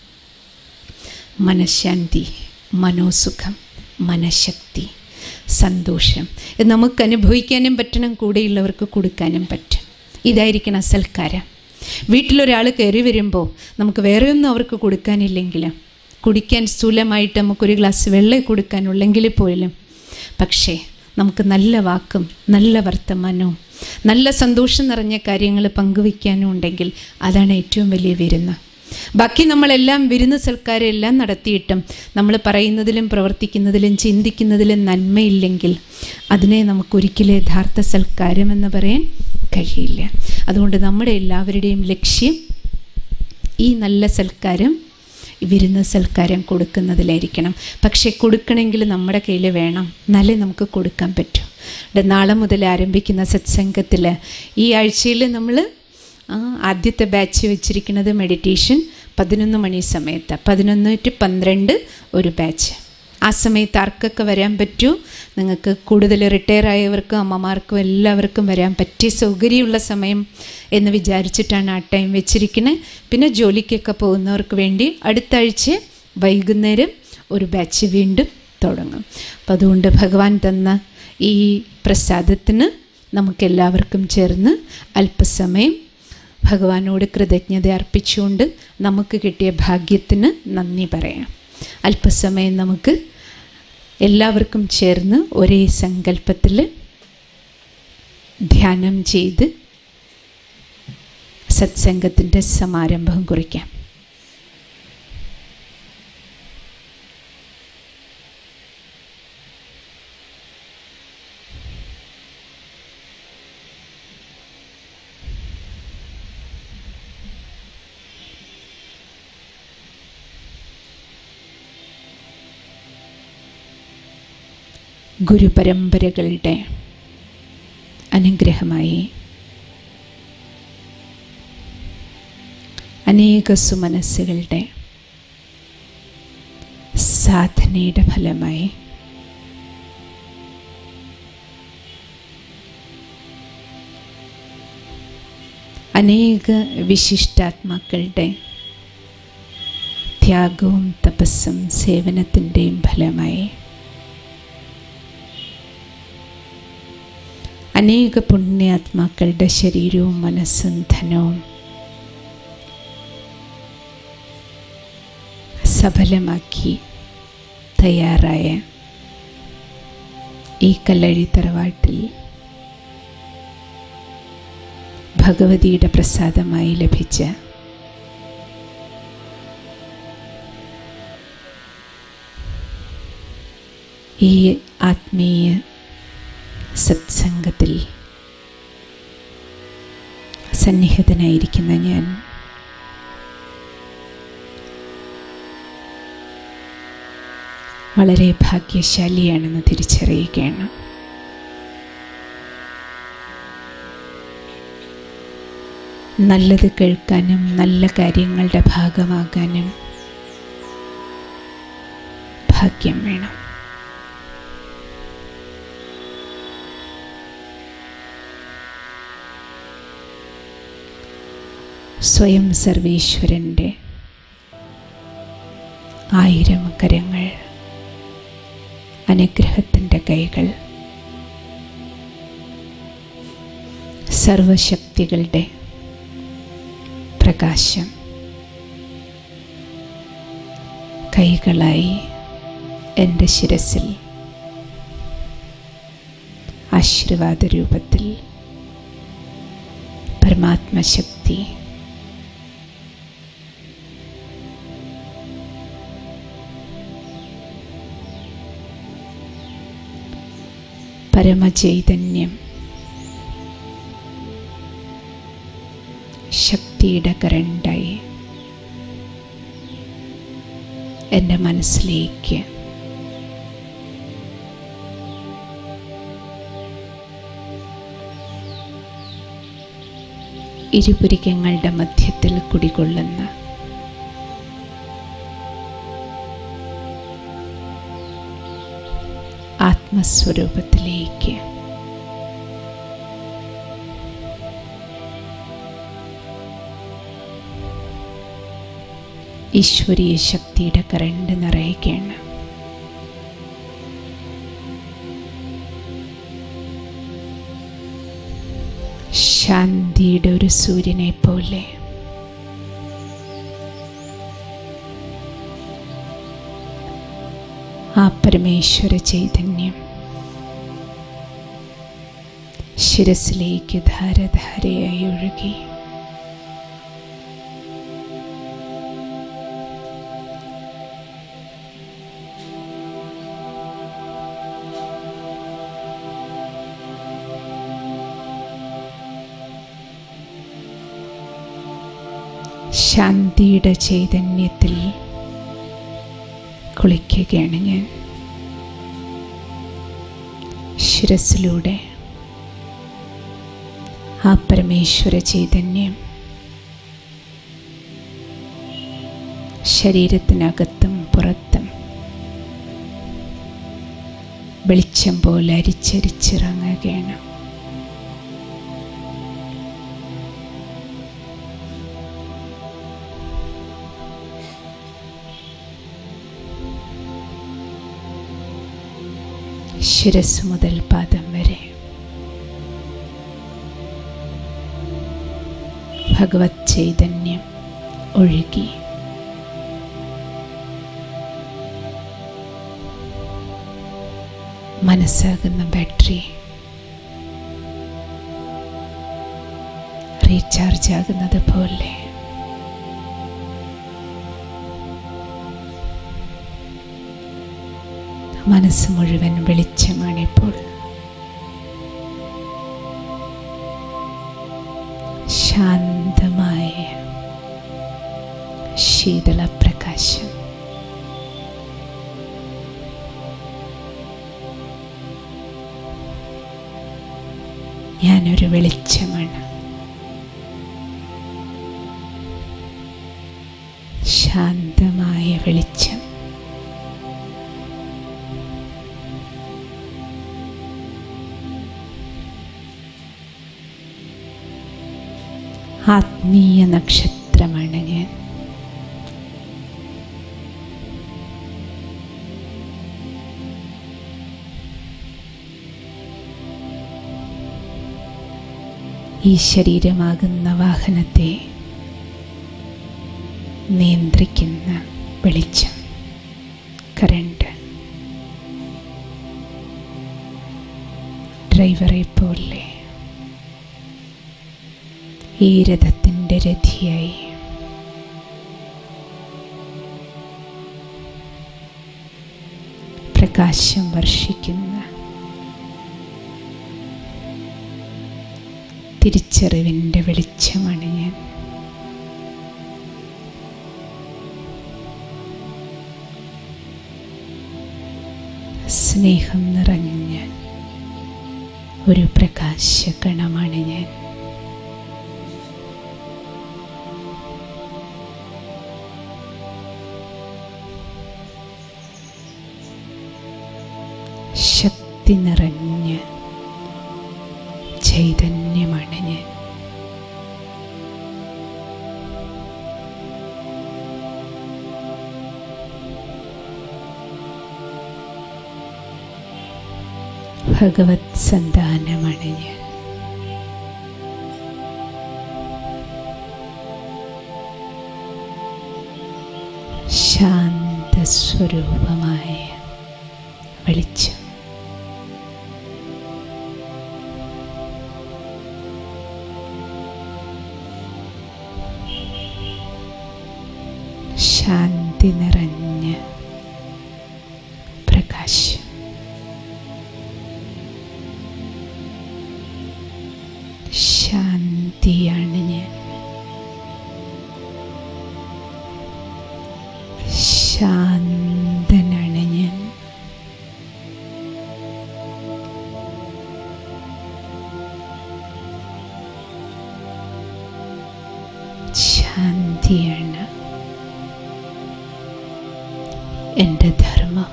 മനഃശാന്തി മനോസുഖം മനഃശക്തി സന്തോഷം ഇത് നമുക്ക് അനുഭവിക്കാനും പറ്റണം കൂടെയുള്ളവർക്ക് കൊടുക്കാനും പറ്റും ഇതായിരിക്കണം സൽക്കാരം വീട്ടിലൊരാൾ കയറി വരുമ്പോൾ നമുക്ക് വേറെ ഒന്നും അവർക്ക് കൊടുക്കാനില്ലെങ്കിലും കുടിക്കാൻ സ്ഥൂലമായിട്ട് നമുക്കൊരു ഗ്ലാസ് വെള്ളം കൊടുക്കാനുള്ളെങ്കിൽ പോലും പക്ഷേ നമുക്ക് നല്ല വാക്കും നല്ല വർത്തമാനവും നല്ല സന്തോഷം നിറഞ്ഞ കാര്യങ്ങൾ പങ്കുവയ്ക്കാനും ഉണ്ടെങ്കിൽ അതാണ് ഏറ്റവും വലിയ വിരുന്ന് ബാക്കി നമ്മളെല്ലാം വിരുന്ന് സൽക്കാരം എല്ലാം നടത്തിയിട്ടും നമ്മൾ പറയുന്നതിലും പ്രവർത്തിക്കുന്നതിലും ചിന്തിക്കുന്നതിലും നന്മയില്ലെങ്കിൽ അതിനെ നമുക്കൊരിക്കലും യഥാർത്ഥ സൽക്കാരം എന്ന് പറയാൻ കഴിയില്ല അതുകൊണ്ട് നമ്മുടെ എല്ലാവരുടെയും ലക്ഷ്യം ഈ നല്ല സൽക്കാരം വിരുന്ന് സൽക്കാരം കൊടുക്കുന്നതിലായിരിക്കണം പക്ഷേ കൊടുക്കണമെങ്കിൽ നമ്മുടെ കയ്യിൽ വേണം എന്നാലേ നമുക്ക് കൊടുക്കാൻ പറ്റൂ ഇവിടെ നാളെ മുതൽ ആരംഭിക്കുന്ന സത്സംഗത്തിൽ ഈ ആഴ്ചയിൽ നമ്മൾ ആദ്യത്തെ ബാച്ച് വെച്ചിരിക്കുന്നത് മെഡിറ്റേഷൻ പതിനൊന്ന് മണി സമയത്ത് പതിനൊന്ന് ടു പന്ത്രണ്ട് ഒരു ബാച്ച് ആ സമയത്ത് ആർക്കൊക്കെ വരാൻ പറ്റൂ നിങ്ങൾക്ക് കൂടുതൽ റിട്ടയർ ആയവർക്കും അമ്മമാർക്കും എല്ലാവർക്കും വരാൻ പറ്റിയ സൗകര്യമുള്ള സമയം എന്ന് വിചാരിച്ചിട്ടാണ് ആ ടൈം വെച്ചിരിക്കുന്നത് പിന്നെ ജോലിക്കൊക്കെ പോകുന്നവർക്ക് വേണ്ടി അടുത്ത ആഴ്ച വൈകുന്നേരം ഒരു ബാച്ച് വീണ്ടും തുടങ്ങും അപ്പം അതുകൊണ്ട് ഭഗവാൻ തന്ന ഈ പ്രസാദത്തിന് നമുക്കെല്ലാവർക്കും ചേർന്ന് അല്പസമയം ഭഗവാനോട് കൃതജ്ഞത അർപ്പിച്ചുകൊണ്ട് നമുക്ക് കിട്ടിയ ഭാഗ്യത്തിന് നന്ദി പറയാം അല്പസമയം നമുക്ക് എല്ലാവർക്കും ചേർന്ന് ഒരേ സങ്കല്പത്തിൽ ധ്യാനം ചെയ്ത് സത്സംഗത്തിൻ്റെ സമാരംഭം കുറിക്കാം ഗുരുപരമ്പരകളുടെ അനുഗ്രഹമായി അനേക സുമനസ്സുകളുടെ സാധനയുടെ ഫലമായി അനേക വിശിഷ്ടാത്മാക്കളുടെ ത്യാഗവും തപസ്സും സേവനത്തിൻ്റെയും ഫലമായി അനേക പുണ്യാത്മാക്കളുടെ ശരീരവും മനസ്സും ധനവും സഫലമാക്കി തയ്യാറായ ഈ കല്ലഴി തറവാട്ടിൽ ഭഗവതിയുടെ പ്രസാദമായി ലഭിച്ച ഈ ആത്മീയ സത്സംഗത്തിൽ സന്നിഹിതനായിരിക്കുന്ന ഞാൻ വളരെ ഭാഗ്യശാലിയാണെന്ന് തിരിച്ചറിയുകയാണ് നല്ലത് കേൾക്കാനും നല്ല കാര്യങ്ങളുടെ ഭാഗമാകാനും ഭാഗ്യം വേണം സ്വയം സർവേശ്വരൻ്റെ ആയിരം കരങ്ങൾ അനുഗ്രഹത്തിൻ്റെ കൈകൾ സർവശക്തികളുടെ പ്രകാശം കൈകളായി എൻ്റെ ശിരസിൽ ആശീർവാദ രൂപത്തിൽ പരമാത്മശക്തി പരമചൈതന്യം ശക്തിയുടെ കരണ്ടായി എൻ്റെ മനസ്സിലേക്ക് ഇരുപുരികങ്ങളുടെ മധ്യത്തിൽ കുടികൊള്ളുന്ന ആത്മസ്വരൂപത്തിലേക്ക് ഈശ്വരീയ ശക്തിയുടെ കരണ്ട് നിറയുകയാണ് ശാന്തിയുടെ ഒരു സൂര്യനെ പോലെ ആ പരമേശ്വര ചൈതന്യം ശിരസിലേക്ക് ധാരധാരയായി ഒഴുകി ശാന്തിയുടെ ചൈതന്യത്തിൽ കുളിക്കുകയാണ് ഞാൻ ശിരസിലൂടെ ആ പരമേശ്വര ചൈതന്യം ശരീരത്തിനകത്തും പുറത്തും വെളിച്ചം പോലെ അരിച്ചരിച്ചിറങ്ങുകയാണ് ശിരസ് മുതൽ പാദം വരെ ഭഗവത് ചൈതന്യം ഒഴുകി മനസ്സാകുന്ന ബാറ്ററി റീചാർജ് ആകുന്നത് പോലെ മനസ്സ് മുഴുവൻ വെളിച്ചമാണിപ്പോൾ ശാന്തമായ ശീതളപ്രകാശം ഞാനൊരു വെളിച്ചമാണ് ശാന്തമായ വെളിച്ചം ആത്മീയ നക്ഷത്രമാണ് ഞാൻ ഈ ശരീരമാകുന്ന വാഹനത്തെ നിയന്ത്രിക്കുന്ന വെളിച്ചം കറണ്ട് ഡ്രൈവറെ പോലെ ഈ രഥത്തിൻ്റെ രഥിയായി പ്രകാശം വർഷിക്കുന്ന തിരിച്ചറിവിൻ്റെ വെളിച്ചമാണ് ഞാൻ സ്നേഹം നിറഞ്ഞ ഒരു പ്രകാശകണമാണ് ഞാൻ ശക്തി നിറഞ്ഞ ചൈതന്യമാണ് ഞാൻ ഭഗവത് സന്താനമാണ് ഞാൻ ശാന്തസ്വരൂപമായ വെളിച്ചം ശാന്തി നിറഞ്ഞ പ്രകാശം ശാന്തിയാണ് ഞാൻ ശാന്തനാണ് ഞാൻ ശാന്തിയാണ് എൻ്റെ ധർമ്മം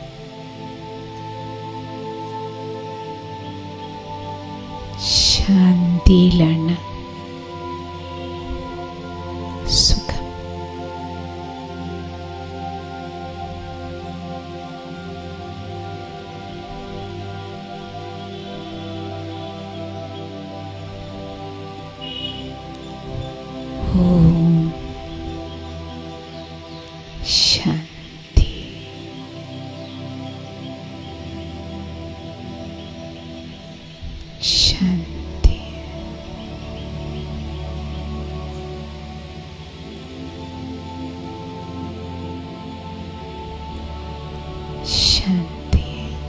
ശാന്തിയിലാണ് സുഖം ഓം ശാന്തി ശാന്തി ശാന്തി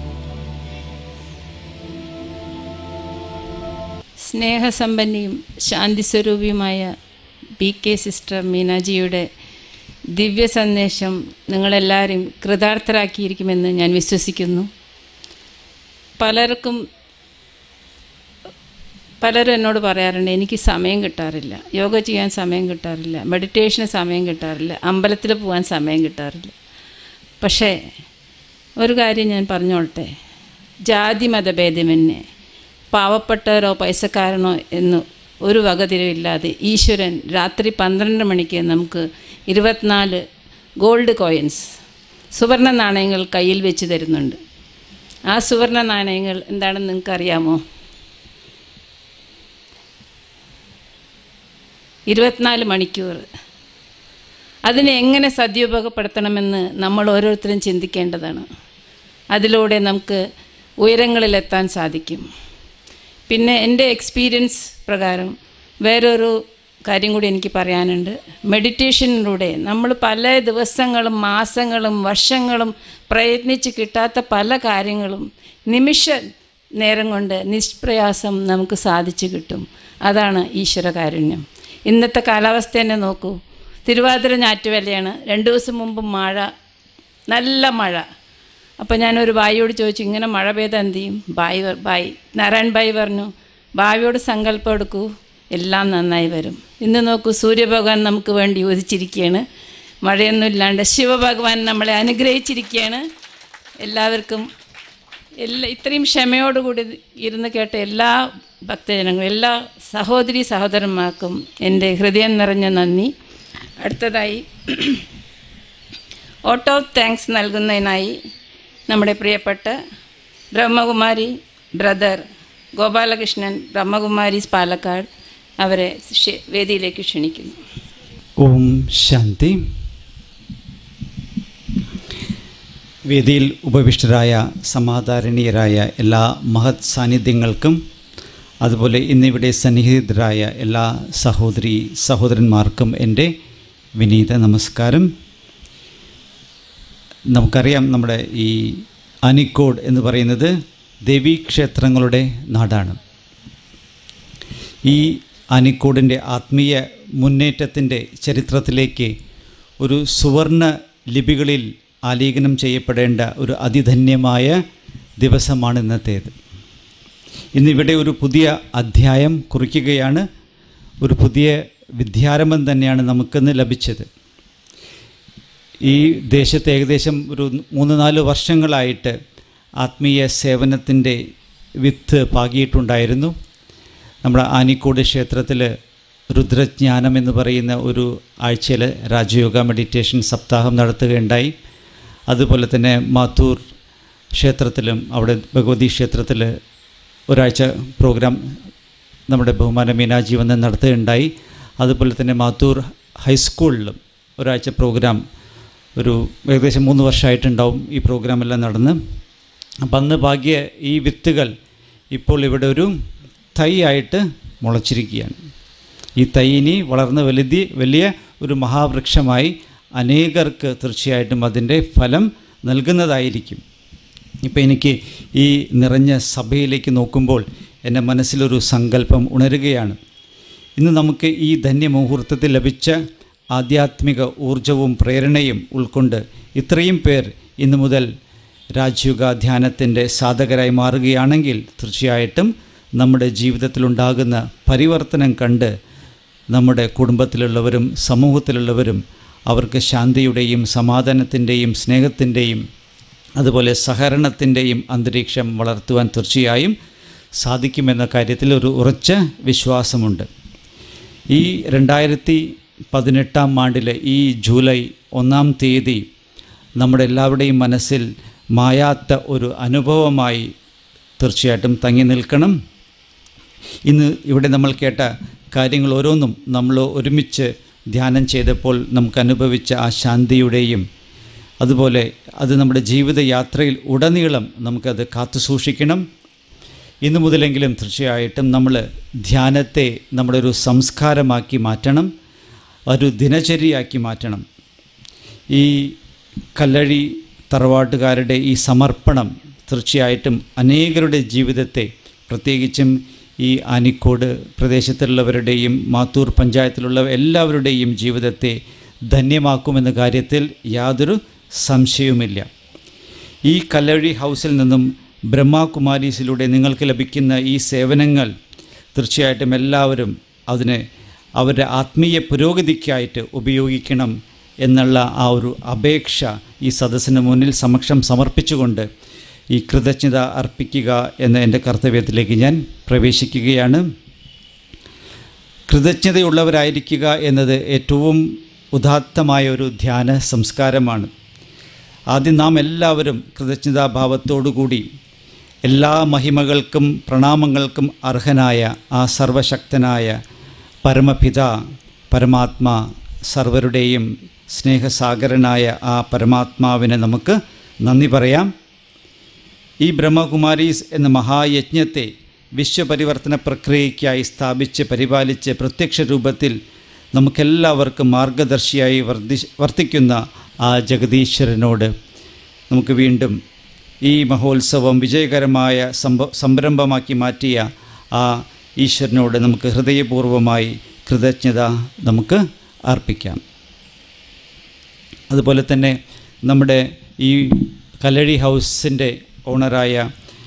സ്നേഹസമ്പന്നയും ശാന്തിസ്വരൂപിയുമായ പി കെ സിസ്റ്റർ മീനാജിയുടെ ദിവ്യ സന്ദേശം നിങ്ങളെല്ലാവരും കൃതാർത്ഥരാക്കിയിരിക്കുമെന്ന് ഞാൻ വിശ്വസിക്കുന്നു പലർക്കും പലരും എന്നോട് പറയാറുണ്ട് എനിക്ക് സമയം കിട്ടാറില്ല യോഗ ചെയ്യാൻ സമയം കിട്ടാറില്ല മെഡിറ്റേഷന് സമയം കിട്ടാറില്ല അമ്പലത്തിൽ പോകാൻ സമയം കിട്ടാറില്ല പക്ഷേ ഒരു കാര്യം ഞാൻ പറഞ്ഞോളട്ടെ ജാതി മതഭേദമന്യേ പാവപ്പെട്ടവരോ പൈസക്കാരനോ എന്ന് ഒരു വകതിരിവില്ലാതെ ഈശ്വരൻ രാത്രി പന്ത്രണ്ട് മണിക്ക് നമുക്ക് ഇരുപത്തിനാല് ഗോൾഡ് കോയിൻസ് സുവർണ നാണയങ്ങൾ കയ്യിൽ വെച്ച് തരുന്നുണ്ട് ആ സുവർണ നാണയങ്ങൾ എന്താണെന്ന് നിങ്ങൾക്കറിയാമോ ഇരുപത്തിനാല് മണിക്കൂർ അതിനെ എങ്ങനെ സദ്യുപയോഗപ്പെടുത്തണമെന്ന് നമ്മൾ ഓരോരുത്തരും ചിന്തിക്കേണ്ടതാണ് അതിലൂടെ നമുക്ക് ഉയരങ്ങളിലെത്താൻ സാധിക്കും പിന്നെ എൻ്റെ എക്സ്പീരിയൻസ് പ്രകാരം വേറൊരു കാര്യം കൂടി എനിക്ക് പറയാനുണ്ട് മെഡിറ്റേഷനിലൂടെ നമ്മൾ പല ദിവസങ്ങളും മാസങ്ങളും വർഷങ്ങളും പ്രയത്നിച്ച് കിട്ടാത്ത പല കാര്യങ്ങളും നിമിഷ നേരം കൊണ്ട് നിഷ്പ്രയാസം നമുക്ക് സാധിച്ചു കിട്ടും അതാണ് ഈശ്വരകാരുണ്യം ഇന്നത്തെ കാലാവസ്ഥ തന്നെ നോക്കൂ തിരുവാതിര ഞാറ്റുവേലയാണ് രണ്ട് ദിവസം മുമ്പ് മഴ നല്ല മഴ അപ്പോൾ ഞാനൊരു ബായിയോട് ചോദിച്ചു ഇങ്ങനെ മഴ പെയ്താൽ എന്ത് ചെയ്യും ബായി പ- ബായി നാരായൺ ബായി പറഞ്ഞു ഭാവിയോട് സങ്കല്പം എടുക്കൂ എല്ലാം നന്നായി വരും ഇന്ന് നോക്കൂ സൂര്യഭഗവാൻ നമുക്ക് വേണ്ടി ഉദിച്ചിരിക്കുകയാണ് മഴയൊന്നും ഇല്ലാണ്ട് ശിവഭഗവാൻ നമ്മളെ അനുഗ്രഹിച്ചിരിക്കുകയാണ് എല്ലാവർക്കും എല്ലാ ഇത്രയും ക്ഷമയോടുകൂടി ഇരുന്ന് കേട്ട എല്ലാ ഭക്തജനങ്ങളും എല്ലാ സഹോദരി സഹോദരന്മാർക്കും എൻ്റെ ഹൃദയം നിറഞ്ഞ നന്ദി അടുത്തതായി ഓട്ടോ താങ്ക്സ് നൽകുന്നതിനായി നമ്മുടെ പ്രിയപ്പെട്ട ബ്രഹ്മകുമാരി ബ്രദർ ഗോപാലകൃഷ്ണൻ ബ്രഹ്മകുമാരീസ് പാലക്കാട് അവരെ ക്ഷ- വേദിയിലേക്ക് ക്ഷണിക്കുന്നു ഓം ശാന്തി വേദിയിൽ ഉപവിഷ്ടരായ സമാധാരണീയരായ എല്ലാ മഹത് സാന്നിധ്യങ്ങൾക്കും അതുപോലെ ഇന്നിവിടെ സന്നിഹിതരായ എല്ലാ സഹോദരി സഹോദരന്മാർക്കും എൻ്റെ വിനീത നമസ്കാരം നമുക്കറിയാം നമ്മുടെ ഈ അനിക്കോട് എന്ന് പറയുന്നത് ദേവീക്ഷേത്രങ്ങളുടെ നാടാണ് ഈ അനിക്കോടിൻ്റെ ആത്മീയ മുന്നേറ്റത്തിൻ്റെ ചരിത്രത്തിലേക്ക് ഒരു സുവർണ ലിപികളിൽ ആലേഖനം ചെയ്യപ്പെടേണ്ട ഒരു അതിധന്യമായ ദിവസമാണ് ഇന്നത്തേത് ഇന്നിവിടെ ഒരു പുതിയ അധ്യായം കുറിക്കുകയാണ് ഒരു പുതിയ വിദ്യാരംഭം തന്നെയാണ് നമുക്കിന്ന് ലഭിച്ചത് ഈ ദേശത്ത് ഏകദേശം ഒരു മൂന്ന് നാല് വർഷങ്ങളായിട്ട് ആത്മീയ സേവനത്തിൻ്റെ വിത്ത് പാകിയിട്ടുണ്ടായിരുന്നു നമ്മുടെ ആനിക്കോട് ക്ഷേത്രത്തിൽ രുദ്രജ്ഞാനം എന്ന് പറയുന്ന ഒരു ആഴ്ചയിൽ രാജയോഗ മെഡിറ്റേഷൻ സപ്താഹം നടത്തുകയുണ്ടായി അതുപോലെ തന്നെ മാത്തൂർ ക്ഷേത്രത്തിലും അവിടെ ഭഗവതി ക്ഷേത്രത്തിൽ ഒരാഴ്ച പ്രോഗ്രാം നമ്മുടെ ബഹുമാന മീനാജി വന്ന് നടത്തുകയുണ്ടായി അതുപോലെ തന്നെ മാത്തൂർ ഹൈസ്കൂളിലും ഒരാഴ്ച പ്രോഗ്രാം ഒരു ഏകദേശം മൂന്ന് വർഷമായിട്ടുണ്ടാവും ഈ പ്രോഗ്രാമെല്ലാം നടന്ന് അപ്പം അന്ന് ഭാഗ്യ ഈ വിത്തുകൾ ഇപ്പോൾ ഇവിടെ ഒരു തൈ ആയിട്ട് മുളച്ചിരിക്കുകയാണ് ഈ തൈ ഇനി വളർന്ന് വലുതി വലിയ ഒരു മഹാവൃക്ഷമായി അനേകർക്ക് തീർച്ചയായിട്ടും അതിൻ്റെ ഫലം നൽകുന്നതായിരിക്കും ഇപ്പം എനിക്ക് ഈ നിറഞ്ഞ സഭയിലേക്ക് നോക്കുമ്പോൾ എൻ്റെ മനസ്സിലൊരു സങ്കല്പം ഉണരുകയാണ് ഇന്ന് നമുക്ക് ഈ ധന്യമുഹൂർത്തത്തിൽ ലഭിച്ച ആധ്യാത്മിക ഊർജവും പ്രേരണയും ഉൾക്കൊണ്ട് ഇത്രയും പേർ ഇന്നു മുതൽ രാജയുഗ ധ്യാനത്തിൻ്റെ സാധകരായി മാറുകയാണെങ്കിൽ തീർച്ചയായിട്ടും നമ്മുടെ ജീവിതത്തിലുണ്ടാകുന്ന പരിവർത്തനം കണ്ട് നമ്മുടെ കുടുംബത്തിലുള്ളവരും സമൂഹത്തിലുള്ളവരും അവർക്ക് ശാന്തിയുടെയും സമാധാനത്തിൻ്റെയും സ്നേഹത്തിൻ്റെയും അതുപോലെ സഹകരണത്തിൻ്റെയും അന്തരീക്ഷം വളർത്തുവാൻ തീർച്ചയായും സാധിക്കുമെന്ന കാര്യത്തിൽ ഒരു ഉറച്ച വിശ്വാസമുണ്ട് ഈ രണ്ടായിരത്തി പതിനെട്ടാം ആണ്ടിലെ ഈ ജൂലൈ ഒന്നാം തീയതി നമ്മുടെ എല്ലാവരുടെയും മനസ്സിൽ മായാത്ത ഒരു അനുഭവമായി തീർച്ചയായിട്ടും തങ്ങി നിൽക്കണം ഇന്ന് ഇവിടെ നമ്മൾ കേട്ട കാര്യങ്ങൾ ഓരോന്നും നമ്മൾ ഒരുമിച്ച് ധ്യാനം ചെയ്തപ്പോൾ നമുക്ക് അനുഭവിച്ച ആ ശാന്തിയുടെയും അതുപോലെ അത് നമ്മുടെ ജീവിതയാത്രയിൽ ഉടനീളം നമുക്കത് കാത്തു സൂക്ഷിക്കണം ഇന്നു മുതലെങ്കിലും തീർച്ചയായിട്ടും നമ്മൾ ധ്യാനത്തെ നമ്മുടെ ഒരു സംസ്കാരമാക്കി മാറ്റണം ഒരു ദിനചര്യയാക്കി മാറ്റണം ഈ കല്ലഴി തറവാട്ടുകാരുടെ ഈ സമർപ്പണം തീർച്ചയായിട്ടും അനേകരുടെ ജീവിതത്തെ പ്രത്യേകിച്ചും ഈ ആനിക്കോട് പ്രദേശത്തുള്ളവരുടെയും മാത്തൂർ പഞ്ചായത്തിലുള്ള എല്ലാവരുടെയും ജീവിതത്തെ ധന്യമാക്കുമെന്ന കാര്യത്തിൽ യാതൊരു സംശയവുമില്ല ഈ കല്ലഴി ഹൗസിൽ നിന്നും ബ്രഹ്മകുമാരീസിലൂടെ നിങ്ങൾക്ക് ലഭിക്കുന്ന ഈ സേവനങ്ങൾ തീർച്ചയായിട്ടും എല്ലാവരും അതിന് അവരുടെ ആത്മീയ പുരോഗതിക്കായിട്ട് ഉപയോഗിക്കണം എന്നുള്ള ആ ഒരു അപേക്ഷ ഈ സദസ്സിന് മുന്നിൽ സമക്ഷം സമർപ്പിച്ചുകൊണ്ട് ഈ കൃതജ്ഞത അർപ്പിക്കുക എന്ന എൻ്റെ കർത്തവ്യത്തിലേക്ക് ഞാൻ പ്രവേശിക്കുകയാണ് കൃതജ്ഞതയുള്ളവരായിരിക്കുക എന്നത് ഏറ്റവും ഉദാത്തമായ ഒരു ധ്യാന സംസ്കാരമാണ് ആദ്യം നാം എല്ലാവരും കൃതജ്ഞതാഭാവത്തോടുകൂടി എല്ലാ മഹിമകൾക്കും പ്രണാമങ്ങൾക്കും അർഹനായ ആ സർവശക്തനായ പരമപിത പരമാത്മാ സർവരുടെയും സ്നേഹസാഗരനായ ആ പരമാത്മാവിനെ നമുക്ക് നന്ദി പറയാം ഈ ബ്രഹ്മകുമാരീസ് എന്ന മഹായജ്ഞത്തെ വിശ്വപരിവർത്തന പ്രക്രിയയ്ക്കായി സ്ഥാപിച്ച് പരിപാലിച്ച് പ്രത്യക്ഷ രൂപത്തിൽ നമുക്കെല്ലാവർക്കും മാർഗദർശിയായി വർദ്ധി വർത്തിക്കുന്ന ആ ജഗദീശ്വരനോട് നമുക്ക് വീണ്ടും ഈ മഹോത്സവം വിജയകരമായ സംഭ സംരംഭമാക്കി മാറ്റിയ ആ ഈശ്വരനോട് നമുക്ക് ഹൃദയപൂർവമായി കൃതജ്ഞത നമുക്ക് അർപ്പിക്കാം അതുപോലെ തന്നെ നമ്മുടെ ഈ കല്ലഴി ഹൗസിൻ്റെ ഓണറായ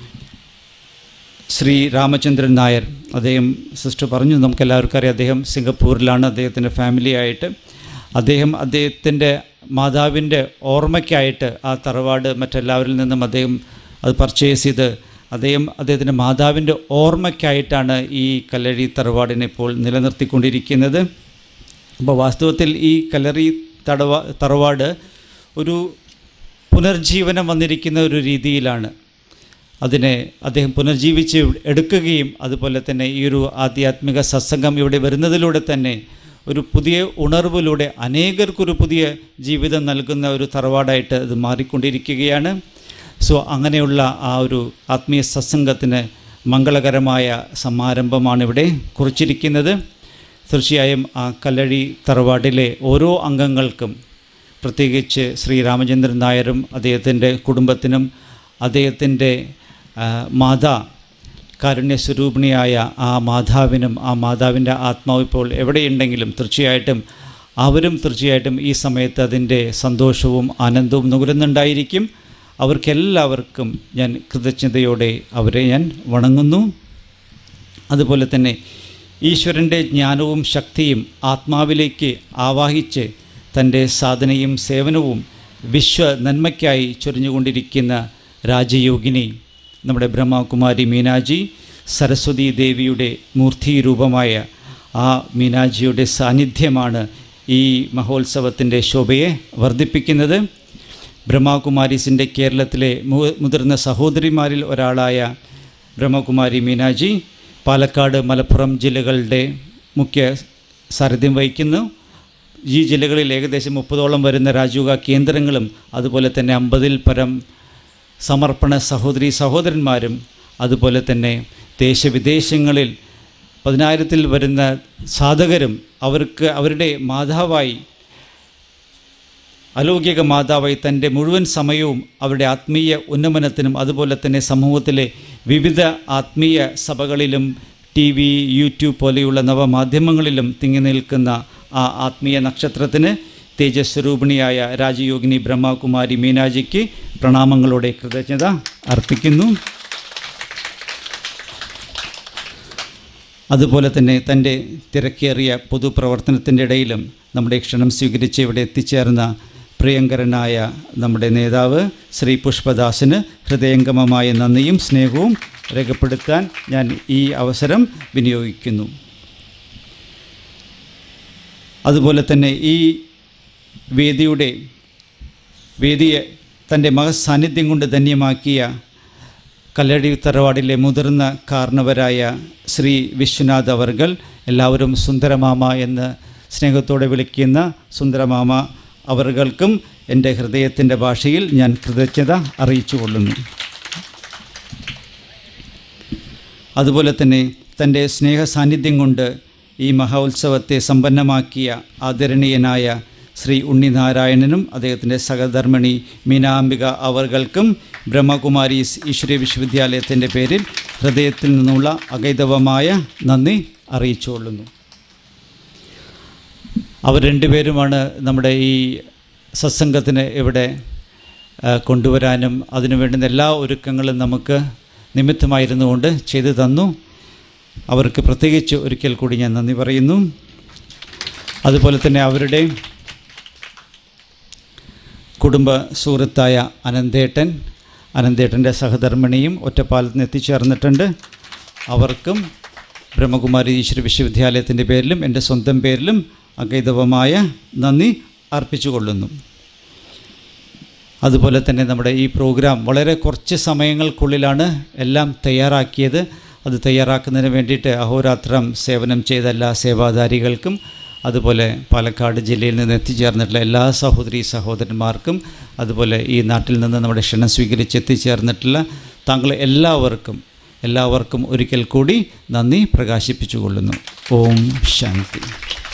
ശ്രീ രാമചന്ദ്രൻ നായർ അദ്ദേഹം സിസ്റ്റർ പറഞ്ഞു നമുക്കെല്ലാവർക്കും അറിയാം അദ്ദേഹം സിംഗപ്പൂരിലാണ് അദ്ദേഹത്തിൻ്റെ ഫാമിലിയായിട്ട് അദ്ദേഹം അദ്ദേഹത്തിൻ്റെ മാതാവിൻ്റെ ഓർമ്മയ്ക്കായിട്ട് ആ തറവാട് മറ്റെല്ലാവരിൽ നിന്നും അദ്ദേഹം അത് പർച്ചേസ് ചെയ്ത് അദ്ദേഹം അദ്ദേഹത്തിൻ്റെ മാതാവിൻ്റെ ഓർമ്മയ്ക്കായിട്ടാണ് ഈ കല്ലഴി തറവാടിനെ ഇപ്പോൾ നിലനിർത്തിക്കൊണ്ടിരിക്കുന്നത് അപ്പോൾ വാസ്തവത്തിൽ ഈ കല്ലറി തടവ തറവാട് ഒരു പുനർജീവനം വന്നിരിക്കുന്ന ഒരു രീതിയിലാണ് അതിനെ അദ്ദേഹം പുനർജീവിച്ച് എടുക്കുകയും അതുപോലെ തന്നെ ഈ ഒരു ആധ്യാത്മിക സത്സംഗം ഇവിടെ വരുന്നതിലൂടെ തന്നെ ഒരു പുതിയ ഉണർവിലൂടെ അനേകർക്കൊരു പുതിയ ജീവിതം നൽകുന്ന ഒരു തറവാടായിട്ട് ഇത് മാറിക്കൊണ്ടിരിക്കുകയാണ് സോ അങ്ങനെയുള്ള ആ ഒരു ആത്മീയ സത്സംഗത്തിന് മംഗളകരമായ സമാരംഭമാണ് ഇവിടെ കുറിച്ചിരിക്കുന്നത് തീർച്ചയായും ആ കല്ലഴി തറവാടിലെ ഓരോ അംഗങ്ങൾക്കും പ്രത്യേകിച്ച് ശ്രീ രാമചന്ദ്രൻ നായരും അദ്ദേഹത്തിൻ്റെ കുടുംബത്തിനും അദ്ദേഹത്തിൻ്റെ മാതാ കാരുണ്യസ്വരൂപിണിയായ ആ മാതാവിനും ആ മാതാവിൻ്റെ ആത്മാവ് ഇപ്പോൾ എവിടെയുണ്ടെങ്കിലും തീർച്ചയായിട്ടും അവരും തീർച്ചയായിട്ടും ഈ സമയത്ത് അതിൻ്റെ സന്തോഷവും ആനന്ദവും നുകരുന്നുണ്ടായിരിക്കും അവർക്കെല്ലാവർക്കും ഞാൻ കൃതജ്ഞതയോടെ അവരെ ഞാൻ വണങ്ങുന്നു അതുപോലെ തന്നെ ഈശ്വരൻ്റെ ജ്ഞാനവും ശക്തിയും ആത്മാവിലേക്ക് ആവാഹിച്ച് തൻ്റെ സാധനയും സേവനവും വിശ്വ നന്മയ്ക്കായി ചൊരിഞ്ഞുകൊണ്ടിരിക്കുന്ന രാജയോഗിനി നമ്മുടെ ബ്രഹ്മകുമാരി മീനാജി സരസ്വതി ദേവിയുടെ മൂർത്തിരൂപമായ ആ മീനാജിയുടെ സാന്നിധ്യമാണ് ഈ മഹോത്സവത്തിൻ്റെ ശോഭയെ വർദ്ധിപ്പിക്കുന്നത് ബ്രഹ്മകുമാരീസിൻ്റെ കേരളത്തിലെ മുതിർന്ന സഹോദരിമാരിൽ ഒരാളായ ബ്രഹ്മകുമാരി മീനാജി പാലക്കാട് മലപ്പുറം ജില്ലകളുടെ മുഖ്യ സാരഥ്യം വഹിക്കുന്നു ഈ ജില്ലകളിൽ ഏകദേശം മുപ്പതോളം വരുന്ന രാജയോഗ കേന്ദ്രങ്ങളും അതുപോലെ തന്നെ അമ്പതിൽ പരം സമർപ്പണ സഹോദരി സഹോദരന്മാരും അതുപോലെ തന്നെ ദേശവിദേശങ്ങളിൽ പതിനായിരത്തിൽ വരുന്ന സാധകരും അവർക്ക് അവരുടെ മാതാവായി അലൗകിക മാതാവായി തൻ്റെ മുഴുവൻ സമയവും അവരുടെ ആത്മീയ ഉന്നമനത്തിനും അതുപോലെ തന്നെ സമൂഹത്തിലെ വിവിധ ആത്മീയ സഭകളിലും ടി വി യൂട്യൂബ് പോലെയുള്ള നവമാധ്യമങ്ങളിലും തിങ്ങി നിൽക്കുന്ന ആ ആത്മീയ നക്ഷത്രത്തിന് തേജസ്വരൂപിണിയായ രാജയോഗിനി ബ്രഹ്മകുമാരി മീനാജിക്ക് പ്രണാമങ്ങളോടെ കൃതജ്ഞത അർപ്പിക്കുന്നു അതുപോലെ തന്നെ തൻ്റെ തിരക്കേറിയ പൊതുപ്രവർത്തനത്തിൻ്റെ ഇടയിലും നമ്മുടെ ക്ഷണം സ്വീകരിച്ച് ഇവിടെ എത്തിച്ചേർന്ന പ്രിയങ്കരനായ നമ്മുടെ നേതാവ് ശ്രീ പുഷ്പദാസിന് ഹൃദയംഗമമായ നന്ദിയും സ്നേഹവും രേഖപ്പെടുത്താൻ ഞാൻ ഈ അവസരം വിനിയോഗിക്കുന്നു അതുപോലെ തന്നെ ഈ വേദിയുടെ വേദിയെ തൻ്റെ മഹസാന്നിധ്യം കൊണ്ട് ധന്യമാക്കിയ കല്ലടി തറവാടിലെ മുതിർന്ന കാരണവരായ ശ്രീ വിശ്വനാഥ് അവർകൾ എല്ലാവരും സുന്ദരമാമ എന്ന് സ്നേഹത്തോടെ വിളിക്കുന്ന സുന്ദരമാമ അവർകൾക്കും എൻ്റെ ഹൃദയത്തിൻ്റെ ഭാഷയിൽ ഞാൻ കൃതജ്ഞത അറിയിച്ചു കൊള്ളുന്നു അതുപോലെ തന്നെ തൻ്റെ സ്നേഹ സാന്നിധ്യം കൊണ്ട് ഈ മഹോത്സവത്തെ സമ്പന്നമാക്കിയ ആദരണീയനായ ശ്രീ ഉണ്ണിനാരായണനും അദ്ദേഹത്തിൻ്റെ സഹധർമ്മിണി മീനാംബിക അവർകൾക്കും ബ്രഹ്മകുമാരി ഈശ്വരീയ വിശ്വവിദ്യാലയത്തിൻ്റെ പേരിൽ ഹൃദയത്തിൽ നിന്നുള്ള അകൈതവമായ നന്ദി അറിയിച്ചുകൊള്ളുന്നു അവർ രണ്ടുപേരുമാണ് നമ്മുടെ ഈ സത്സംഗത്തിന് ഇവിടെ ആ, കൊണ്ടുവരാനും അതിനു വേണ്ടുന്ന എല്ലാ ഒരുക്കങ്ങളും നമുക്ക് നിമിത്തമായിരുന്നുകൊണ്ട് ചെയ്തു തന്നു അവർക്ക് പ്രത്യേകിച്ച് ഒരിക്കൽ കൂടി ഞാൻ നന്ദി പറയുന്നു അതുപോലെ തന്നെ അവരുടെ കുടുംബ സുഹൃത്തായ അനന്തേട്ടൻ അനന്തേട്ടൻ്റെ സഹധർമ്മിണിയും ഒറ്റപ്പാലത്ത് നിന്ന് എത്തിച്ചേർന്നിട്ടുണ്ട് അവർക്കും ബ്രഹ്മകുമാരി ഈശ്വര വിശ്വവിദ്യാലയത്തിൻ്റെ പേരിലും എൻ്റെ സ്വന്തം പേരിലും അഗൈതവമായ നന്ദി അർപ്പിച്ചുകൊള്ളുന്നു അതുപോലെ തന്നെ നമ്മുടെ ഈ പ്രോഗ്രാം വളരെ കുറച്ച് സമയങ്ങൾക്കുള്ളിലാണ് എല്ലാം തയ്യാറാക്കിയത് അത് തയ്യാറാക്കുന്നതിന് വേണ്ടിയിട്ട് അഹോരാത്രം സേവനം ചെയ്ത എല്ലാ സേവാധാരികൾക്കും അതുപോലെ പാലക്കാട് ജില്ലയിൽ നിന്ന് എത്തിച്ചേർന്നിട്ടുള്ള എല്ലാ സഹോദരി സഹോദരന്മാർക്കും അതുപോലെ ഈ നാട്ടിൽ നിന്ന് നമ്മുടെ ക്ഷണം സ്വീകരിച്ച് എത്തിച്ചേർന്നിട്ടുള്ള താങ്കൾ എല്ലാവർക്കും എല്ലാവർക്കും ഒരിക്കൽ കൂടി നന്ദി പ്രകാശിപ്പിച്ചുകൊള്ളുന്നു ഓം ശാന്തി